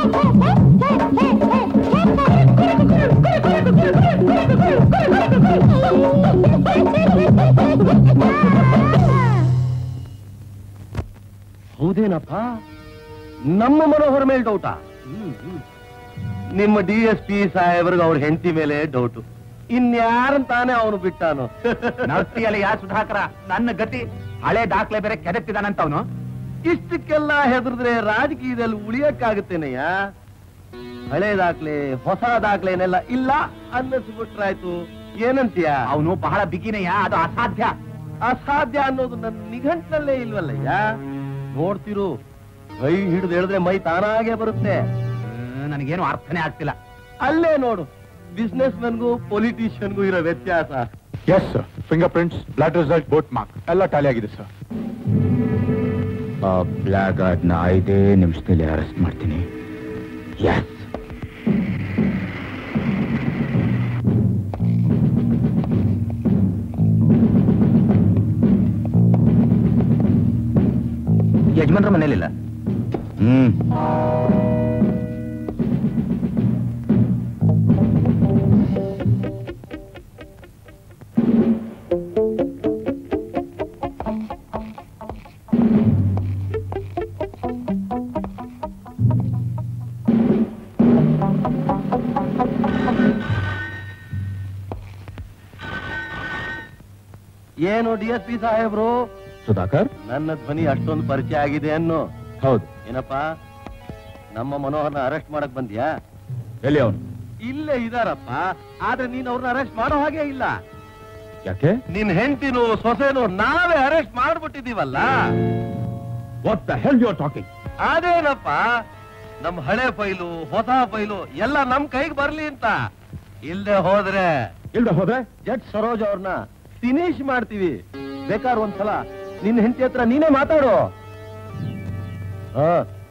ಹೌದೇನಪ್ಪ ನಮ್ಮ ಮನೋಹರ ಮೇಲೆ ಡೌಟಾ ನಿಮ್ಮ ಡಿ ಎಸ್ ಪಿ ಸಾಹೇಬ್ರಿಗೆ ಅವ್ರ ಹೆಂಡತಿ ಮೇಲೆ ಡೌಟು ಇನ್ಯಾರಂತಾನೆ ಅವನು ಬಿಟ್ಟಾನು ನರ್ತಿಯಲ್ಲಿ ಯಾ ಸುಧಾಕರ ನನ್ನ ಗತಿ ಹಳೆ ದಾಖಲೆ ಬೇರೆ ಕೆದಕ್ತಿದಾನಂತ ಅವನು ಇಷ್ಟಕ್ಕೆಲ್ಲ ಹೆದರಿದ್ರೆ ರಾಜಕೀಯದಲ್ಲಿ ಉಳಿಯಕ್ಕಾಗುತ್ತೇನಯ್ಯ ಹಳೆ ದಾಖಲೆ ಹೊಸ ದಾಖಲೆನೆಲ್ಲ ಇಲ್ಲ ಅನ್ನಿಸ್ಬಿಟ್ರಾಯ್ತು ಏನಂತೀಯ ಅವನು ಬಹಳ ಬಿಗಿನೆಯ ಅದು ಅಸಾಧ್ಯ ಅಸಾಧ್ಯ ಅನ್ನೋದು ನನ್ನ ನಿಘಂಟನಲ್ಲೇ ಇಲ್ವಲ್ಲಯ್ಯ ನೋಡ್ತಿರು ಕೈ ಹಿಡಿದು ಹೇಳಿದ್ರೆ ಮೈ ತಾನಾಗೆ ಬರುತ್ತೆ ನನಗೇನು ಅರ್ಥನೇ ಆಗ್ತಿಲ್ಲ ಅಲ್ಲೇ ನೋಡು ಬಿಸ್ನೆಸ್ ಮನ್ಗೂ ಪೊಲಿಟಿಷಿಯನ್ಗೂ ಇರೋ ವ್ಯತ್ಯಾಸ yes sir fingerprints blood result vote mark ಎಲ್ಲ ಟ್ಯಾಲಿ ಆಗಿದೆ ಸರ್ ಆ ಬ್ಲ್ಯಾಕ್ ನ ಐದೇ ನಿಮಿಷದಲ್ಲಿ ಅರೆಸ್ಟ್ ಮಾಡ್ತೀನಿ ಎಸ್ ಯಜಮಾನ್ರ ಮನೇಲಿಲ್ಲ ಹ್ಮ್ ಏನು ಡಿ ಎಸ್ ಪಿ ಸಾಹೇಬ್ರು ಸುಧಾಕರ್ ನನ್ನ ಧ್ವನಿ ಅಷ್ಟೊಂದು ಪರಿಚಯ ಆಗಿದೆ ಅನ್ನು ಹೌದು ಏನಪ್ಪ ನಮ್ಮ ಮನೋಹರ್ನ ಅರೆಸ್ಟ್ ಮಾಡಕ್ ಬಂದ್ಯಾ ಎಲ್ಲಿ ಅವನು ಇಲ್ಲೇ ಇದಾರಪ್ಪ ಆದ್ರೆ ನೀನ್ ಅವ್ರನ್ನ ಅರೆಸ್ಟ್ ಮಾಡೋ ಹಾಗೆ ಇಲ್ಲ ಯಾಕೆ ನಿನ್ ಹೆಂಡತಿನು ಸೊಸೆನು ನಾವೇ ಅರೆಸ್ಟ್ ಮಾಡ್ಬಿಟ್ಟಿದೀವಲ್ಲ what the hell you are talking ಅದೇನಪ್ಪ ನಮ್ ಹಳೆ ಫೈಲು ಹೊಸ ಫೈಲು ಎಲ್ಲ ನಮ್ ಕೈಗೆ ಬರ್ಲಿ ಅಂತ ಇಲ್ದೆ ಹೋದ್ರೆ ಇಲ್ದೆ ಹೋದ್ರೆ ಜಡ್ ಸರೋಜ್ ಅವ್ರನ್ನ ಫಿನಿಶ್ ಮಾಡ್ತೀವಿ ಬೇಕಾದ್ರೆ ಒಂದ್ಸಲ ನಿನ್ ಹೆಂಡತಿ ಹತ್ರ ನೀನೇ ಮಾತಾಡು ಹಾ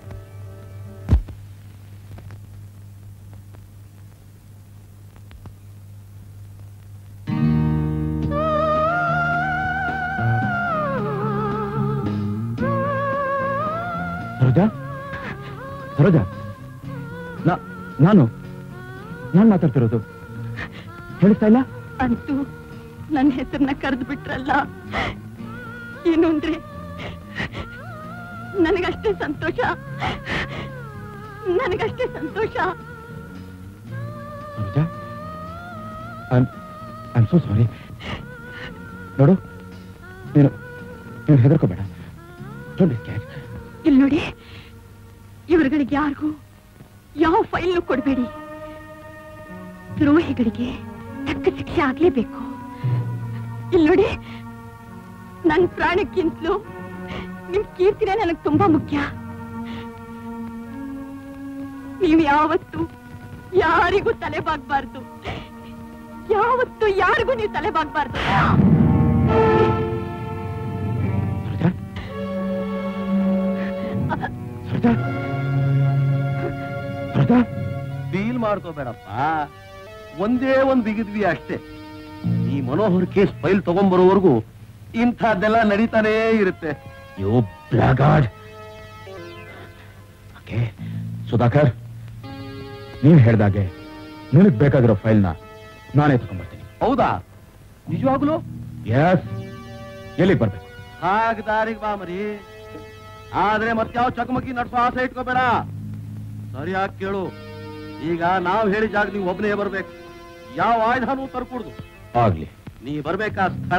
ಸರೋಜಾ ಸರೋಜಾ ನಾ- ನಾನು ನಾನು ಮಾತಾಡ್ತಿರೋದು ಹೇಳಿಸ್ತಾ ಇಲ್ಲ ಅಂತೂ ನನ್ನ ಹೆಸರನ್ನ ಕರೆದು ಬಿಟ್ರಲ್ಲ ಏನು ಅಂದ್ರೆ ನನಗಷ್ಟೇ ಸಂತೋಷ ನನಗಷ್ಟೇ ಸಂತೋಷ Saroja I'm I'm so sorry ನೋಡು ನೀನು ನೀನು ಹೆದರ್ಕೋಬೇಡ ಡೋಂಟ್ ಬಿ ಸ್ಕ್ಯಾರ್ಡ್ ಇಲ್ಲಿ ನೋಡಿ ಇವರುಗಳಿಗೆ ಯಾರಿಗೂ ಯಾವ ಫೈಲ್ನು ಕೊಡಬೇಡಿ ದ್ರೋಹಿಗಳಿಗೆ ತಕ್ಕ ಶಿಕ್ಷೆ ಆಗ್ಲೇಬೇಕು ಇಲ್ಲಿ ನೋಡಿ ನನ್ನ ಪ್ರಾಣಕ್ಕಿಂತಲೂ ನಿಮ್ ಕೀರ್ತಿನೇ ನನಗೆ ತುಂಬಾ ಮುಖ್ಯ ನೀವು ಯಾವತ್ತು ಯಾರಿಗೂ ತಲೆ ಬಾಗ್ಬಾರ್ದು ಯಾವತ್ತು ಯಾರಿಗೂ ನೀವು ತಲೆ ಬಾಗ್ಬಾರ್ದು ಸರೋಜಾ ಸರೋಜಾ ಫೀಲ್ ಮಾಡ್ಕೋಬೇಡಪ್ಪ ಒಂದೇ ಒಂದ್ ಬಿಗಿದ್ವಿ ಅಷ್ಟೇ ಈ ಮನೋಹರ್ ಕೇಸ್ ಫೈಲ್ ತಗೊಂಬರೋವರೆಗೂ ಇಂಥದ್ದೆಲ್ಲ ನಡೀತಾನೇ ಇರುತ್ತೆ ಯು ಬ್ಲಾಗಾರ್ಡ್ ಓಕೆ ಸುಧಾಕರ್ ನೀನ್ ಹೇಳ್ದಾಗೆ ನಿನಗ್ ಬೇಕಾಗಿರೋ ಫೈಲ್ನ ನಾನೇ ತಗೊಂಡ್ಬರ್ತೀನಿ ಹೌದಾ ನಿಜವಾಗ್ಲು ಎಸ್ ಎಲ್ಲಿಗೆ ಬರ್ಬೇಕು ಹಾಗ ದಾರಿಗೆ ಬಾ ಮರಿ ಆದ್ರೆ ಮತ್ಯಾವ ಚಕಮಕಿ ನಡ್ಸೋ ಆಸೆ ಇಟ್ಕೋಬೇಡ ಸರಿಯಾಗಿ ಕೇಳು ಈಗ ನಾವು ಹೇಳಿದ ಜಾಗ ನೀವು ಒಬ್ಬನೇ ಬರ್ಬೇಕು ಯಾವ ಆಯುಧನೂ ತರ್ಕೂಡ್ದು ಆಗ್ಲಿ ನೀ ಬರ್ಬೇಕಾ ಸ್ಥಳ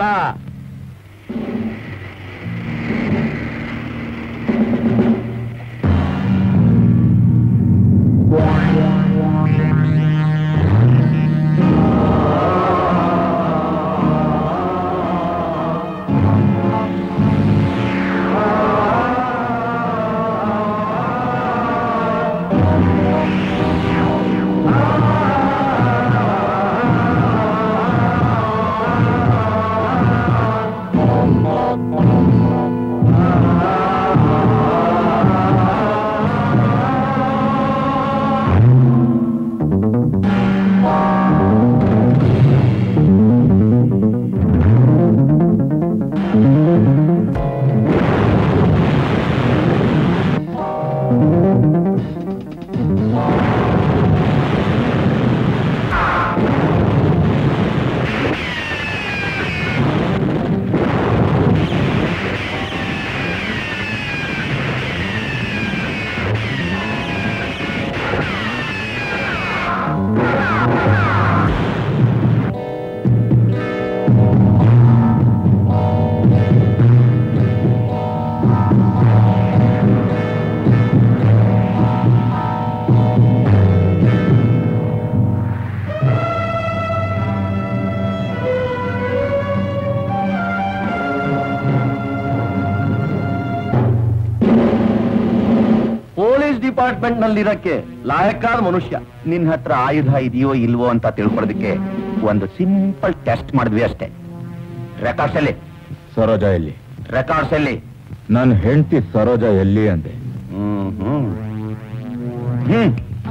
ಪೊಲೀಸ್ ಡಿಪಾರ್ಟ್ಮೆಂಟ್ ನಲ್ಲಿರಕ್ಕೆ ಲಾಯಕ್ಕಾದ ಮನುಷ್ಯ ನಿನ್ ಹತ್ರ ಆಯುಧ ಇದೆಯೋ ಇಲ್ವೋ ಅಂತ ತಿಳ್ಕೊಳ್ಳೋದಕ್ಕೆ ಒಂದು ಸಿಂಪಲ್ ಟೆಸ್ಟ್ ಮಾಡಿದ್ವಿ ಅಷ್ಟೇ ರೆಕಾರ್ಡ್ಸ್ ಅಲ್ಲಿ ಸರೋಜ ಎಲ್ಲಿ ರೆಕಾರ್ಡ್ಸ್ ಅಲ್ಲಿ ನನ್ನ ಹೆಂಡತಿ ಸರೋಜ ಎಲ್ಲಿ ಅಂದೆ ಹ್ಮ್ ಹ್ಮ್ ಹ್ಮ್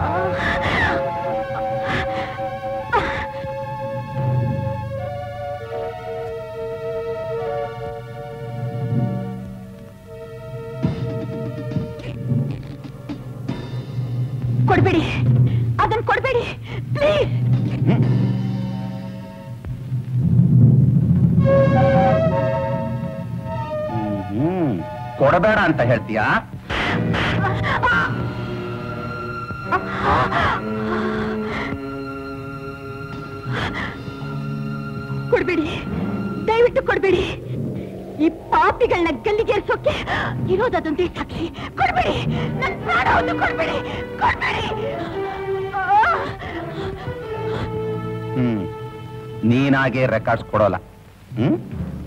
ಕೊಡ್ಬೇಡಿ ಅದನ್ನ ಕೊಡ್ಬೇಡಿ ಪ್ಲೀಸ್ ಹ್ಮ್ ಕೊಡಬೇಡ ಅಂತ ಹೇಳ್ತೀಯಾ ಕೊಡ್ಬೇಡಿ ದಯವಿಟ್ಟು ಕೊಡ್ಬೇಡಿ ಈ ಪಾಪಿಗಳನ್ನ ಗಲ್ಲಿಗೇರ್ಸೋಕೆ ಇರೋದೊಂದೇ ಸಾಕ್ಷಿ ಕೊಡ್ಬೇಡಿ ನನ್ ಪ್ರಾಣವನ್ನು ಕೊಡ್ಬೇಡಿ ಕೊಡ್ಬೇಡಿ ಹ್ಮ್ ನೀನಾಗೆ ರೆಕಾರ್ಡ್ಸ್ ಕೊಡೋಲ್ಲ ಹ್ಮ್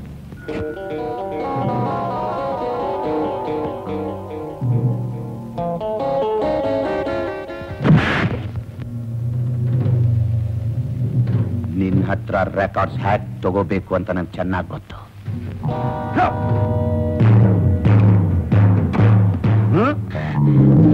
ನಿನ್ ಹತ್ರ ರೆಕಾರ್ಡ್ಸ್ ಹ್ಯಾಕ್ ತಗೋಬೇಕು ಅಂತ ನಂಗೆ ಚೆನ್ನಾಗಿ ಗೊತ್ತು ಹ್ಮ್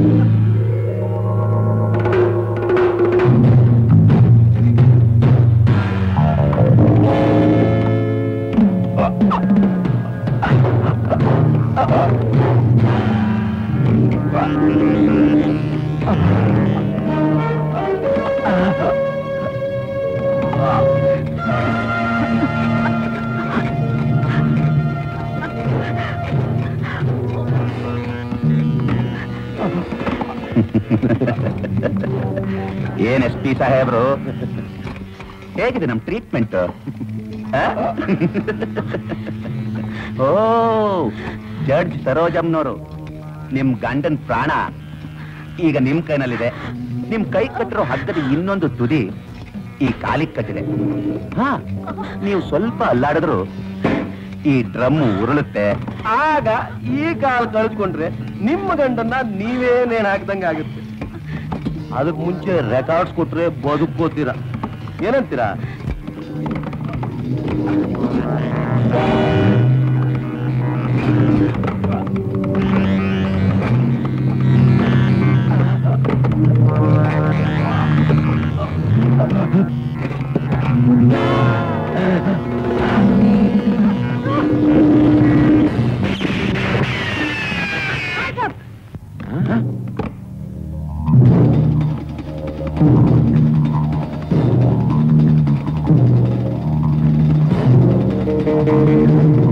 ಏನ್ ಎಸ್ ಪಿ ಸಾಹೇಬ್ರು ಹೇಗಿದೆ ನಮ್ ಟ್ರೀಟ್ಮೆಂಟ್ ಓ ಜಡ್ಜ್ ಸರೋಜಮ್ನವರು ನಿಮ್ ಗಂಡನ್ ಪ್ರಾಣ ಈಗ ನಿಮ್ ಕೈನಲ್ಲಿದೆ ನಿಮ್ ಕೈ ಕಟ್ಟಿರೋ ಹಗ್ಗದ ಇನ್ನೊಂದು ತುದಿ ಈ ಕಾಲಿಗೆ ಕಟ್ಟಿದೆ ಹಾ ನೀವು ಸ್ವಲ್ಪ ಅಲ್ಲಾಡಿದ್ರು ಈ ಡ್ರಮ್ ಉರುಳುತ್ತೆ ಆಗ ಈ ಕಾಲ್ ಕಳ್ಕೊಂಡ್ರೆ ನಿಮ್ಮ ಗಂಡನ್ನ ನೀವೇ ನೇಣ್ ಹಾಕ್ದಂಗ ಆಗುತ್ತೆ ಅದಕ್ ಮುಂಚೆ ರೆಕಾರ್ಡ್ಸ್ ಕೊಟ್ರೆ ಬದುಕೋತೀರಾ ಏನಂತೀರಾ ಆ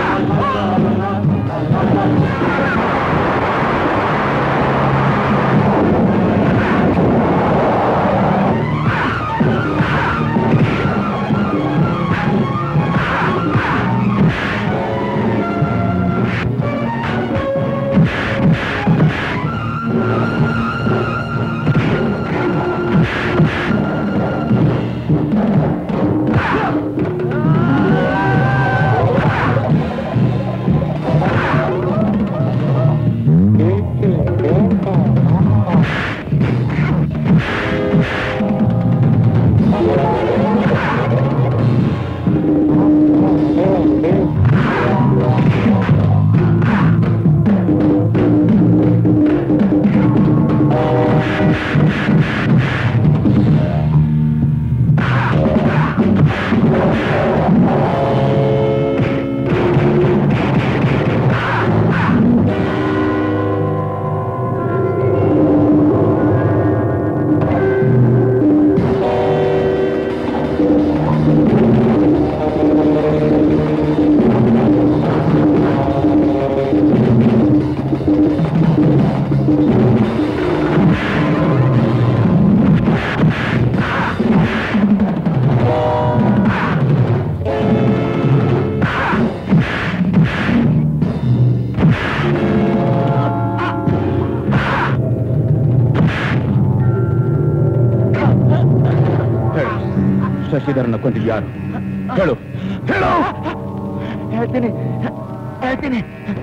ಶಶಿಧರನ್ನ ಕೊಂದಿದ್ ಯಾರು ಹೇಳು ಹೇಳು ಹೇಳ್ತೀನಿ ಹೇಳ್ತೀನಿ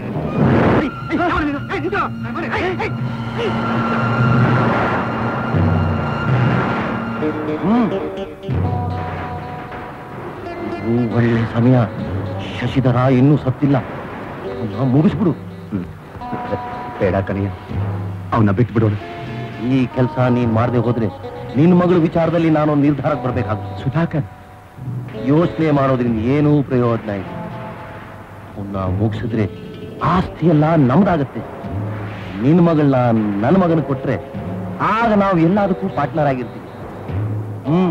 ಒಳ್ಳೆ ಸಮಯ ಶಶಿಧರ ಇನ್ನೂ ಸತ್ತಿಲ್ಲ ಅವ್ನ ಮುಗಿಸ್ಬಿಡು ಬೇಡ ಕಣಯ್ಯ ಅವನ್ನ ಬಿಟ್ಬಿಡೋಣ ಈ ಕೆಲಸ ನೀನ್ ಮಾಡದೆ ಹೋದ್ರೆ ನಿನ್ ಮಗಳ ವಿಚಾರದಲ್ಲಿ ನಾನು ನಿರ್ಧಾರಕ್ಕೆ ಬರ್ಬೇಕಾಗುತ್ತೆ ಸುಧಾಕರ್ ಯೋಚನೆ ಮಾಡೋದ್ರಿಂದ ಏನೂ ಪ್ರಯೋಜನ ಇಲ್ಲ ಅವನ್ನ ಮುಗಿಸಿದ್ರೆ ಆಸ್ತಿ ಎಲ್ಲ ನಮ್ದಾಗತ್ತೆ ನಿನ್ ಮಗಳನ್ನ ನನ್ನ ಮಗನ ಕೊಟ್ರೆ ಆಗ ನಾವು ಎಲ್ಲದಕ್ಕೂ ಪಾರ್ಟ್ನರ್ ಆಗಿರ್ತೀವಿ ಹ್ಮ್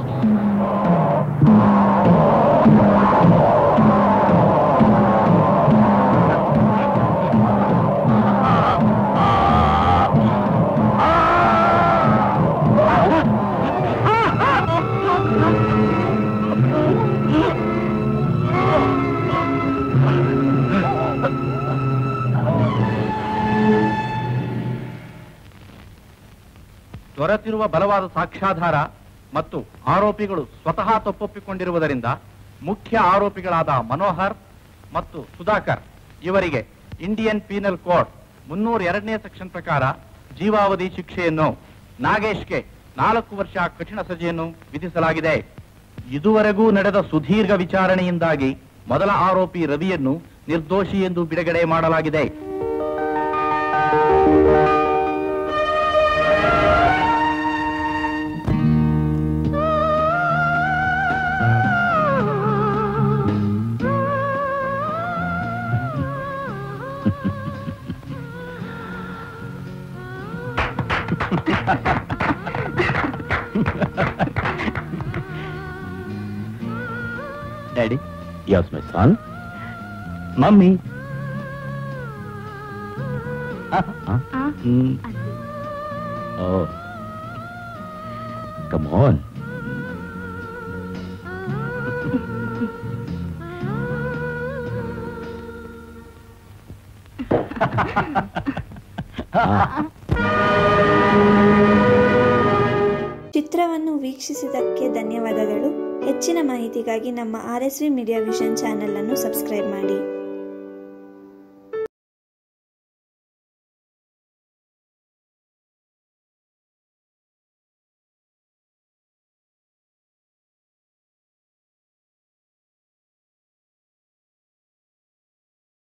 ದೊರೆತಿರುವ ಬಲವಾದ ಸಾಕ್ಷ್ಯಾಧಾರ ಮತ್ತು ಆರೋಪಿಗಳು ಸ್ವತಃ ತಪ್ಪೊಪ್ಪಿಕೊಂಡಿರುವುದರಿಂದ ಮುಖ್ಯ ಆರೋಪಿಗಳಾದ ಮನೋಹರ್ ಮತ್ತು ಸುಧಾಕರ್ ಇವರಿಗೆ ಇಂಡಿಯನ್ ಪೀನಲ್ ಕೋಡ್ ಮುನ್ನೂರ ಎರಡನೇ ಸೆಕ್ಷನ್ ಪ್ರಕಾರ ಜೀವಾವಧಿ ಶಿಕ್ಷೆಯನ್ನು ನಾಗೇಶ್ಗೆ ನಾಲ್ಕು ವರ್ಷ ಕಠಿಣ ಸಜೆಯನ್ನು ವಿಧಿಸಲಾಗಿದೆ ಇದುವರೆಗೂ ನಡೆದ ಸುದೀರ್ಘ ವಿಚಾರಣೆಯಿಂದಾಗಿ ಮೊದಲ ಆರೋಪಿ ರವಿಯನ್ನು ನಿರ್ದೋಷಿ ಎಂದು ಬಿಡುಗಡೆ ಮಾಡಲಾಗಿದೆ daddy yes my son mummy oh come on ಚಿತ್ರವನ್ನು ವೀಕ್ಷಿಸಿದ್ದಕ್ಕೆ ಧನ್ಯವಾದಗಳು ಹೆಚ್ಚಿನ ಮಾಹಿತಿಗಾಗಿ ನಮ್ಮ R S V media vision channel ಅನ್ನು ಸಬ್ಸ್ಕ್ರೈಬ್ ಮಾಡಿ